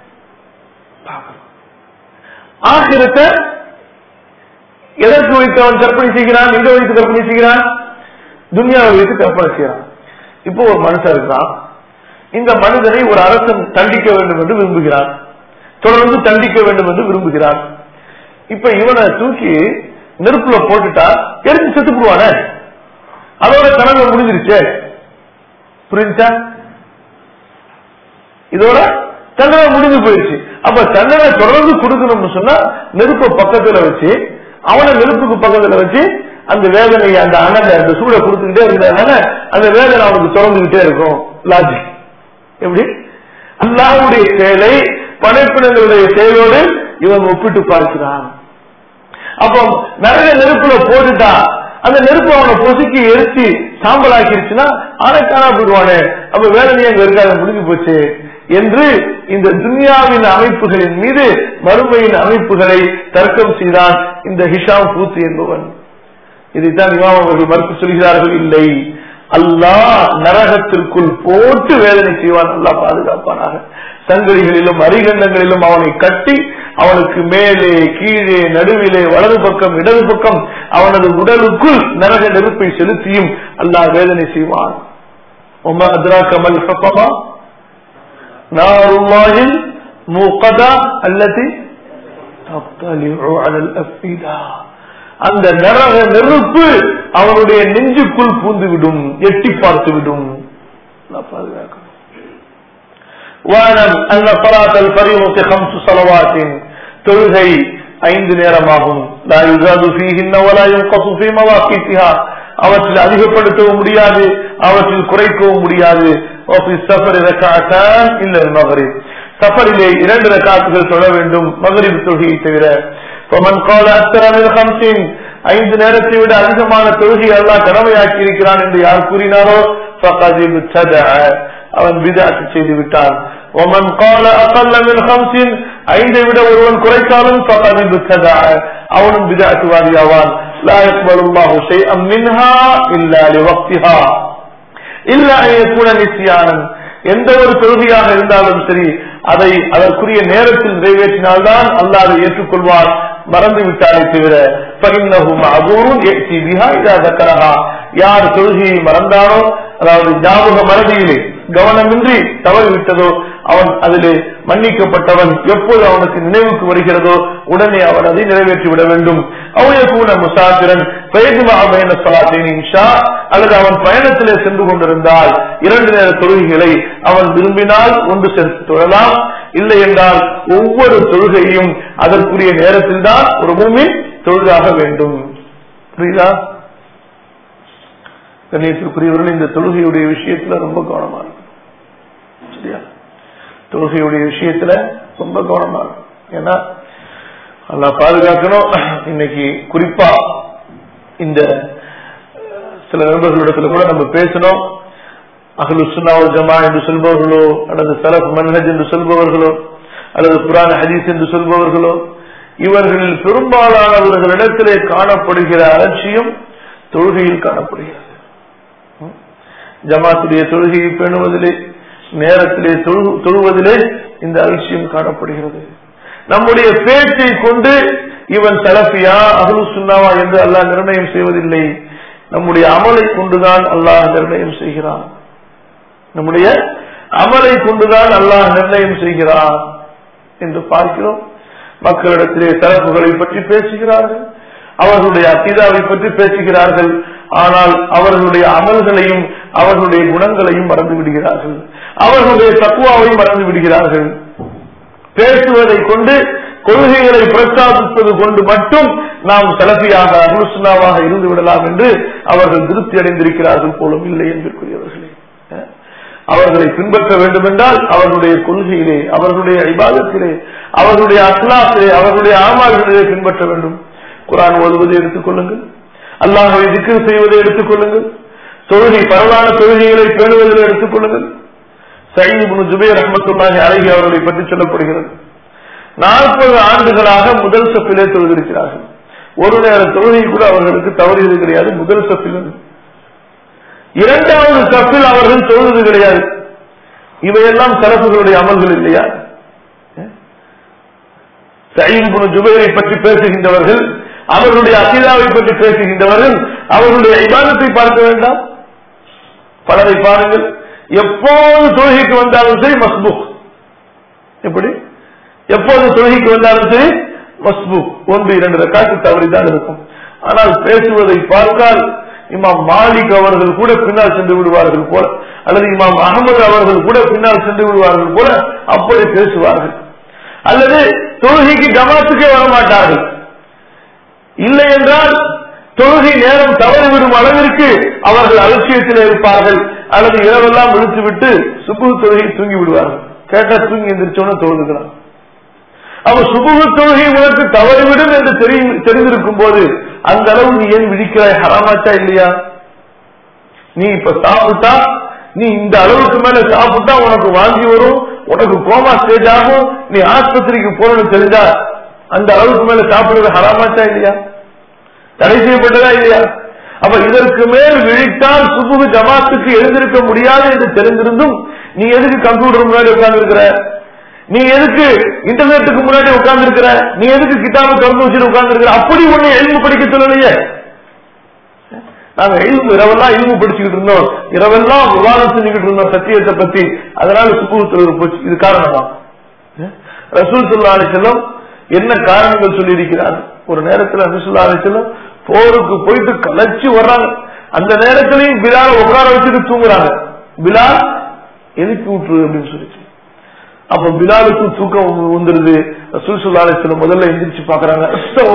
ஆகிரத்தை எதற்கு வைத்து அவன் கற்பனை செய்கிறான் எங்க வைத்து கற்பனை செய்கிறான் துன்யாவை வைத்து கற்பனை செய்யறான் இப்போ ஒரு மனுஷன் இருக்கிறான் இந்த மனிதனை ஒரு அரசன் தண்டிக்க வேண்டும் என்று விரும்புகிறான் தொடர்ந்து தண்டிக்க வேண்டும் என்று விரும்புகிறான் இப்ப இவனை தூக்கி நெருப்புல போட்டுட்டா எரிஞ்சு செத்து போடுவானே அதோட கனவு முடிஞ்சிருச்சே புரிஞ்சா இதோட தண்டனை முடிஞ்சு போயிடுச்சு அப்ப தண்டனை தொடர்ந்து கொடுக்கணும்னு சொன்னா நெருப்ப பக்கத்துல வச்சு அவனை நெருப்புக்கு பக்கத்துல வச்சு அந்த வேதனையை அந்த அனலை அந்த சூழலை கொடுத்துக்கிட்டே இருந்ததுனால அந்த வேதனை அவனுக்கு தொடர்ந்துகிட்டே இருக்கும் லாஜிக் எப்படி அல்லாவுடைய செயலை படைப்பினங்களுடைய செயலோடு இவன் ஒப்பிட்டு பார்க்கிறான் அப்போ நிறைய நெருப்புல போட்டுட்டா அந்த நெருப்பு அவனை பொசுக்கி எரிச்சு சாம்பல் ஆக்கிருச்சுன்னா ஆனைக்கானா போயிடுவானே அப்ப வேதனையே அங்க இருக்காது முடிஞ்சு போச்சு என்று இந்த துன்யாவின் அமைப்புகளின் மீது மறுமையின் அமைப்புகளை தர்க்கம் செய்தான் இந்த ஹிஷாம் பூத்து என்பவன் இதைத்தான் இமாம் அவர்கள் மறுத்து சொல்கிறார்கள் இல்லை அல்லாஹ் நரகத்திற்குள் போட்டு வேதனை செய்வான் அல்லாஹ் பாதுகாப்பானாக சங்கடிகளிலும் அரிகண்டங்களிலும் அவனை கட்டி அவனுக்கு மேலே கீழே நடுவிலே வலது பக்கம் இடது பக்கம் அவனது உடலுக்குள் நரக நெருப்பை செலுத்தியும் அல்லாஹ் வேதனை செய்வான் கமல் நாருல்லாஹில் மூக்கதா அல்லது அந்த நரக நெருப்பு அவனுடைய நெஞ்சுக்குள் பூந்துவிடும் எட்டி பார்த்து விடும் பாதுகாக்கணும் واعلم ان صلاه الفريضه خمس صلوات தொழுகை ஐந்து நேரமாகும் லா யுசாது ஃபீஹின்ன வலா யுன்கஸு ஃபீ மவாகித்திஹா அவற்றில் அதிகப்படுத்தவும் முடியாது அவற்றில் குறைக்கவும் முடியாது وفي السفر ركعتان الا المغرب சஃபரிலே இரண்டு ரகாத்துகள் தொழ வேண்டும் மகரிப் தொழுகையை தவிர فمن قال اكثر من خمس ஐந்து நேரத்தை விட அதிகமான தொழுகை அல்லாஹ் கடமையாக்கி இருக்கிறான் என்று யார் கூறினாரோ فقد ابتدع அவன் விதாத்து செய்து விட்டான் ஒமன் கால அகல்ல மின் ஹம்சின் ஐந்தை விட ஒருவன் குறைத்தாலும் فقد ابتدع அவனும் விதாத்துவாதியாவான் لا يقبل الله شيئا منها الا لوقتها الا ان يكون نسيانا எந்த ஒரு தொழுகையாக இருந்தாலும் சரி அதை அதற்குரிய நேரத்தில் நிறைவேற்றினால்தான் அல்லாஹ் அதை ஏற்றுக்கொள்வார் மறந்து விட்டாலே தவிர யார் தொழுகையை மறந்தானோ அதாவது ஞாபக மறதியிலே கவனமின்றி தவறு விட்டதோ அவன் அதிலே மன்னிக்கப்பட்டவன் எப்போது அவனுக்கு நினைவுக்கு வருகிறதோ உடனே அவன் அதை நிறைவேற்றி விட வேண்டும் அவையக்கூட முசாபிரன் அல்லது அவன் பயணத்திலே சென்று கொண்டிருந்தால் இரண்டு நேர தொழுகைகளை அவன் விரும்பினால் ஒன்று சேர்த்து தொழலாம் இல்லை என்றால் ஒவ்வொரு தொழுகையும் அதற்குரிய நேரத்தில் தான் ஒரு பூமி தொழுதாக வேண்டும் புரியுதா கணேசருக்குரியவர்கள் இந்த தொழுகையுடைய விஷயத்துல ரொம்ப கவனமா இருக்கும் சரியா தொழுகையுடைய விஷயத்துல ரொம்ப கவனமா இருக்கும் ஏன்னா அல்லா பாதுகாக்கணும் இன்னைக்கு குறிப்பா இந்த சில நண்பர்களிடத்துல கூட நம்ம பேசணும் அகலு சுன்னாவல் ஜமா என்று சொல்பவர்களோ அல்லது சலப் மன்ஹஜ் என்று சொல்பவர்களோ அல்லது புராண ஹதீஸ் என்று சொல்பவர்களோ இவர்களில் பெரும்பாலானவர்களிடத்திலே காணப்படுகிற அலட்சியம் தொழுகையில் காணப்படுகிறது ஜமாத்துடைய தொழுகையை பேணுவதிலே நேரத்திலே தொழுவதிலே இந்த அலட்சியம் காணப்படுகிறது நம்முடைய பேச்சை கொண்டு இவன் சலஃபியா அகலு சுன்னாவா என்று அல்லாஹ் நிர்ணயம் செய்வதில்லை நம்முடைய அமலை கொண்டுதான் அல்லாஹ் நிர்ணயம் செய்கிறான் நம்முடைய அமலை கொண்டுதான் அல்லாஹ் நிர்ணயம் செய்கிறான் என்று பார்க்கிறோம் மக்களிடத்திலே தரப்புகளை பற்றி பேசுகிறார்கள் அவர்களுடைய அத்திதாவை பற்றி பேசுகிறார்கள் ஆனால் அவர்களுடைய அமல்களையும் அவர்களுடைய குணங்களையும் மறந்து விடுகிறார்கள் அவர்களுடைய தக்குவாவையும் மறந்து விடுகிறார்கள் பேசுவதை கொண்டு கொள்கைகளை பிரஸ்தாபிப்பது கொண்டு மட்டும் நாம் செலப்பியாக அனுசுனாவாக இருந்து விடலாம் என்று அவர்கள் திருப்தி அடைந்திருக்கிறார்கள் போலும் இல்லை என்பதற்குரியவர்களே அவர்களை பின்பற்ற வேண்டும் என்றால் அவர்களுடைய கொள்கையிலே அவர்களுடைய விவாதத்திலே அவர்களுடைய அஸ்லாத்திலே அவர்களுடைய ஆமால்களிலே பின்பற்ற வேண்டும் குரான் ஓதுவதை எடுத்துக் கொள்ளுங்கள் அல்லாஹை திக்கர் செய்வதை எடுத்துக் கொள்ளுங்கள் தொழுகை பரவான தொழுகைகளை பேணுவதில் எடுத்துக் கொள்ளுங்கள் சயீது ஜுபேர் அஹமத்துல்லாஹி அழகி அவர்களை பற்றி சொல்லப்படுகிறது நாற்பது ஆண்டுகளாக முதல் சப்பிலே தொழுதிருக்கிறார்கள் ஒரு நேர தொழுகை கூட அவர்களுக்கு தவறியது கிடையாது முதல் சப்பில் இரண்டாவது சப்பில் அவர்கள் தொழுவது கிடையாது இவையெல்லாம் சரப்புகளுடைய அமல்கள் இல்லையா சயீது ஜுபேரை பற்றி பேசுகின்றவர்கள் அவர்களுடைய அகிதாவை பற்றி பேசுகின்றவர்கள் அவர்களுடைய இபாதத்தை பார்க்க வேண்டாம் பலரை பாருங்கள் எப்போது தொழுகைக்கு வந்தாலும் சரி மஸ்பூக் எப்படி எப்போது தொழுகைக்கு வந்தாலும் சரி மஸ்பூக் ஒன்று இரண்டு ரக்காத்து தவறிதான் இருக்கும் ஆனால் பேசுவதை பார்த்தால் இமாம் மாலிக் அவர்கள் கூட பின்னால் சென்று விடுவார்கள் போல அல்லது இமாம் அகமது அவர்கள் கூட பின்னால் சென்று விடுவார்கள் போல அப்படி பேசுவார்கள் அல்லது தொழுகைக்கு ஜமாத்துக்கே வரமாட்டார்கள் இல்லை என்றால் தொழுகை நேரம் தவறிவிடும் அளவிற்கு அவர்கள் அலட்சியத்தில் இருப்பார்கள் அல்லது இரவெல்லாம் விழித்துவிட்டு சுபு தொழுகை தூங்கி விடுவார்கள் கேட்டா தூங்கி எந்திரிச்சோன்னு தொழுதுகிறான் அவ சுபுகு தொழுகை உனக்கு தவறிவிடும் என்று தெரிந்திருக்கும் போது அந்த அளவு நீ ஏன் விழிக்கிறாய் ஹராமாச்சா இல்லையா நீ இப்ப சாப்பிட்டா நீ இந்த அளவுக்கு மேல சாப்பிட்டா உனக்கு வாங்கி வரும் உனக்கு கோமா ஸ்டேஜ் ஆகும் நீ ஆஸ்பத்திரிக்கு போறன்னு தெரிஞ்சா அந்த அளவுக்கு மேல சாப்பிடுறது ஹராமாச்சா இல்லையா தடை செய்யப்பட்டதா இல்லையா அப்ப இதற்கு மேல் விழித்தால் சுபுகு ஜமாத்துக்கு எழுந்திருக்க முடியாது என்று தெரிந்திருந்தும் நீ எதுக்கு கம்ப்யூட்டர் முன்னாடி உட்கார்ந்து இருக்கிற நீ எதுக்கு இன்டர்நெட்டுக்கு முன்னாடி உட்கார்ந்து இருக்கிற நீ எதுக்கு கிட்டாபு திறந்து வச்சுட்டு உட்கார்ந்து இருக்கிற அப்படி ஒண்ணு எழுந்து படிக்க சொல்லலையே நாங்க எழுந்து இரவெல்லாம் எழுந்து படிச்சுக்கிட்டு இருந்தோம் இரவெல்லாம் விவாதம் செஞ்சுக்கிட்டு இருந்தோம் சத்தியத்தை பத்தி அதனால சுப்புகுத்துறது போச்சு இது காரணமா ரசூல் சொல்லா செல்லம் என்ன காரணங்கள் சொல்லி இருக்கிறார் ஒரு நேரத்தில் ரசூல்லா செல்லம் போருக்கு போயிட்டு கலைச்சு வர்றாங்க அந்த நேரத்திலையும் பிலால உட்கார வச்சுட்டு தூங்குறாங்க பிலால் எதுக்கு விட்டுரு அப்படின்னு சொல்லிச்சு அப்ப பிலாலுக்கு தூக்கம் வந்துருது ரசூல் சொல்லா செல்லம் முதல்ல எந்திரிச்சு பாக்குறாங்க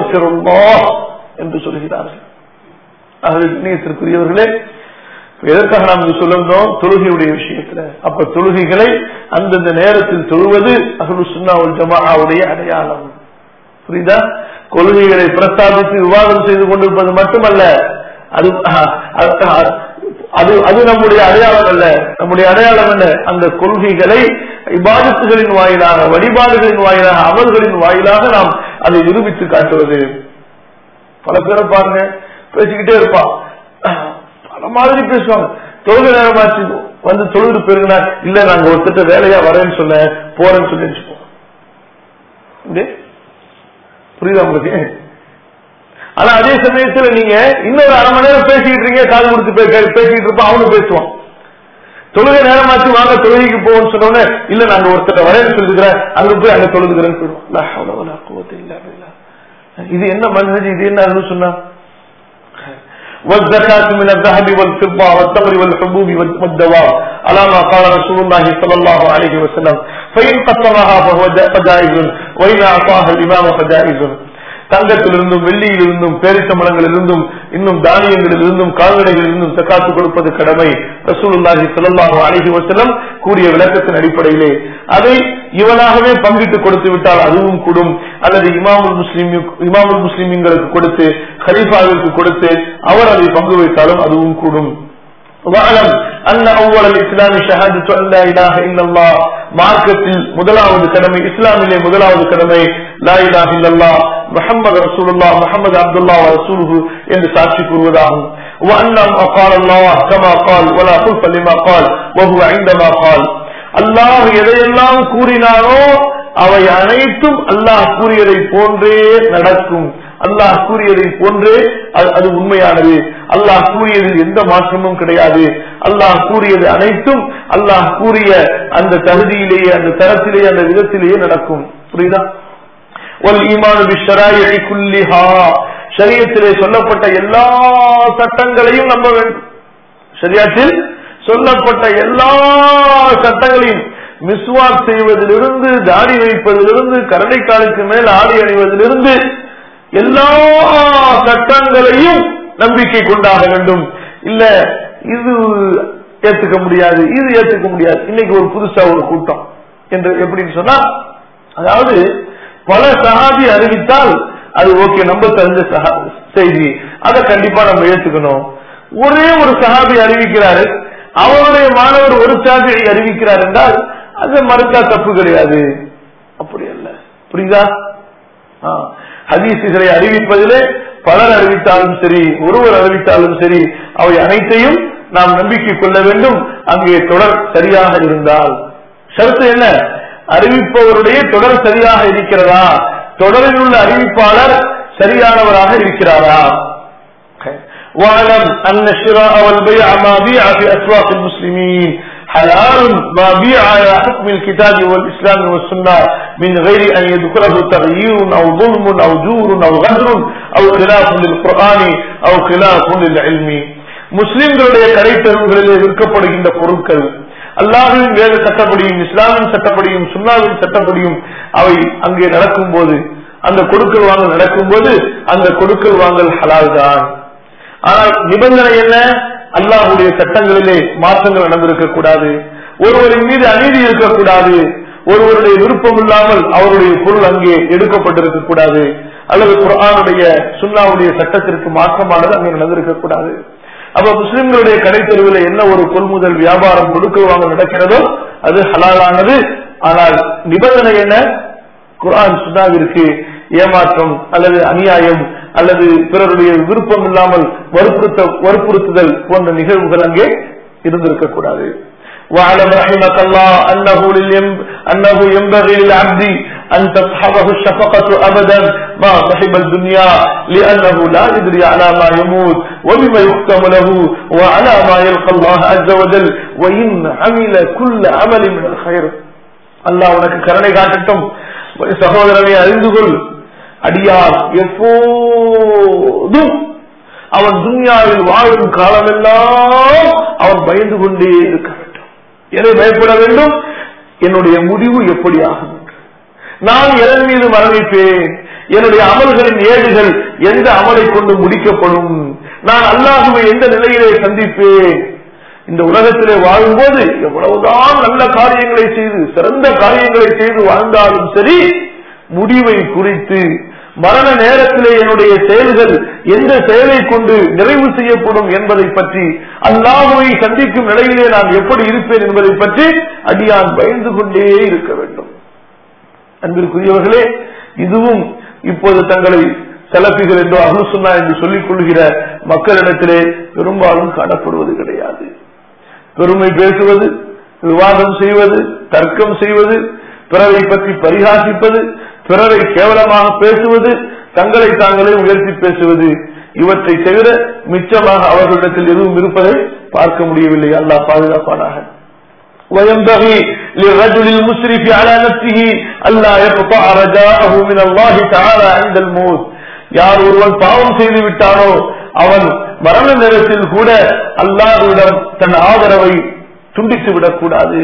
என்று சொல்லுகிறார்கள் நேசத்திற்குரியவர்களே எதற்காக நாம் இது சொல்லணும் தொழுகையுடைய விஷயத்துல அப்ப தொழுகைகளை அந்தந்த நேரத்தில் தொழுவது அகலு சுன்னாவுல் ஜமாவுடைய அடையாளம் புரியுதா கொள்கைகளை பிரஸ்தாபித்து விவாதம் செய்து கொண்டிருப்பது மட்டுமல்ல அது அது அது நம்முடைய அடையாளம் அல்ல நம்முடைய அடையாளம் அல்ல அந்த கொள்கைகளை இபாதத்துகளின் வாயிலாக வழிபாடுகளின் வாயிலாக அமல்களின் வாயிலாக நாம் அதை நிரூபித்து காட்டுவது பல பேரை பாருங்க பேசிக்கிட்டே இருப்பான் பல மாதிரி பேசுவாங்க தொழுகை நேரமாச்சு வந்து தொழுது போயிருந்தா இல்ல நாங்க ஒருத்தட்ட வேலையா வரேன்னு சொல்ல போறேன்னு சொல்லி புரியுதா உங்களுக்கு ஆனா அதே சமயத்துல நீங்க இன்னொரு அரை மணி நேரம் பேசிக்கிட்டு இருக்கீங்க காது கொடுத்து பேசிக்கிட்டு இருப்போம் அவனு பேசுவான் தொழுகை நேரமாச்சு வாங்க தொழுகைக்கு போவோம்னு சொன்னோன்னே இல்ல நாங்க ஒருத்தட்ட வரேன்னு சொல்லிருக்கிறேன் அங்க போய் அங்க தொழுதுக்கிறேன்னு சொல்லுவோம் இது என்ன மனசு இது என்ன சொன்னா والزكاة من الذهب والفضة والتمر والحبوب والدواب على ما قال رسول الله صلى الله عليه وسلم فإن قسمها فهو فجائز وإن أعطاها الإمام فجائز தங்கத்திலிருந்தும் வெள்ளியிலிருந்தும் பேரித்தம்பளங்களிலிருந்தும் இன்னும் தானியங்களிலிருந்தும் கால்நடைகளிலிருந்தும் தக்காத்து கொடுப்பது கடமை ரசூலுல்லாஹி ஸல்லல்லாஹு அலைஹி வஸல்லம் கூறிய விளக்கத்தின் அடிப்படையிலே அதை இவனாகவே பங்கிட்டு கொடுத்து விட்டால் அதுவும் கூடும் அல்லது இமாமுல் முஸ்லிம் இமாமுல் முஸ்லிம்களுக்கு கொடுத்து ஹலீஃபாவிற்கு கொடுத்து அவர் அதை பங்கு வைத்தாலும் அதுவும் கூடும் واعلم ان اول الاسلام شهاده ان لا اله الا الله மார்க்கத்தில் முதலாவது கடமை இஸ்லாமிலே முதலாவது கடமை லா இலாஹ இல்லல்லாஹ் முஹம்மது ரசூலுல்லாஹ் முஹம்மது அப்துல்லாஹ் ரசூலுஹு என்று சாட்சி கூறுவதாகும் وان ما قال الله كما قال ولا خلف لما قال وهو عندما قال அல்லாஹ் எதையெல்லாம் கூறினானோ அவை அனைத்தும் அல்லாஹ் கூறியதை போன்றே நடக்கும் அல்லாஹ் கூறியதை போன்றே அது- அது உண்மையானது அல்லாஹ் கூறியதில் எந்த மாற்றமும் கிடையாது அல்லாஹ் கூறியது அனைத்தும் அல்லாஹ் கூறிய அந்த தகுதியிலேயே அந்த தரத்திலேயே அந்த விதத்திலேயே நடக்கும் புரியுதா ஒல் ஈமானு பிஷராயை குல்லிஹா ஷரியத்திலே சொல்லப்பட்ட எல்லா சட்டங்களையும் நம்ப வேண்டும் ஷரியாத்தில் சொல்லப்பட்ட எல்லா சட்டங்களையும் மிஸ்வாக் செய்வதிலிருந்து தாடி வைப்பதிலிருந்து கரடைக்காலுக்கு மேல் ஆடை அணிவதிலிருந்து எல்லா சட்டங்களையும் நம்பிக்கை கொண்டாக வேண்டும் இல்ல இது ஏத்துக்க முடியாது இது ஏத்துக்க முடியாது இன்னைக்கு ஒரு புதுசா ஒரு கூட்டம் என்று எப்படின்னு சொன்னா அதாவது பல சஹாபி அறிவித்தால் அது ஓகே நம்ம தெரிஞ்ச சஹா- செய்தி அதை கண்டிப்பா நம்ம ஏத்துக்கணும் ஒரே ஒரு சஹாபி அறிவிக்கிறாரு அவருடைய மாணவர் ஒரு சாபியை அறிவிக்கிறார் என்றால் அது மறுத்தா தப்பு கிடையாது அப்படி அல்ல புரியுதா ஆ. ஹதீசுகளை அறிவிப்பதிலே பலர் அறிவித்தாலும் சரி ஒருவர் அறிவித்தாலும் சரி அவை அனைத்தையும் நாம் நம்பிக்கை கொள்ள வேண்டும் அங்கே தொடர் சரியாக இருந்தால் ஷரத்து என்ன அறிவிப்பவருடைய தொடர் சரியாக இருக்கிறதா தொடரில் உள்ள அறிவிப்பாளர் சரியானவராக இருக்கிறாரா واعلم أن الشراء والبيع ما بيع في أسواق المسلمين حلال ما بيع على حكم الكتاب والإسلام والسنة من غير أن يذكره تغيير أو ظلم أو جور أو غدر أو خلاف للقرآن أو خلاف للعلم முஸ்லிம்களுடைய கடைத்தெருவுகளிலே விற்கப்படுகின்ற பொருட்கள் அல்லாஹின் வேத சட்டப்படியும் இஸ்லாமின் சட்டப்படியும் சுன்னாவின் சட்டப்படியும் அவை அங்கே நடக்கும் போது அந்த கொடுக்கல் வாங்கல் நடக்கும் போது அந்த கொடுக்கல் வாங்கல் ஹலால் தான் ஆனால் நிபந்தனை என்ன அல்லாஹுடைய சட்டங்களிலே மாற்றங்கள் நடந்திருக்க கூடாது ஒருவரின் மீது அநீதி இருக்கக்கூடாது ஒருவருடைய விருப்பம் இல்லாமல் அவருடைய பொருள் அங்கே எடுக்கப்பட்டிருக்க கூடாது அல்லது குர்ஆனுடைய சுன்னாவுடைய சட்டத்திற்கு மாற்றமானது அங்கே நடந்திருக்க கூடாது அப்ப முஸ்லிம்களுடைய கடைத்தெருவில் என்ன ஒரு கொள்முதல் வியாபாரம் கொடுக்கல் வாங்க நடக்கிறதோ அது ஹலாலானது ஆனால் நிபந்தனை என்ன குர்ஆன் சுன்னாவிற்கு ஏமாற்றம் அல்லது அநியாயம் அல்லது பிறருடைய விருப்பம் இல்லாமல் வற்புறுத்த வற்புறுத்துதல் போன்ற நிகழ்வுகள் அங்கே இருந்திருக்க கூடாது واعلم رحمك الله انه لليم انه ينبغي للعبد ان تصحبه الشفقة ابدا ما صحب الدنيا لانه لا يدري على ما يموت وبما يختم له وعلى ما يلقى الله عز وجل وان عمل كل عمل من الخير அல்லாஹ் உனக்கு கருணை காட்டட்டும் சகோதரனை அறிந்து கொள் அடியார் எப்போதும் அவன் துன்யாவில் வாழும் காலமெல்லாம் அவன் பயந்து கொண்டே இருக்க வேண்டும் எதை பயப்பட வேண்டும் என்னுடைய முடிவு எப்படி ஆகும் என்று. நான் எதன் மீது மரணிப்பேன் என்னுடைய அமல்களின் ஏடுகள் எந்த அமலை கொண்டு முடிக்கப்படும் நான் அல்லாஹுவை எந்த நிலையிலே சந்திப்பேன் இந்த உலகத்திலே வாழும்போது எவ்வளவுதான் நல்ல காரியங்களை செய்து சிறந்த காரியங்களை செய்து வாழ்ந்தாலும் சரி முடிவை குறித்து மரண நேரத்திலே என்னுடைய செயல்கள் எந்த செயலை கொண்டு நிறைவு செய்யப்படும் என்பதை பற்றி அல்லாஹுவை சந்திக்கும் நிலையிலே நான் எப்படி இருப்பேன் என்பதை பற்றி அடியான் பயந்து கொண்டே இருக்க வேண்டும் அன்பிற்குரியவர்களே இதுவும் இப்போது தங்களை செலப்பிகள் என்றோ அகுசுன்னா என்று சொல்லிக் கொள்கிற மக்களிடத்திலே பெரும்பாலும் காணப்படுவது கிடையாது பெருமை பேசுவது விவாதம் செய்வது தர்க்கம் செய்வது பிறரை பற்றி பரிகாசிப்பது பிறரை கேவலமாக பேசுவது தங்களை தாங்களே உயர்த்தி பேசுவது இவற்றை தவிர மிச்சமாக அவர்களிடத்தில் எதுவும் இருப்பதை பார்க்க முடியவில்லை அல்லாஹ் பாதுகாப்பானாக وينبغي للرجل المسرف على نفسه ألا يقطع رجاءه من الله تعالى عند الموت யார் ஒருவன் பாவம் செய்து விட்டானோ அவன் மரண நேரத்தில் கூட அல்லாஹ்விடம் தன் ஆதரவை துண்டித்து விடக்கூடாது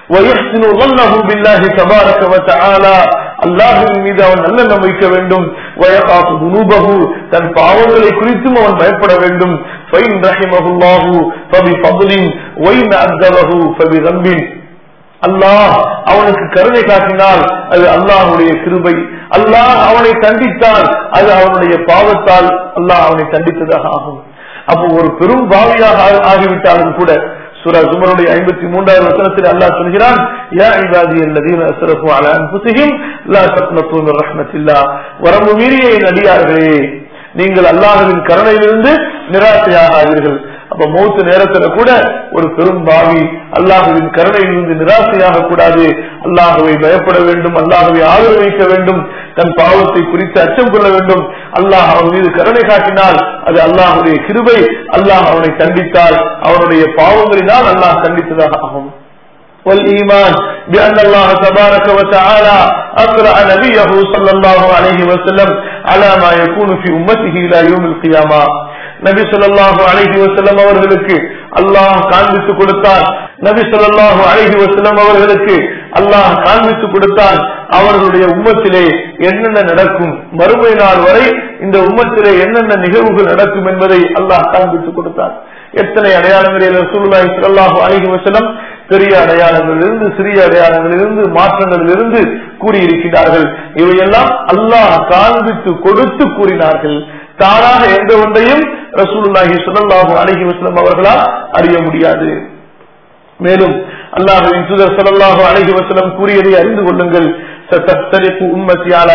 ويحسن ظنه بالله تبارك وتعالى அல்லாஹின் மீது அவன் நல்லெண்ணம் வைக்க வேண்டும் வயகாசு துனூபகு தன் பாவங்களை குறித்தும் அவன் பயப்பட வேண்டும் ஃபைன் ரஹிமஹுல்லாஹு ஃபபி ஃபضலின் வைன் அத்தவஹு ஃபபி ரம்பின் அல்லாஹ் அவனுக்கு கருணை காட்டினால் அது அல்லாஹுடைய கிருபை அல்லாஹ் அவனை தண்டித்தால் அது அவனுடைய பாவத்தால் அல்லாஹ் அவனை தண்டித்ததாக ஆகும் அப்போ ஒரு பெரும் பாவியாக ஆ- ஆகிவிட்டாலும் கூட சூரா சுமருடைய ஐம்பத்தி மூன்றாவது வசனத்தில் அல்லாஹ் சொல்கிறான் யா இபாதி அல்லதீன அஸ்ரஃபு அலா அன்ஃபுஸிஹிம் லா தக்னது மின் ரஹ்மத்தில்லாஹ் வரம்பு மீறிய என் அடியார்களே நீங்கள் அல்லாஹ்வின் கருணையிலிருந்து நிராசையாகாதீர்கள் அப்ப மௌத்து நேரத்துல கூட ஒரு பெரும் பாவி அல்லாஹுவின் கருணையிலிருந்து நிராசையாக கூடாது அல்லாஹுவை பயப்பட வேண்டும் அல்லாஹுவை ஆதரவு வைக்க வேண்டும் தன் பாவத்தை குறித்து அச்சம் கொள்ள வேண்டும் அல்லாஹ் அவன் மீது கருணை காட்டினால் அது அல்லாஹுடைய கிருபை அல்லாஹ் அவனை கண்டித்தால் அவனுடைய பாவங்களினால் அல்லாஹ் கண்டித்ததாக ஆகும் والإيمان بأن الله تبارك وتعالى أقرأ نبيه صلى الله عليه وسلم على ما يكون في أمته إلى يوم القيامة நபி ஸல்லல்லாஹு அலைஹி வஸல்லம் அவர்களுக்கு அல்லாஹ் காண்பித்து கொடுத்தார் நபி ஸல்லல்லாஹு அலைஹி வஸல்லம் அவர்களுக்கு அல்லாஹ் காண்பித்து கொடுத்தார் அவர்களுடைய உம்மத்திலே என்னென்ன நடக்கும் மறுமை நாள் வரை இந்த உம்மத்திலே என்னென்ன நிகழ்வுகள் நடக்கும் என்பதை அல்லாஹ் காண்பித்து கொடுத்தார் எத்தனை அடையாளங்களில் ரசூலுல்லாஹி ஸல்லல்லாஹு அலைஹி வஸல்லம் பெரிய அடையாளங்களிலிருந்து சிறிய அடையாளங்களிலிருந்து மாற்றங்களிலிருந்து கூறியிருக்கிறார்கள் இவையெல்லாம் அல்லாஹ் காண்பித்து கொடுத்து கூறினார்கள் தானாக எந்த ஒன்றையும் ரசூலுல்லாஹி ஸல்லல்லாஹு அலைஹி வஸல்லம் அவர்களால் அறிய முடியாது மேலும் அல்லாஹ்வின் தூதர் ஸல்லல்லாஹு அலைஹி வஸல்லம் கூறியதை அறிந்து கொள்ளுங்கள் ستفترق أمتي على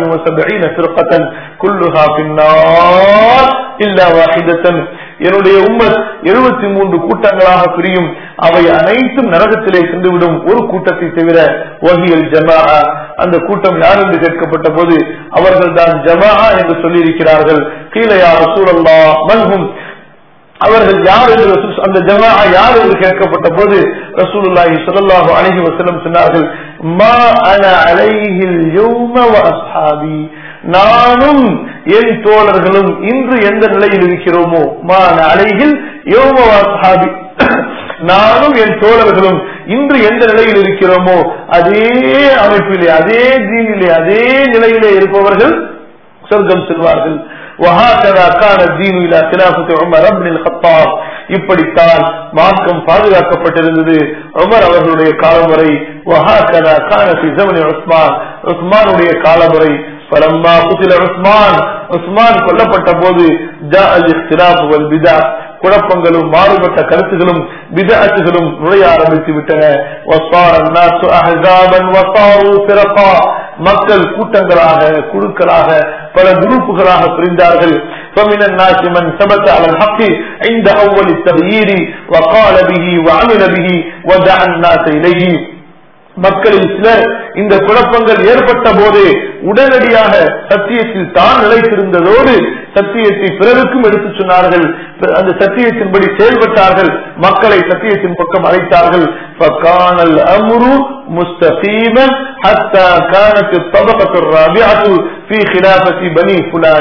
73 فرقة كلها في النار إلا واحدة என்னுடைய உம்மத் எழுபத்தி மூன்று கூட்டங்களாக பிரியும் அவை அனைத்தும் நரகத்திலே சென்றுவிடும் ஒரு கூட்டத்தை தவிர வகியல் ஜமா அந்த கூட்டம் யார் என்று கேட்கப்பட்ட போது அவர்கள் தான் ஜமா என்று சொல்லியிருக்கிறார்கள் கீழையா சூழல்லா மல்ஹும் அவர்கள் யார் என்று ரசூல் அந்த ஜமா யார் என்று கேட்கப்பட்ட போது ரசூலுல்லாஹி ஸல்லல்லாஹு அலைஹி வஸல்லம் சொன்னார்கள் மா அன அலைஹில் யௌம வ அஸ்ஹாபி நானும் என் தோழர்களும் இன்று எந்த நிலையில் இருக்கிறோமோ மா அன அலைஹில் யௌம வ அஸ்ஹாபி நானும் என் தோழர்களும் இன்று எந்த நிலையில் இருக்கிறோமோ அதே அமைப்பிலே அதே தீனிலே அதே நிலையிலே இருப்பவர்கள் சொர்க்கம் செல்வார்கள் وهكذا كان الدين الى خلافه عمر بن الخطاب இப்படித்தான் மார்க்கம் பாதுகாக்கப்பட்டிருந்தது உமர் அவர்களுடைய காலம் வரை وهكذا كان في زمن عثمان உஸ்மானுடைய காலம் வரை فلما قتل عثمان உஸ்மான் கொல்லப்பட்ட போது جاء الاختلاف والبدع குழப்பங்களும் மாறுபட்ட கருத்துகளும் விதத்துகளும் நுழைய ஆரம்பித்து விட்டன وصار الناس احزابا وصاروا فرقا மக்கள் கூட்டங்களாக குழுக்களாக பல குரூப்புகளாக பிரிந்தார்கள் فمن الناس من ثبت على الحق عند اول التغيير وقال به وعمل به ودعا الناس اليه மக்களில் சிலர் இந்த குழப்பங்கள் ஏற்பட்ட போது உடனடியாக சத்தியத்தில் தான் நிலைத்திருந்ததோடு சத்தியத்தை பிறருக்கும் எடுத்துச் சொன்னார்கள் அந்த சத்தியத்தின்படி செயல்பட்டார்கள் மக்களை சத்தியத்தின் பக்கம் அழைத்தார்கள் فكان الامر مستقيما حتى كانت الطبقه الرابعه في خلافه بني فلان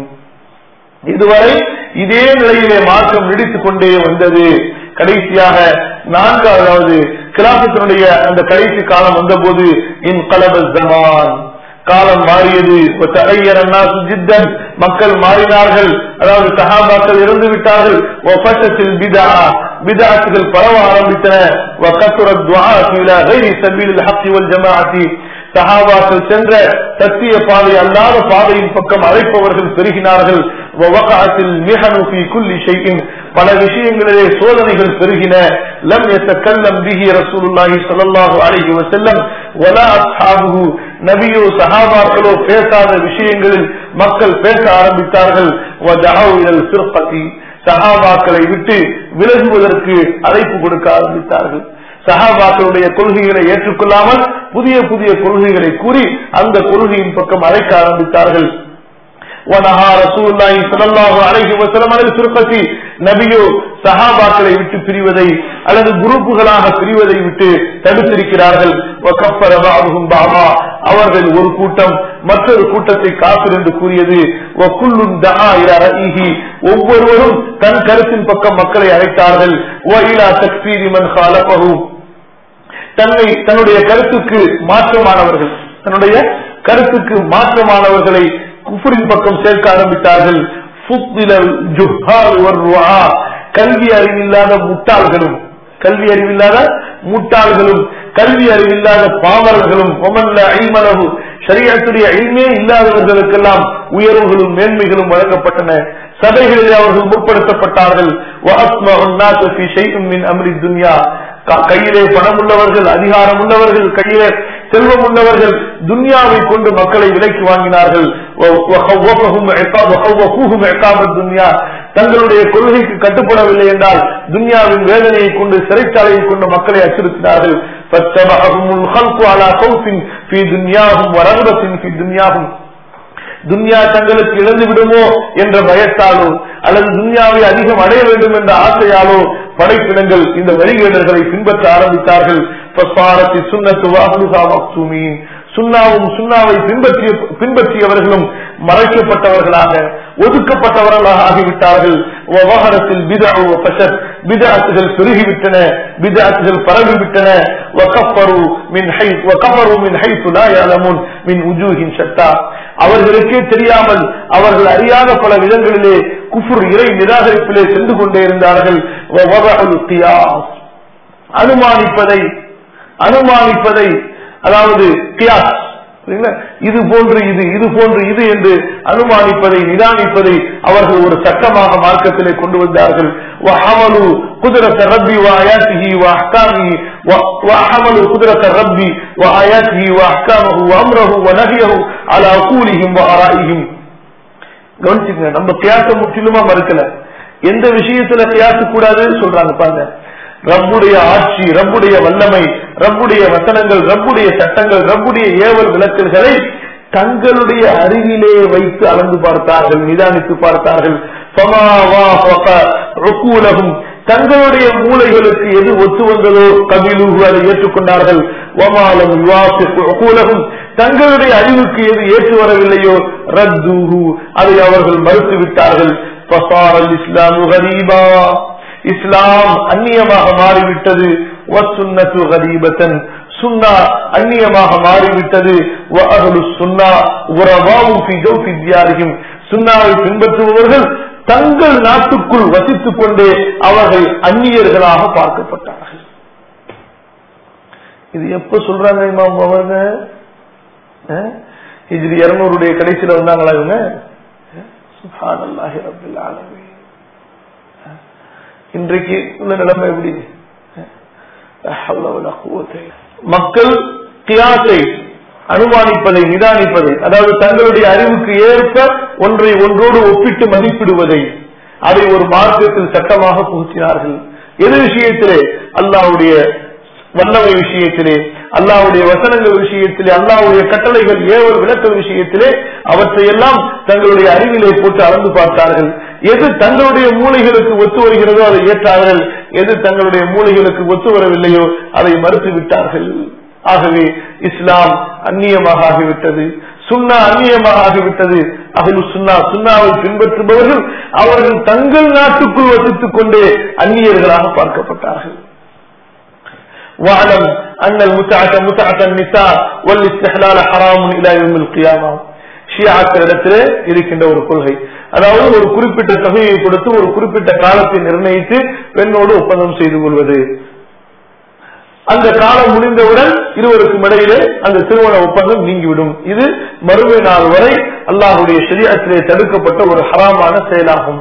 இதுவரை இதே நிலையிலே மாற்றம் நீடித்துக் கொண்டே வந்தது கடைசியாக நான்காவது கிலாபத்தினுடைய அந்த கடைசி காலம் வந்தபோது இன் கலப ஜமான் காலம் மாறியது ஜித்தன் மக்கள் மாறினார்கள் அதாவது சஹாபாக்கள் இறந்து விட்டார்கள் பிதாத்துகள் பரவ ஆரம்பித்தன சஹாபாக்கள் சென்ற சத்திய பாதை அல்லாத பாதையின் பக்கம் அழைப்பவர்கள் பெருகினார்கள் பல விஷயங்களிலே சோதனைகள் பெருகின லம் எத்தக்கல்லம் பிஹி ரசூலுல்லாஹி ஸல்லல்லாஹு அலைஹி வஸல்லம் வலா அஸ்ஹாபுஹு நபியோ சஹாபாக்களோ பேசாத விஷயங்களில் மக்கள் பேச ஆரம்பித்தார்கள் வதஅவு இலல் ஃபிர்கதி சஹாபாக்களை விட்டு விலகுவதற்கு அழைப்பு கொடுக்க ஆரம்பித்தார்கள் சஹாபாக்களுடைய கொள்கைகளை ஏற்றுக்கொள்ளாமல் புதிய புதிய கொள்கைகளை கூறி அந்த கொள்கையின் பக்கம் அழைக்க ஆரம்பித்தார்கள் ونهى رسول الله صلى الله عليه وسلم عن الفرقة நபியோ சஹாபாக்களை விட்டு பிரிவதை அல்லது குரூப்புகளாக பிரிவதை விட்டு தடுத்திருக்கிறார்கள் அவர்கள் ஒரு கூட்டம் மற்றொரு கூட்டத்தை காப்பர் என்று கூறியது ஒவ்வொருவரும் தன் கருத்தின் பக்கம் மக்களை அழைத்தார்கள் தன்னை தன்னுடைய கருத்துக்கு மாற்றமானவர்கள் தன்னுடைய கருத்துக்கு மாற்றமானவர்களை குஃபரின் பக்கம் சேர்க்க ஆரம்பித்தார்கள் ஃபுத்திலல் ஜுஹால் வர்ருஆ. கல்வி அறிவில்லாத முட்டாள்களும் கல்வி அறிவில்லாத முட்டாள்களும் கல்வி அறிவில்லாத பாமரர்களும் ஒமன்ல ஐமனவு ஷரியத்துடைய ஐமே இல்லாதவர்களுக்கெல்லாம் உயர்வுகளும் மேன்மைகளும் வழங்கப்பட்டன சபைகளிலே அவர்கள் முற்படுத்தப்பட்டார்கள் وَأَطْمَعُ النَّاسَ فِي شَيْءٍ مِّنْ أَمْرِ الدُّنْيَا க- கையிலே பணம் உள்ளவர்கள் அதிகாரம் உள்ளவர்கள் கையிலே செல்வம் உள்ளவர்கள் துன்யாவை கொண்டு மக்களை விலைக்கு வாங்கினார்கள் வ- وَخَوَّفَهُمْ عِقَابَ- وَخَوَّفُوهُمْ عِقَابَ الدُّنْيَا. தங்களுடைய கொள்கைக்கு கட்டுப்படவில்லை என்றால் துன்யாவின் வேதனையை கொண்டு சிறைச்சாலையை கொண்டு மக்களை அச்சுறுத்தினார்கள் فَاتَّبَعَهُمُ الْخَلْقُ عَلَى خَوْفٍ فِي دُنْيَاهُمْ وَرَغْبَةٍ فِي دُنْيَاهُمْ துன்யா தங்களுக்கு இழந்து விடுமோ என்ற பயத்தாலோ அல்லது துன்யாவை அதிகம் அடைய வேண்டும் என்ற ஆசையாலோ படைப்பினங்கள் இந்த வழிகேடர்களை பின்பற்ற ஆரம்பித்தார்கள் ஃபஸ்ஸாரத்தி சுன்னத்து வாஹ்லுஹா மக்தூமீன். சுன்னாவும் சுன்னாவை பின்பற்றிய பின்பற்றியவர்களும் மறைக்கப்பட்டவர்களாக ஒதுக்கப்பட்டவர்களாக ஆகிவிட்டார்கள் வவாகரத்தில் பிதஅு வ ஃபஷத். பிதஅத்துகள் பெருகிவிட்டன பிதஅத்துகள் பரவிவிட்டன وكفروا من حيث وكفروا من حيث لا يعلمون من وجوه شتى அவர்களுக்கே தெரியாமல் அவர்கள் அறியாத பல விதங்களிலே குஃபுர் இறை நிராகரிப்பிலே சென்று கொண்டே இருந்தார்கள் ووضعوا القياس. அனுமானிப்பதை அனுமானிப்பதை அதாவது கியாஸ் சரிங்களா? இது போன்று இது இது போன்று இது என்று அனுமானிப்பதை நிதானிப்பதை அவர்கள் ஒரு சட்டமாக மார்க்கத்திலே கொண்டு வந்தார்கள் وحملوا قدرة الرب وآياته وأحكامه و- وحملوا قدرة الرب وآياته وأحكامه وأمره ونهيه على عقولهم وآرائهم கவனிச்சுங்க நம்ம கியாச முற்றிலுமா மறுக்கல எந்த விஷயத்துல கியாச கூடாதுன்னு சொல்றாங்க பாருங்க ரப்புடைய ஆட்சி ரப்புடைய வல்லமை ரப்புடைய வசனங்கள் ரப்புடைய சட்டங்கள் ரப்புடைய ஏவல் விளக்கல்களை தங்களுடைய அறிவிலே வைத்து அளந்து பார்த்தார்கள் நிதானித்து பார்த்தார்கள் فما وافق عقولهم. தங்களுடைய மூளைகளுக்கு எது ஒத்து வந்ததோ கபிலுகு அதை ஏற்றுக்கொண்டார்கள் வமாலம் உக்கூலகும் தங்களுடைய அறிவுக்கு எது ஏற்று வரவில்லையோ ரத்தூஹு அதை அவர்கள் மறுத்து விட்டார்கள் ஃபசாரல் இஸ்லாமு கரீபா இஸ்லாம் அந்நியமாக மாறிவிட்டது வசுன்னத்து கரீபத்தன் சுன்னா அந்நியமாக மாறிவிட்டது வஅஹ்லு சுன்னா உரவாவு ஃபி ஜௌஃபி தியாரிஹிம் சுன்னாவை பின்பற்றுபவர்கள் தங்கள் நாட்டுக்குள் வசித்துக் கொண்டே அவர்கள் அந்நியர்களாக பார்க்கப்பட்டார்கள் இது எப்ப சொல்றாங்க இமாம் அவங்க ஹிஜ்ரி இருநூறுடைய கடைசியில வந்தாங்களா இவங்க சுப்ஹானல்லாஹி ரப்பில் ஆலமீன் இன்றைக்கு உள்ள நிலைமை எப்படி லா ஹவ்ல வலா குவத்த இல்லா. மக்கள் கியாசை அனுமானிப்பதை நிதானிப்பதை அதாவது தங்களுடைய அறிவுக்கு ஏற்ப ஒன்றை ஒன்றோடு ஒப்பிட்டு மதிப்பிடுவதை அதை ஒரு மார்க்கத்தில் சட்டமாக புகுத்தினார்கள் எது விஷயத்திலே அல்லாவுடைய வல்லமை விஷயத்திலே அல்லாவுடைய வசனங்கள் விஷயத்திலே அல்லாவுடைய கட்டளைகள் ஏவல் விளக்கல் விஷயத்திலே அவற்றையெல்லாம் தங்களுடைய அறிவிலே போட்டு அளந்து பார்த்தார்கள் எது தங்களுடைய மூளைகளுக்கு ஒத்து வருகிறதோ அதை ஏற்றார்கள் எது தங்களுடைய மூளைகளுக்கு ஒத்து வரவில்லையோ அதை மறுத்து விட்டார்கள் ஆகவே இஸ்லாம் அந்நியமாக ஆகிவிட்டது சுன்னா அந்நியமாக ஆகிவிட்டது அகலு சுன்னா சுன்னாவை பின்பற்றுபவர்கள் அவர்கள் தங்கள் நாட்டுக்குள் வசித்துக் கொண்டே அந்நியர்களாக பார்க்கப்பட்டார்கள் واعلم أن المتعة متعة النساء والاستحلال حرام إلى يوم القيامة ஷியாக்களிடத்திலே இருக்கின்ற ஒரு கொள்கை அதாவது ஒரு குறிப்பிட்ட தொகையை கொடுத்து ஒரு குறிப்பிட்ட காலத்தை நிர்ணயித்து பெண்ணோடு ஒப்பந்தம் செய்து கொள்வது அந்த காலம் முடிந்தவுடன் இருவருக்கும் இடையிலே அந்த திருமண ஒப்பந்தம் நீங்கிவிடும் இது மறுமை நாள் வரை அல்லாஹுடைய ஷரியத்திலே தடுக்கப்பட்ட ஒரு ஹராமான செயலாகும்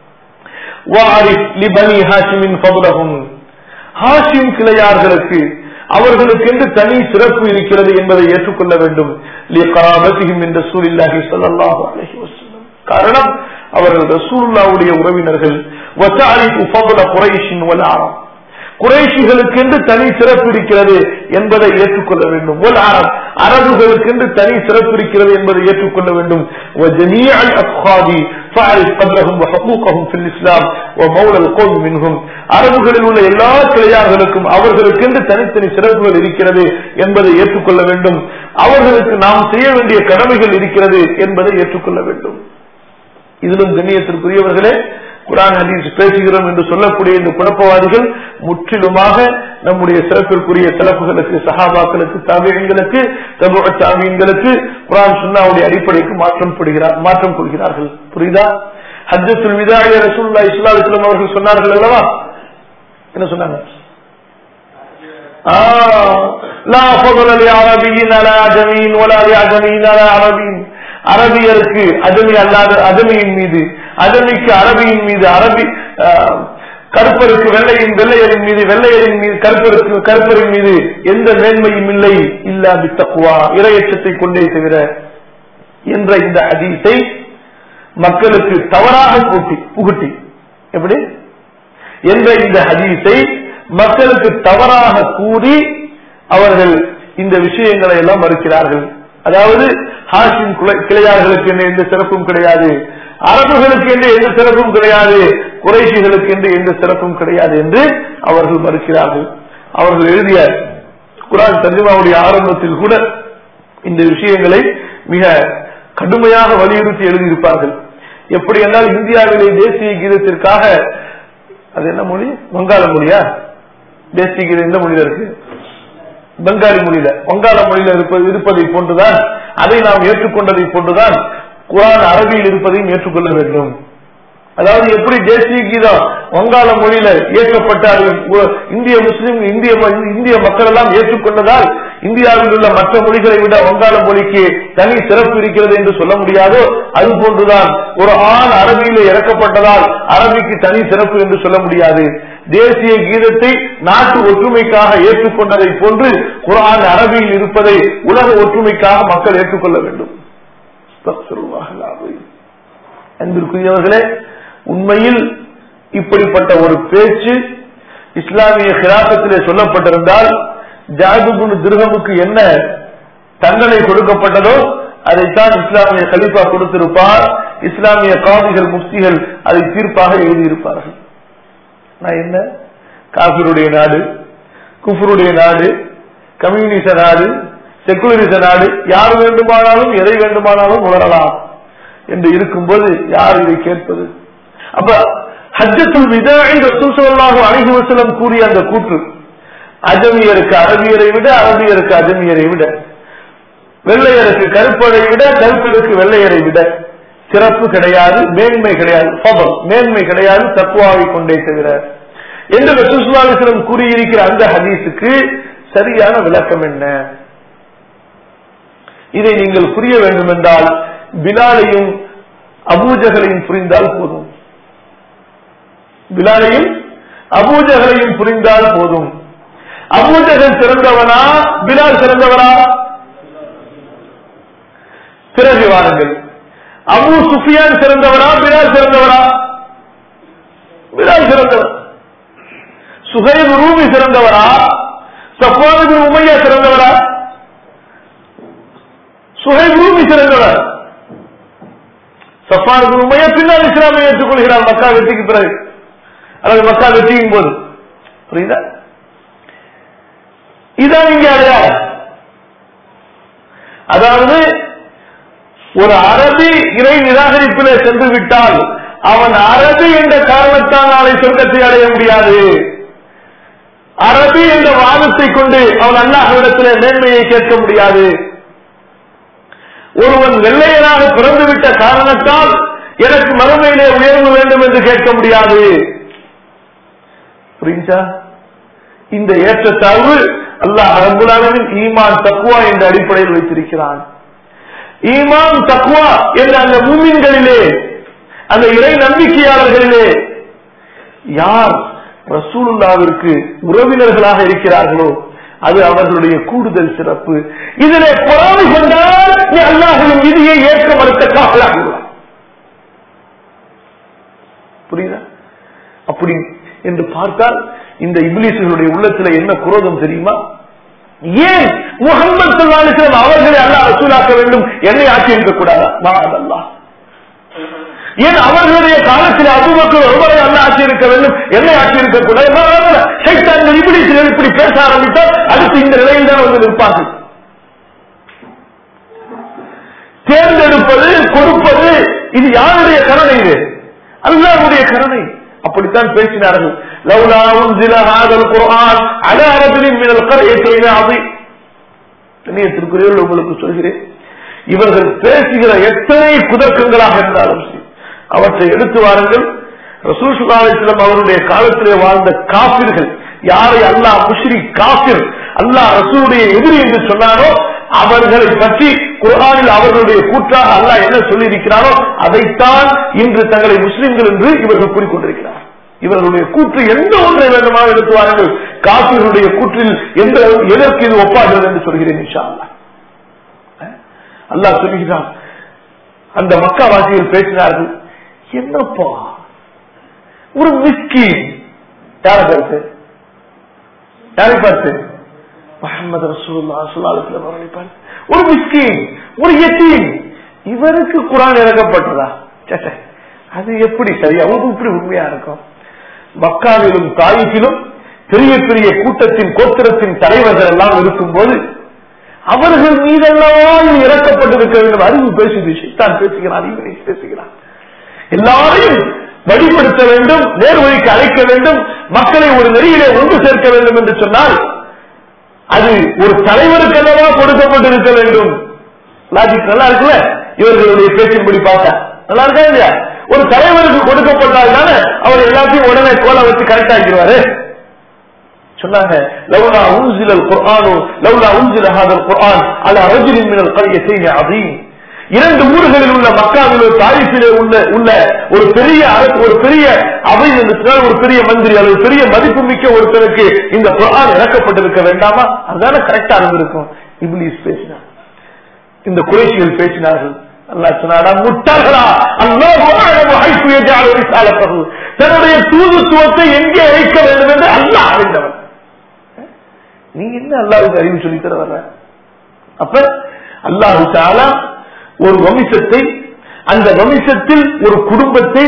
வாரிஃப் லிபனி ஹாஷிமின் ஃபதுலஹும் ஹாஷிம் கிளையார்களுக்கு அவர்களுக்கென்று தனி சிறப்பு இருக்கிறது என்பதை ஏற்றுக்கொள்ள வேண்டும் லிகராபத்திஹிம் என்ற சூழில்லாஹி ஸல்லல்லாஹு அலைஹி வஸல்லம் காரணம் அவர்கள் ரசூலுல்லாஹ்வுடைய உறவினர்கள் வஸாரிஃபு ஃபضل குரைஷ் வல் அரப் குறைஷிகளுக்கென்று தனி சிறப்பு இருக்கிறது என்பதை ஏற்றுக்கொள்ள வேண்டும் ஒல் அரப் அரபுகளுக்கென்று தனி சிறப்பு இருக்கிறது என்பதை ஏற்றுக்கொள்ள வேண்டும் وجميع الأفخاذ فاعرف قدرهم وحقوقهم في الإسلام ومولى القوم منهم அரபுகளில் உள்ள எல்லா கிளையார்களுக்கும் அவர்களுக்கென்று தனித்தனி சிறப்புகள் இருக்கிறது என்பதை ஏற்றுக்கொள்ள வேண்டும் அவர்களுக்கு நாம் செய்ய வேண்டிய கடமைகள் இருக்கிறது என்பதை ஏற்றுக்கொள்ள வேண்டும் இதிலும் கண்ணியத்திற்குரியவர்களே குரான் ஹதீஸ் பேசுகிறோம் என்று சொல்லக்கூடிய இந்த குழப்பவாதிகள் முற்றிலுமாக நம்முடைய சிறப்பிற்குரிய சிறப்புகளுக்கு சஹாபாக்களுக்கு தாவியங்களுக்கு தாவியங்களுக்கு குரான் சுன்னாவுடைய அடிப்படைக்கு மாற்றம் படுகிறார் மாற்றம் கொள்கிறார்கள் புரியுதா ஹஜ்ஜத்துல் விதாய ரசூல்லா இஸ்லா இஸ்லாம் அவர்கள் சொன்னார்கள் அல்லவா என்ன சொன்னாங்க லா ஃபضل لعربي على عجمي ولا لعجمي على عربي அரபியருக்கு அஜமி அல்லாத அஜமியின் மீது அஜமிக்கு அரபியின் மீது அரபி கருப்பருக்கு வெள்ளையின் வெள்ளையரின் மீது வெள்ளையரின் மீது கருப்பருக்கு கருப்பரின் மீது எந்த மேன்மையும் இல்லை இல்லா பித்தக்குவா இரையச்சத்தை கொண்டே தவிர என்ற இந்த ஹதீஸை மக்களுக்கு தவறாக கூட்டி புகுட்டி எப்படி என்ற இந்த ஹதீஸை மக்களுக்கு தவறாக கூறி அவர்கள் இந்த விஷயங்களை எல்லாம் மறுக்கிறார்கள் அதாவது ஹாஷின் கிளையார்களுக்கு என்று எந்த சிறப்பும் கிடையாது அரபுகளுக்கு என்று எந்த சிறப்பும் கிடையாது குறைசிகளுக்கு என்று எந்த சிறப்பும் கிடையாது என்று அவர்கள் மறுக்கிறார்கள் அவர்கள் எழுதிய குரான் தர்ஜமாவுடைய ஆரம்பத்தில் கூட இந்த விஷயங்களை மிக கடுமையாக வலியுறுத்தி எழுதியிருப்பார்கள் எப்படி என்றால் இந்தியாவிலே தேசிய கீதத்திற்காக அது என்ன மொழி வங்காள மொழியா தேசிய கீதம் எந்த மொழியில இருக்கு பெங்காலி மொழியில வங்காள மொழியில இருப்பது இருப்பதை போன்றுதான் அதை நாம் ஏற்றுக்கொண்டதை போன்றுதான் குரான் அரபியில் இருப்பதையும் ஏற்றுக்கொள்ள வேண்டும் அதாவது எப்படி தேசிய கீதம் வங்காள மொழியில ஏற்றப்பட்ட இந்திய முஸ்லிம் இந்திய இந்திய மக்கள் எல்லாம் ஏற்றுக்கொண்டதால் இந்தியாவில் உள்ள மற்ற மொழிகளை விட வங்காள மொழிக்கு தனி சிறப்பு இருக்கிறது என்று சொல்ல முடியாதோ அது போன்றுதான் ஒரு ஆண் அரபியில இறக்கப்பட்டதால் அரபிக்கு தனி சிறப்பு என்று சொல்ல முடியாது தேசிய கீதத்தை நாட்டு ஒற்றுமைக்காக ஏற்றுக்கொண்டதை போன்று குரான் அரபியில் இருப்பதை உலக ஒற்றுமைக்காக மக்கள் ஏற்றுக்கொள்ள வேண்டும் அன்பிற்குரியவர்களே உண்மையில் இப்படிப்பட்ட ஒரு பேச்சு இஸ்லாமிய கிராசத்திலே சொல்லப்பட்டிருந்தால் ஜாதுபுன் திருகமுக்கு என்ன தண்டனை கொடுக்கப்பட்டதோ அதைத்தான் இஸ்லாமிய கலிஃபா கொடுத்திருப்பார் இஸ்லாமிய காதிகள் முஃப்திகள் அதை தீர்ப்பாக எழுதியிருப்பார்கள் நான் என்ன காபிருடைய நாடு குஃபருடைய நாடு கம்யூனிச நாடு செக்குலரிச நாடு யார் வேண்டுமானாலும் எதை வேண்டுமானாலும் உணரலாம் என்று இருக்கும்போது யார் இதை கேட்பது அப்ப ஹஜ்ஜத்துல் விதாய் ரசூல் ஸல்லல்லாஹு அலைஹி வஸல்லம் கூறிய அந்த கூற்று அஜமியருக்கு அரபியரை விட அரபியருக்கு அஜமியரை விட வெள்ளையருக்கு கருப்பரை விட கருப்பருக்கு வெள்ளையரை விட சிறப்பு கிடையாது மேன்மை கிடையாது ஃபபல் மேன்மை கிடையாது தக்குவாவை கொண்டே தவிர என்று ரசூசுல்லாஸ்லம் கூறியிருக்கிற அந்த ஹதீஸுக்கு சரியான விளக்கம் என்ன இதை நீங்கள் புரிய வேண்டும் என்றால் பிலாலையும் அபூஜகளையும் புரிந்தால் போதும் பிலாலையும் அபூஜகளையும் புரிந்தால் போதும் அபூஜகல் சிறந்தவனா பிலால் சிறந்தவனா பிறகு வாருங்கள் அபு சுஃபியான் சிறந்தவரா பிலால் சிறந்தவரா பிலால் சிறந்தவர் சுஹைப் ரூமி சிறந்தவரா சஃபானு உமையா சிறந்தவரா சுஹைப் ரூமி சிறந்தவர் சஃபானு உமையா பின்னால் இஸ்லாமை ஏற்றுக்கொள்கிறார் மக்கா வெற்றிக்கு பிறகு அல்லது மக்கா வெற்றியும் போது புரியுதா இதான் இங்க அடையாளம் அதாவது ஒரு அரபி இறை நிராகரிப்பிலே சென்று விட்டால் அவன் அரபி என்ற காரணத்தால் நாளை சொர்க்கத்தை அடைய முடியாது அரபி என்ற வாதத்தை கொண்டு அவன் அல்லாஹ்விடத்திலே மேன்மையை கேட்க முடியாது ஒருவன் வெள்ளையனாக பிறந்துவிட்ட காரணத்தால் எனக்கு மறுமையிலே உயர்வு வேண்டும் என்று கேட்க முடியாது புரிஞ்சா இந்த ஏற்றத்தாழ்வு அல்லாஹ் ரபுல்லாவின் ஈமான் தக்குவா என்ற அடிப்படையில் வைத்திருக்கிறான் ஈமான் தக்குவா என்ற அந்த மூமின்களிலே அந்த இறை நம்பிக்கையாளர்களிலே யார் ரசூலுல்லாவிற்கு உறவினர்களாக இருக்கிறார்களோ அது அவர்களுடைய கூடுதல் சிறப்பு இதிலே பொறாமை கொண்டால் நீ அல்லாஹின் விதியை ஏற்க மறுத்த காவலாகிறார் புரியுதா அப்படி என்று பார்த்தால் இந்த இப்லீசுகளுடைய உள்ளத்துல என்ன குரோதம் தெரியுமா ஏன் முகமது சொல்லாலிசம் அவர்களை அல்லா வசூலாக்க வேண்டும் என்னை ஆட்சி இருக்கக்கூடாதா மாதல்லா ஏன் அவர்களுடைய காலத்தில் அபுபக்கர் ஒருவரை அல்ல ஆட்சி இருக்க வேண்டும் என்னை ஆட்சி இருக்கக்கூடாது சைத்தான்கள் இப்படி சிலர் இப்படி பேச ஆரம்பித்தால் அடுத்து இந்த நிலையில் தான் வந்து நிற்பார்கள் தேர்ந்தெடுப்பது கொடுப்பது இது யாருடைய கடமை இது அல்லாஹ்வுடைய கருணை அப்படித்தான் பேசினார்கள் லவ்லா உன்சில ஹாதல் குர்ஆன் அலா ரஜுலின் மினல் கர்யத்தைன் அதீம் கண்ணியத்திற்குரியவர்கள் உங்களுக்கு சொல்கிறேன் இவர்கள் பேசுகிற எத்தனை குதர்க்கங்களாக இருந்தாலும் சரி அவற்றை எடுத்து வாருங்கள் ரசூல் சுல்லாஸ்லம் அவருடைய காலத்திலே வாழ்ந்த காபிர்கள் யாரை அல்லாஹ் முஷ்ரி காபிர் அல்லாஹ் ரசூலுடைய எதிரி என்று சொன்னாரோ அவர்களை பற்றி குர்ஆனில் அவர்களுடைய கூற்றாக அல்லாஹ் என்ன சொல்லியிருக்கிறாரோ அதைத்தான் இன்று தங்களை முஸ்லிம்கள் என்று இவர்கள் கூறிக்கொண்டிருக்கிறார் இவர்களுடைய கூற்று எந்த ஒன்றை வேண்டுமானால் எடுத்து வாருங்கள் காபிர்களுடைய கூற்றில் எந்த எதற்கு இது ஒப்பாகிறது என்று சொல்கிறேன் இன்ஷா அல்லாஹ் அல்லாஹ் சொல்லுகிறான் அந்த மக்காவாசிகள் பேசினார்கள் என்னப்பா ஒரு மிஸ்கி யார பார்த்து யாரை பார்த்து முகமது ரசூல்லா சுல்லாலத்தில் அவர்களை பார்த்து ஒரு மிஸ்கின் ஒரு எத்தீன் இவருக்கு குரான் இறக்கப்பட்டதா ச்சே, ச்சே. அது எப்படி சரியா ஒரு இப்படி உண்மையா இருக்கும் மக்காவிலும் தாயிஃபிலும் பெரிய பெரிய கூட்டத்தின் கோத்திரத்தின் தலைவர்கள் எல்லாம் இருக்கும்போது அவர்கள் மீதெல்லாம் இது இறக்கப்பட்டிருக்க வேண்டும் அறிவு பேசுது தான் பேசுகிறான் இவனை பேசுகிறான் எல்லாரையும் வழிபடுத்த வேண்டும் நேர்வழிக்கு அழைக்க வேண்டும் மக்களை ஒரு நெறியிலே ஒன்று சேர்க்க வேண்டும் என்று சொன்னால் அது ஒரு தலைவருக்கு அல்லவா கொடுக்கப்பட்டிருக்க வேண்டும் லாஜிக் நல்லா இருக்குல்ல இவர்களுடைய பேச்சின்படி பார்த்தா நல்லா இருக்கா இல்லையா ஒரு தலைவருக்கு கொடுக்கப்பட்டால் தானே அவர் எல்லாத்தையும் உடனே கோலை வச்சு கரெக்ட் ஆக்கிடுவாரு சொன்னாங்க லவ்லா உன்சில குர்ஆனு லவ்லா உன்சில ஹாதல் குர்ஆன் அலா ரஜுலின் மினல் கரியத்தைன் அதீம் இரண்டு ஊர்களில் உள்ள மக்காவிலோ தாரிஃபிலே உள்ள உள்ள ஒரு பெரிய அரசு ஒரு பெரிய அவை என்று சொன்னால் ஒரு பெரிய மந்திரி அல்லது பெரிய மதிப்புமிக்க ஒருத்தருக்கு இந்த குர்ஆன் இறக்கப்பட்டிருக்க வேண்டாமா அதுதானே கரெக்டா இருந்திருக்கும் இப்லீஸ் பேசினார் இந்த குறைசிகள் பேசினார்கள் அல்லாஹ் சொன்னாடா முட்டாள்களா அல்லாஹ் ஹைஃபு யஜஅலு ரிசாலத்தஹு தன்னுடைய தூதுத்துவத்தை எங்கே வைக்க வேண்டும் என்று அல்லாஹ் அறிந்தவன் நீங்க என்ன அல்லாஹ்வுக்கு அறிவு சொல்லி தர வர்ற அப்ப அல்லாஹு தாலா ஒரு வம்சத்தை அந்த வம்சத்தில் ஒரு குடும்பத்தை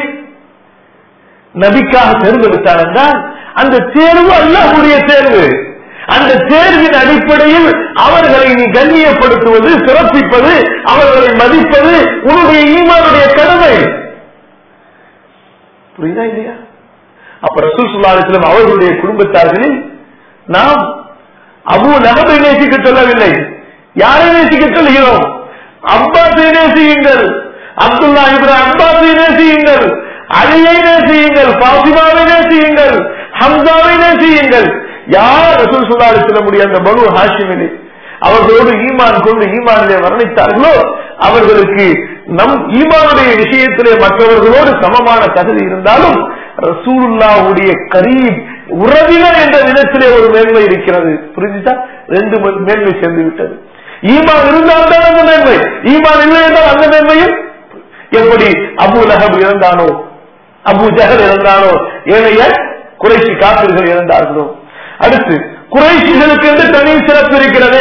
நபிக்காக தேர்ந்தெடுத்தார் என்றால் அந்த தேர்வு அல்லாஹ்வுடைய தேர்வு அந்த தேர்வின் அடிப்படையில் அவர்களை நீ கண்ணியப்படுத்துவது சிறப்பிப்பது அவர்களை மதிப்பது உன்னுடைய ஈமானுடைய கடமை புரியுதா இல்லையா அப்ப ரசூல் சுல்லாஸ்லம் அவர்களுடைய குடும்பத்தார்களில் நாம் அபு நகபை நேசிக்க சொல்லவில்லை யாரை நேசிக்க சொல்கிறோம் அப்பாஸை நேசியுங்கள் அப்துல்லா இப்ராஹிம் அப்பாஸை நேசியுங்கள் அலியை நேசியுங்கள் பாசிமாவை நேசியுங்கள் ஹம்சாவை நேசியுங்கள் யார் ரசூல் சுல்லாரி சொல்ல முடியும் அந்த பனு ஹாஷிமிலே அவர்களோடு ஈமான் கொண்டு ஈமானிலே வர்ணித்தார்களோ அவர்களுக்கு நம் ஈமானுடைய விஷயத்திலே மற்றவர்களோடு சமமான தகுதி இருந்தாலும் ரசூலுல்லாவுடைய கரீம் உறவினர் என்ற விதத்திலே ஒரு மேன்மை இருக்கிறது புரிஞ்சுச்சா ரெண்டு மே- மேன்மை சேர்ந்து விட்டது ஈமான் இருந்தால்தான் அந்த மேன்மை ஈமான் இல்லை என்றால் அந்த மேன்மையும் எப்படி அபு லஹப் இறந்தானோ அபு ஜஹல் இறந்தானோ ஏனைய குறைசி காப்பிர்கள் இறந்தார்களோ அடுத்து குறைசிகளுக்கு என்று தனி சிறப்பு இருக்கிறது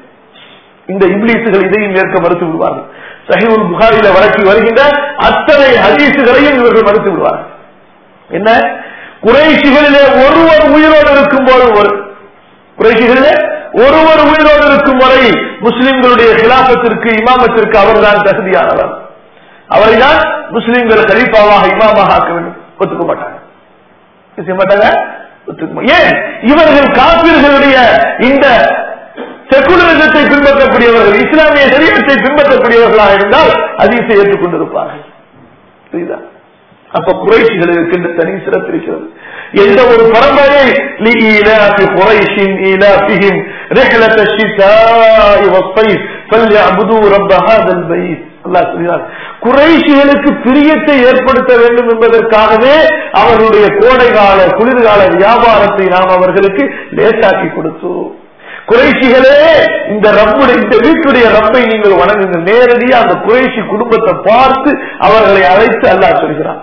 இந்த இப்லீசுகள் இதையும் ஏற்க மறுத்து விடுவார்கள் சஹிவுல் புகாரில வழக்கி வருகின்ற அத்தனை ஹதீசுகளையும் இவர்கள் மறுத்து விடுவார்கள் என்ன குறைசிகளிலே ஒருவர் உயிரோடு இருக்கும் போது ஒரு குறைசிகளிலே ஒருவர் உயிரோடு இருக்கும் வரை முஸ்லிம்களுடைய கிலாபத்திற்கு இமாமத்திற்கு அவர்தான் தகுதியானவர் அவரைதான் முஸ்லிம்கள் கலீஃபாவாக இமாமாக ஆக்க வேண்டும் ஒத்துக்க மாட்டாங்க செய்ய மாட்டாங்க ஒத்துக்க மா- ஏன் இவர்கள் காப்பீர்களுடைய இந்த செக்குலரிசத்தை பின்பற்றக்கூடியவர்கள் இஸ்லாமிய சரியத்தை பின்பற்றக்கூடியவர்களாக இருந்தால் அதிசை ஏற்றுக்கொண்டிருப்பார்கள் புரியுதா அப்ப குறைஷிகளுக்கு இருக்கின்ற தனி சிறப்பு இருக்கிறது எந்த ஒரு பரம்பரை لإيلاف قريش إيلافهم رحلة الشتاء والصيف فليعبدوا رب هذا البيت அல்லாஹ் சொல்கிறார் குறைஷிகளுக்கு பிரியத்தை ஏற்படுத்த வேண்டும் என்பதற்காகவே அவர்களுடைய கோடைகால குளிர்கால வியாபாரத்தை நாம் அவர்களுக்கு லேசாக்கி கொடுத்தோம் குறைஷிகளே இந்த ரப்புடைய இந்த வீட்டுடைய ரப்பை நீங்கள் வணங்குங்கள் நேரடியா அந்த குறைஷி குடும்பத்தை பார்த்து அவர்களை அழைத்து அல்லாஹ் சொல்கிறான்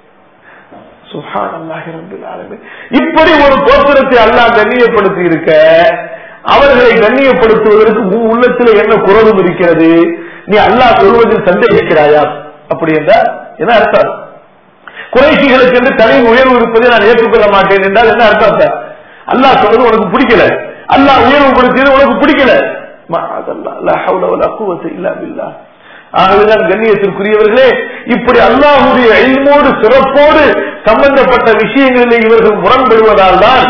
சுப்ஹானல்லாஹி ரப்பில் ஆலமீன். இப்படி ஒரு கோத்திரத்தை அல்லாஹ் கண்ணியப்படுத்தி இருக்க அவர்களை கண்ணியப்படுத்துவதற்கு உன் உள்ளத்தில் என்ன குரலும் இருக்கிறது நீ அல்லாஹ் சொல்வதில் சந்தேகிக்கிறாயா அப்படி என்றால் என்ன அர்த்தம் குறைசிகளுக்கு என்று தனி உயர்வு இருப்பதை நான் ஏற்றுக்கொள்ள மாட்டேன் என்றால் என்ன அர்த்தம் சார் அல்லாஹ் சொல்றது உனக்கு பிடிக்கல அல்லாஹ் உயர்வுபடுத்தியது உனக்கு பிடிக்கல மa'adallah, லா ஹவ்ல வலா குவத்த இல்லா பில்லாஹ். ஆகவேதான் கண்ணியத்திற்குரியவர்களே இப்படி அல்லாஹுடைய எல்மோடு சிறப்போடு சம்பந்தப்பட்ட விஷயங்களிலே இவர்கள் முரண்படுவதால் தான்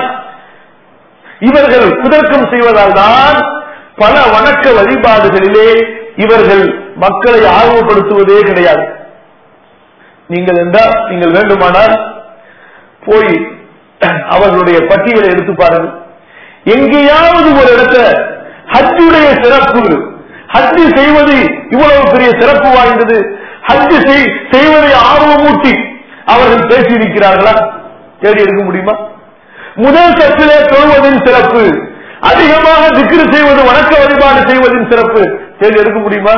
இவர்கள் குதர்க்கம் செய்வதால் தான் பல வணக்க வழிபாடுகளிலே இவர்கள் மக்களை ஆர்வப்படுத்துவதே கிடையாது நீங்கள் என்றால் நீங்கள் வேண்டுமானால் போய் அவர்களுடைய பட்டியலை எடுத்து பாருங்கள் எங்கேயாவது ஒரு இடத்துல ஹஜ்ஜுடைய சிறப்பு ஹஜ்ஜு செய்வது இவ்வளவு பெரிய சிறப்பு வாய்ந்தது ஹஜ்ஜு செய்வதை ஆர்வமூட்டி அவர்கள் பேசியிருக்கிறார்களா தேடி எடுக்க முடியுமா முதல் சத்திலே தொழுவதின் சிறப்பு அதிகமாக திக்ரு செய்வது வணக்க வழிபாடு செய்வதின் சிறப்பு தேடி எடுக்க முடியுமா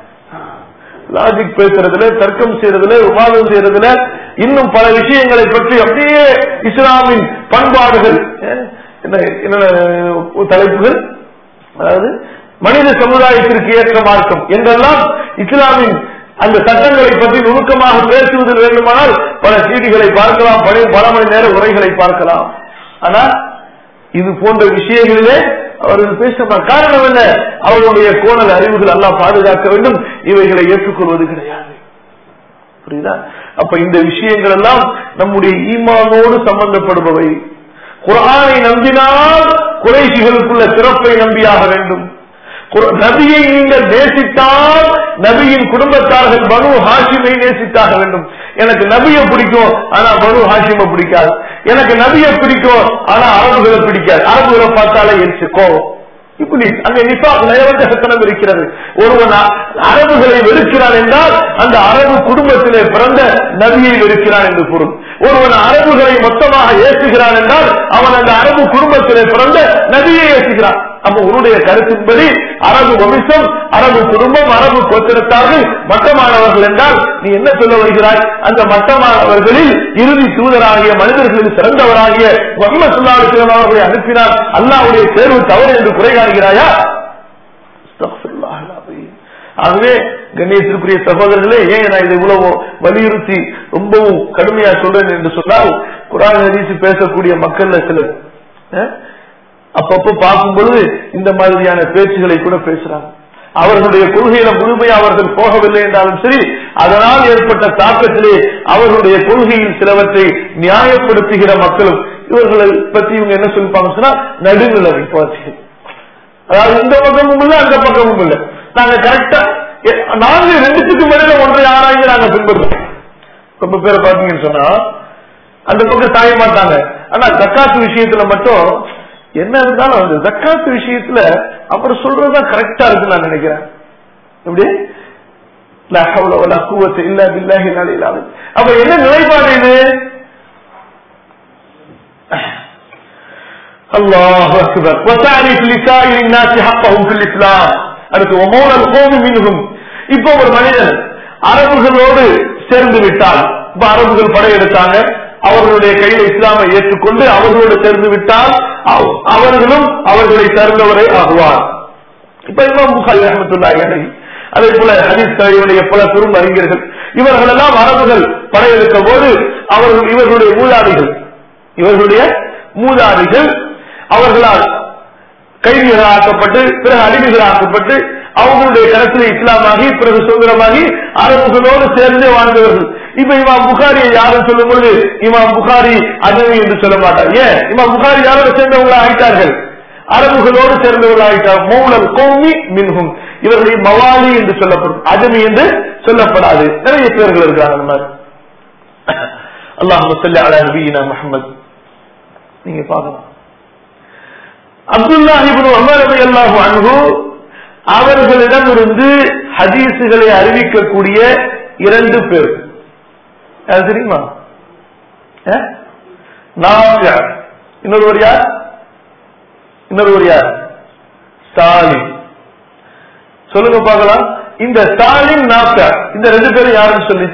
லாஜிக் பேசுறதுல தர்க்கம் செய்யறதுல விவாதம் செய்யறதுல இன்னும் பல விஷயங்களை பற்றி அப்படியே இஸ்லாமின் பண்பாடுகள் என்ன தலைப்புகள் அதாவது மனித சமுதாயத்திற்கு ஏற்ற மார்க்கம் என்றெல்லாம் இஸ்லாமின் அந்த சட்டங்களை பற்றி நுணுக்கமாக பேசுவதில் வேண்டுமானால் பல செய்திகளை பார்க்கலாம் பல பல மணி நேர உரைகளை பார்க்கலாம் ஆனா இது போன்ற விஷயங்களிலே அவர்கள் பேச காரணம் என்ன அவர்களுடைய கோணல் அறிவுகள் எல்லாம் பாதுகாக்க வேண்டும் இவைகளை ஏற்றுக்கொள்வது கிடையாது புரியுதா அப்ப இந்த விஷயங்கள் எல்லாம் நம்முடைய ஈமானோடு சம்பந்தப்படுபவை குரானை நம்பினால் குறைசிகளுக்குள்ள சிறப்பை நம்பியாக வேண்டும் நபியை நீங்கள் நேசித்தால் நபியின் குடும்பத்தார்கள் பனு ஹாஷிமை நேசித்தாக வேண்டும் எனக்கு நபியை பிடிக்கும் ஆனா பனு ஹாஷிமை பிடிக்காது எனக்கு நபியை பிடிக்கும் ஆனா அரபுகளை பிடிக்காது அரபுகளை பார்த்தாலே எரிச்சு கோவம் இப்படி அங்க நிபா நயவஞ்சகத்தனம் இருக்கிறது ஒருவன் அரபுகளை வெறுக்கிறான் என்றால் அந்த அரபு குடும்பத்திலே பிறந்த நபியை வெறுக்கிறான் என்று பொருள் ஒருவன் அரபுகளை மொத்தமாக ஏற்றுகிறான் என்றால் அவன் அந்த அரபு குடும்பத்திலே பிறந்த நபியை ஏற்றுகிறான் அப்ப உன்னுடைய கருத்தின்படி அரபு வம்சம் அரபு குடும்பம் அரபு கோத்திரத்தார்கள் மட்டமானவர்கள் என்றால் நீ என்ன சொல்ல வருகிறாய் அந்த மட்டமானவர்களில் இறுதி தூதராகிய மனிதர்களில் சிறந்தவராகிய முகமது சுல்லாஹிஸ்லாம் அவர்களை அனுப்பினார் அல்லாவுடைய தேர்வு தவறு என்று குறை காண்கிறாயா ஆகவே கணேசத்திற்குரிய சகோதரர்களே ஏன் நான் இதை இவ்வளவு வலியுறுத்தி ரொம்பவும் கடுமையா சொல்றேன் என்று சொன்னால் குரான் ஹதீஸ் பேசக்கூடிய மக்கள்ல சிலர் அப்பப்ப பார்க்கும் பொழுது இந்த மாதிரியான பேச்சுகளை கூட பேசுறாங்க அவர்களுடைய கொள்கையில முழுமையா அவர்கள் போகவில்லை என்றாலும் சரி அதனால் ஏற்பட்ட தாக்கத்திலே அவர்களுடைய கொள்கையில் சிலவற்றை நியாயப்படுத்துகிற மக்களும் இவர்களை பத்தி இவங்க என்ன சொல்லிப்பாங்க சொன்னா நடுநிலைமை பார்த்திகள் அதாவது இந்த பக்கமும் இல்லை அந்த பக்கமும் இல்லை நாங்க கரெக்டா நான்கு ரெண்டுத்துக்கு மேல ஒன்றை ஆராய்ந்து நாங்க பின்பற்றோம் ரொம்ப பேரை பாத்தீங்கன்னு சொன்னா அந்த பக்கம் சாய மாட்டாங்க ஆனா ஜக்காத்து விஷயத்துல மட்டும் என்ன இருந்தாலும் அந்த ஜக்காத்து விஷயத்துல அவர் சொல்றதுதான் கரெக்டா இருக்கு நான் நினைக்கிறேன் எப்படி அப்ப என்ன நிலைப்பாடு இது الله أكبر وتعرف لسائر الناس حقهم في الإسلام அடுத்து ஒமோன கோபம் மின்னும் இப்போ ஒரு மனிதன் அரபுகளோடு சேர்ந்து விட்டால் இப்ப அரபுகள் படையெடுத்தாங்க அவர்களுடைய கையில இஸ்லாமை ஏற்றுக்கொண்டு அவர்களோடு சேர்ந்து விட்டால் அவர்களும் அவர்களை சேர்ந்தவரே ஆகுவார் இப்ப இமாம் புகாரி ரஹமத்துல்லாஹி அலைஹி அதே போல ஹதீஸ் தலைவருடைய பல பெரும் அறிஞர்கள் இவர்கள் எல்லாம் அரபுகள் படையெடுத்த போது அவர்கள் இவர்களுடைய மூதாதிகள் இவர்களுடைய மூதாதிகள் அவர்களால் கைதிகளாக்கப்பட்டு பிறகு அடிமைகளாக்கப்பட்டு அவங்களுடைய கருத்தில் இஸ்லாமாகி பிறகு சுதந்திரமாகி அரபுகளோடு சேர்ந்தே வாழ்ந்தவர்கள் இப்ப இமாம் புகாரியை யாரும் சொல்லும் பொழுது இமாம் புகாரி அஜமி என்று சொல்ல மாட்டார் ஏன் இமாம் புகாரி யாரோட சேர்ந்தவங்களா ஆயிட்டார்கள் அரபுகளோடு சேர்ந்தவர்கள் ஆயிட்டார் மௌனல் கோமி மின்ஹும் இவர்களை மவாலி என்று சொல்லப்படும் அஜமி என்று சொல்லப்படாது நிறைய பேர்கள் இருக்கிறாங்க அந்த மாதிரி அல்லாஹ் சொல்லி அலா நபீனா முகமது நீங்க பார்க்கலாம் அப்துல்லாஹிபின் அமர் அலி அல்லாஹு அன்பு அவர்களிடமிருந்து ஹதீசுகளை அறிவிக்கக்கூடிய இரண்டு பேர் அது தெரியுமா இன்னொருவர் யார் இன்னொருவர் யார் ஸ்டாலின் சொல்லுங்க பார்க்கலாம் இந்த ஸ்டாலின் நாப்டார் இந்த ரெண்டு பேரும் யாருன்னு சொல்லி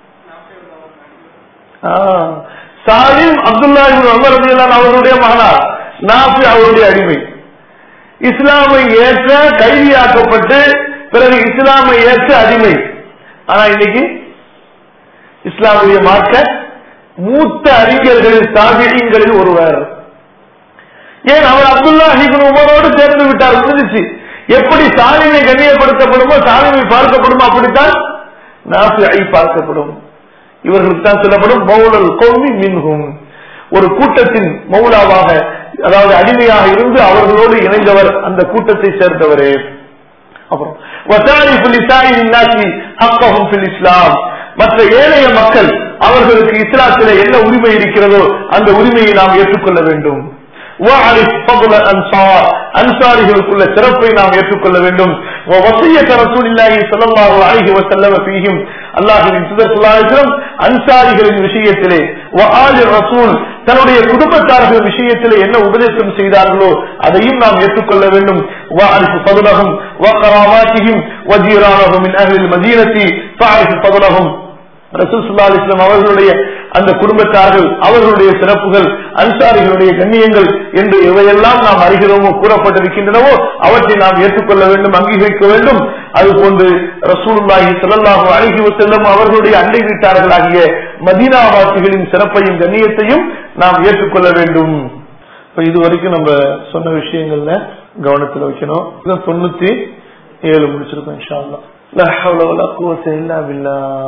ஸ்டாலின் அப்துல்லா அமர் அலி அவர்களுடைய மகனார் நாபி அவருடைய அடிமை இஸ்லாமை ஏற்ற கைதியாக்கப்பட்டு பிறகு இஸ்லாமை ஏற்ற அடிமை ஆனா இன்னைக்கு இஸ்லாமுடைய மார்க்க மூத்த அறிஞர்களில் தாபியங்களில் ஒருவர் ஏன் அவர் அப்துல்லா ஹிபின் உமரோடு சேர்ந்து விட்டார் முடிஞ்சிச்சு எப்படி சாலிமை கண்ணியப்படுத்தப்படுமோ சாலிமை பார்க்கப்படுமோ அப்படித்தான் நாஃபிஐ பார்க்கப்படும் இவர்களுக்கு தான் சொல்லப்படும் மௌலல் கௌமி மின்ஹும் ஒரு கூட்டத்தின் மௌலாவாக அதாவது அடிமையாக இருந்து அவர்களோடு இணைந்தவர் அந்த கூட்டத்தை சேர்ந்தவரே அப்புறம் வசாரிஃபு லிசாயிரி நாசி ஹக்கஹும் ஃபில் இஸ்லாம் மற்ற ஏழைய மக்கள் அவர்களுக்கு இஸ்லாத்தில என்ன உரிமை இருக்கிறதோ அந்த உரிமையை நாம் ஏற்றுக்கொள்ள வேண்டும் وَعَرِفْ فَضْلَ الْأَنصَارِ அன்சாரிகளுக்குள்ள சிறப்பை நாம் ஏற்றுக்கொள்ள வேண்டும் وَوَصِيَّةَ رَسُولِ اللَّهِ صَلَّى اللَّهُ عَلَيْهِ وَسَلَّمَ فِيهِمْ அல்லாஹ்வின் தூதர் ஸல்லல்லாஹு அலைஹி வஸல்லம் அன்சாரிகளின் விஷயத்திலே وَآلِ الرَّسُولِ தன்னுடைய குடும்பத்தார்கள் விஷயத்திலே என்ன உபதேசம் செய்தார்களோ அதையும் நாம் ஏற்றுக்கொள்ள வேண்டும் وَعَرِفْ فَضْلَهُمْ وَقَرَامَاتِهِمْ وَجِيرَانَهُمْ مِنْ أَهْلِ الْمَدِينَةِ فَعَرِفْ فَضْلَهُمْ ரசூல் சுல்லா அலிஸ்லாம் அவர்களுடைய அந்த குடும்பத்தார்கள் அவர்களுடைய சிறப்புகள் அன்சாரிகளுடைய கண்ணியங்கள் என்று எவையெல்லாம் நாம் அறிகிறோமோ கூறப்பட்டிருக்கின்றனவோ அவற்றை நாம் ஏற்றுக்கொள்ள வேண்டும் அங்கீகரிக்க வேண்டும் அதுபோன்று ரசூலுல்லாஹி ஸல்லல்லாஹு அலைஹி வஸல்லம் அவர்களுடைய அண்டை வீட்டார்களாகிய மதீனாவாசிகளின் சிறப்பையும் கண்ணியத்தையும் நாம் ஏற்றுக்கொள்ள வேண்டும் இப்ப இது வரைக்கும் நம்ம சொன்ன விஷயங்கள்ல கவனத்துல வைக்கணும் இது தொண்ணூத்தி ஏழு முடிச்சிருக்கோம் இன்ஷா அல்லாஹ் லா ஹவ்ல வலா குவத்த இல்லா பில்லாஹ்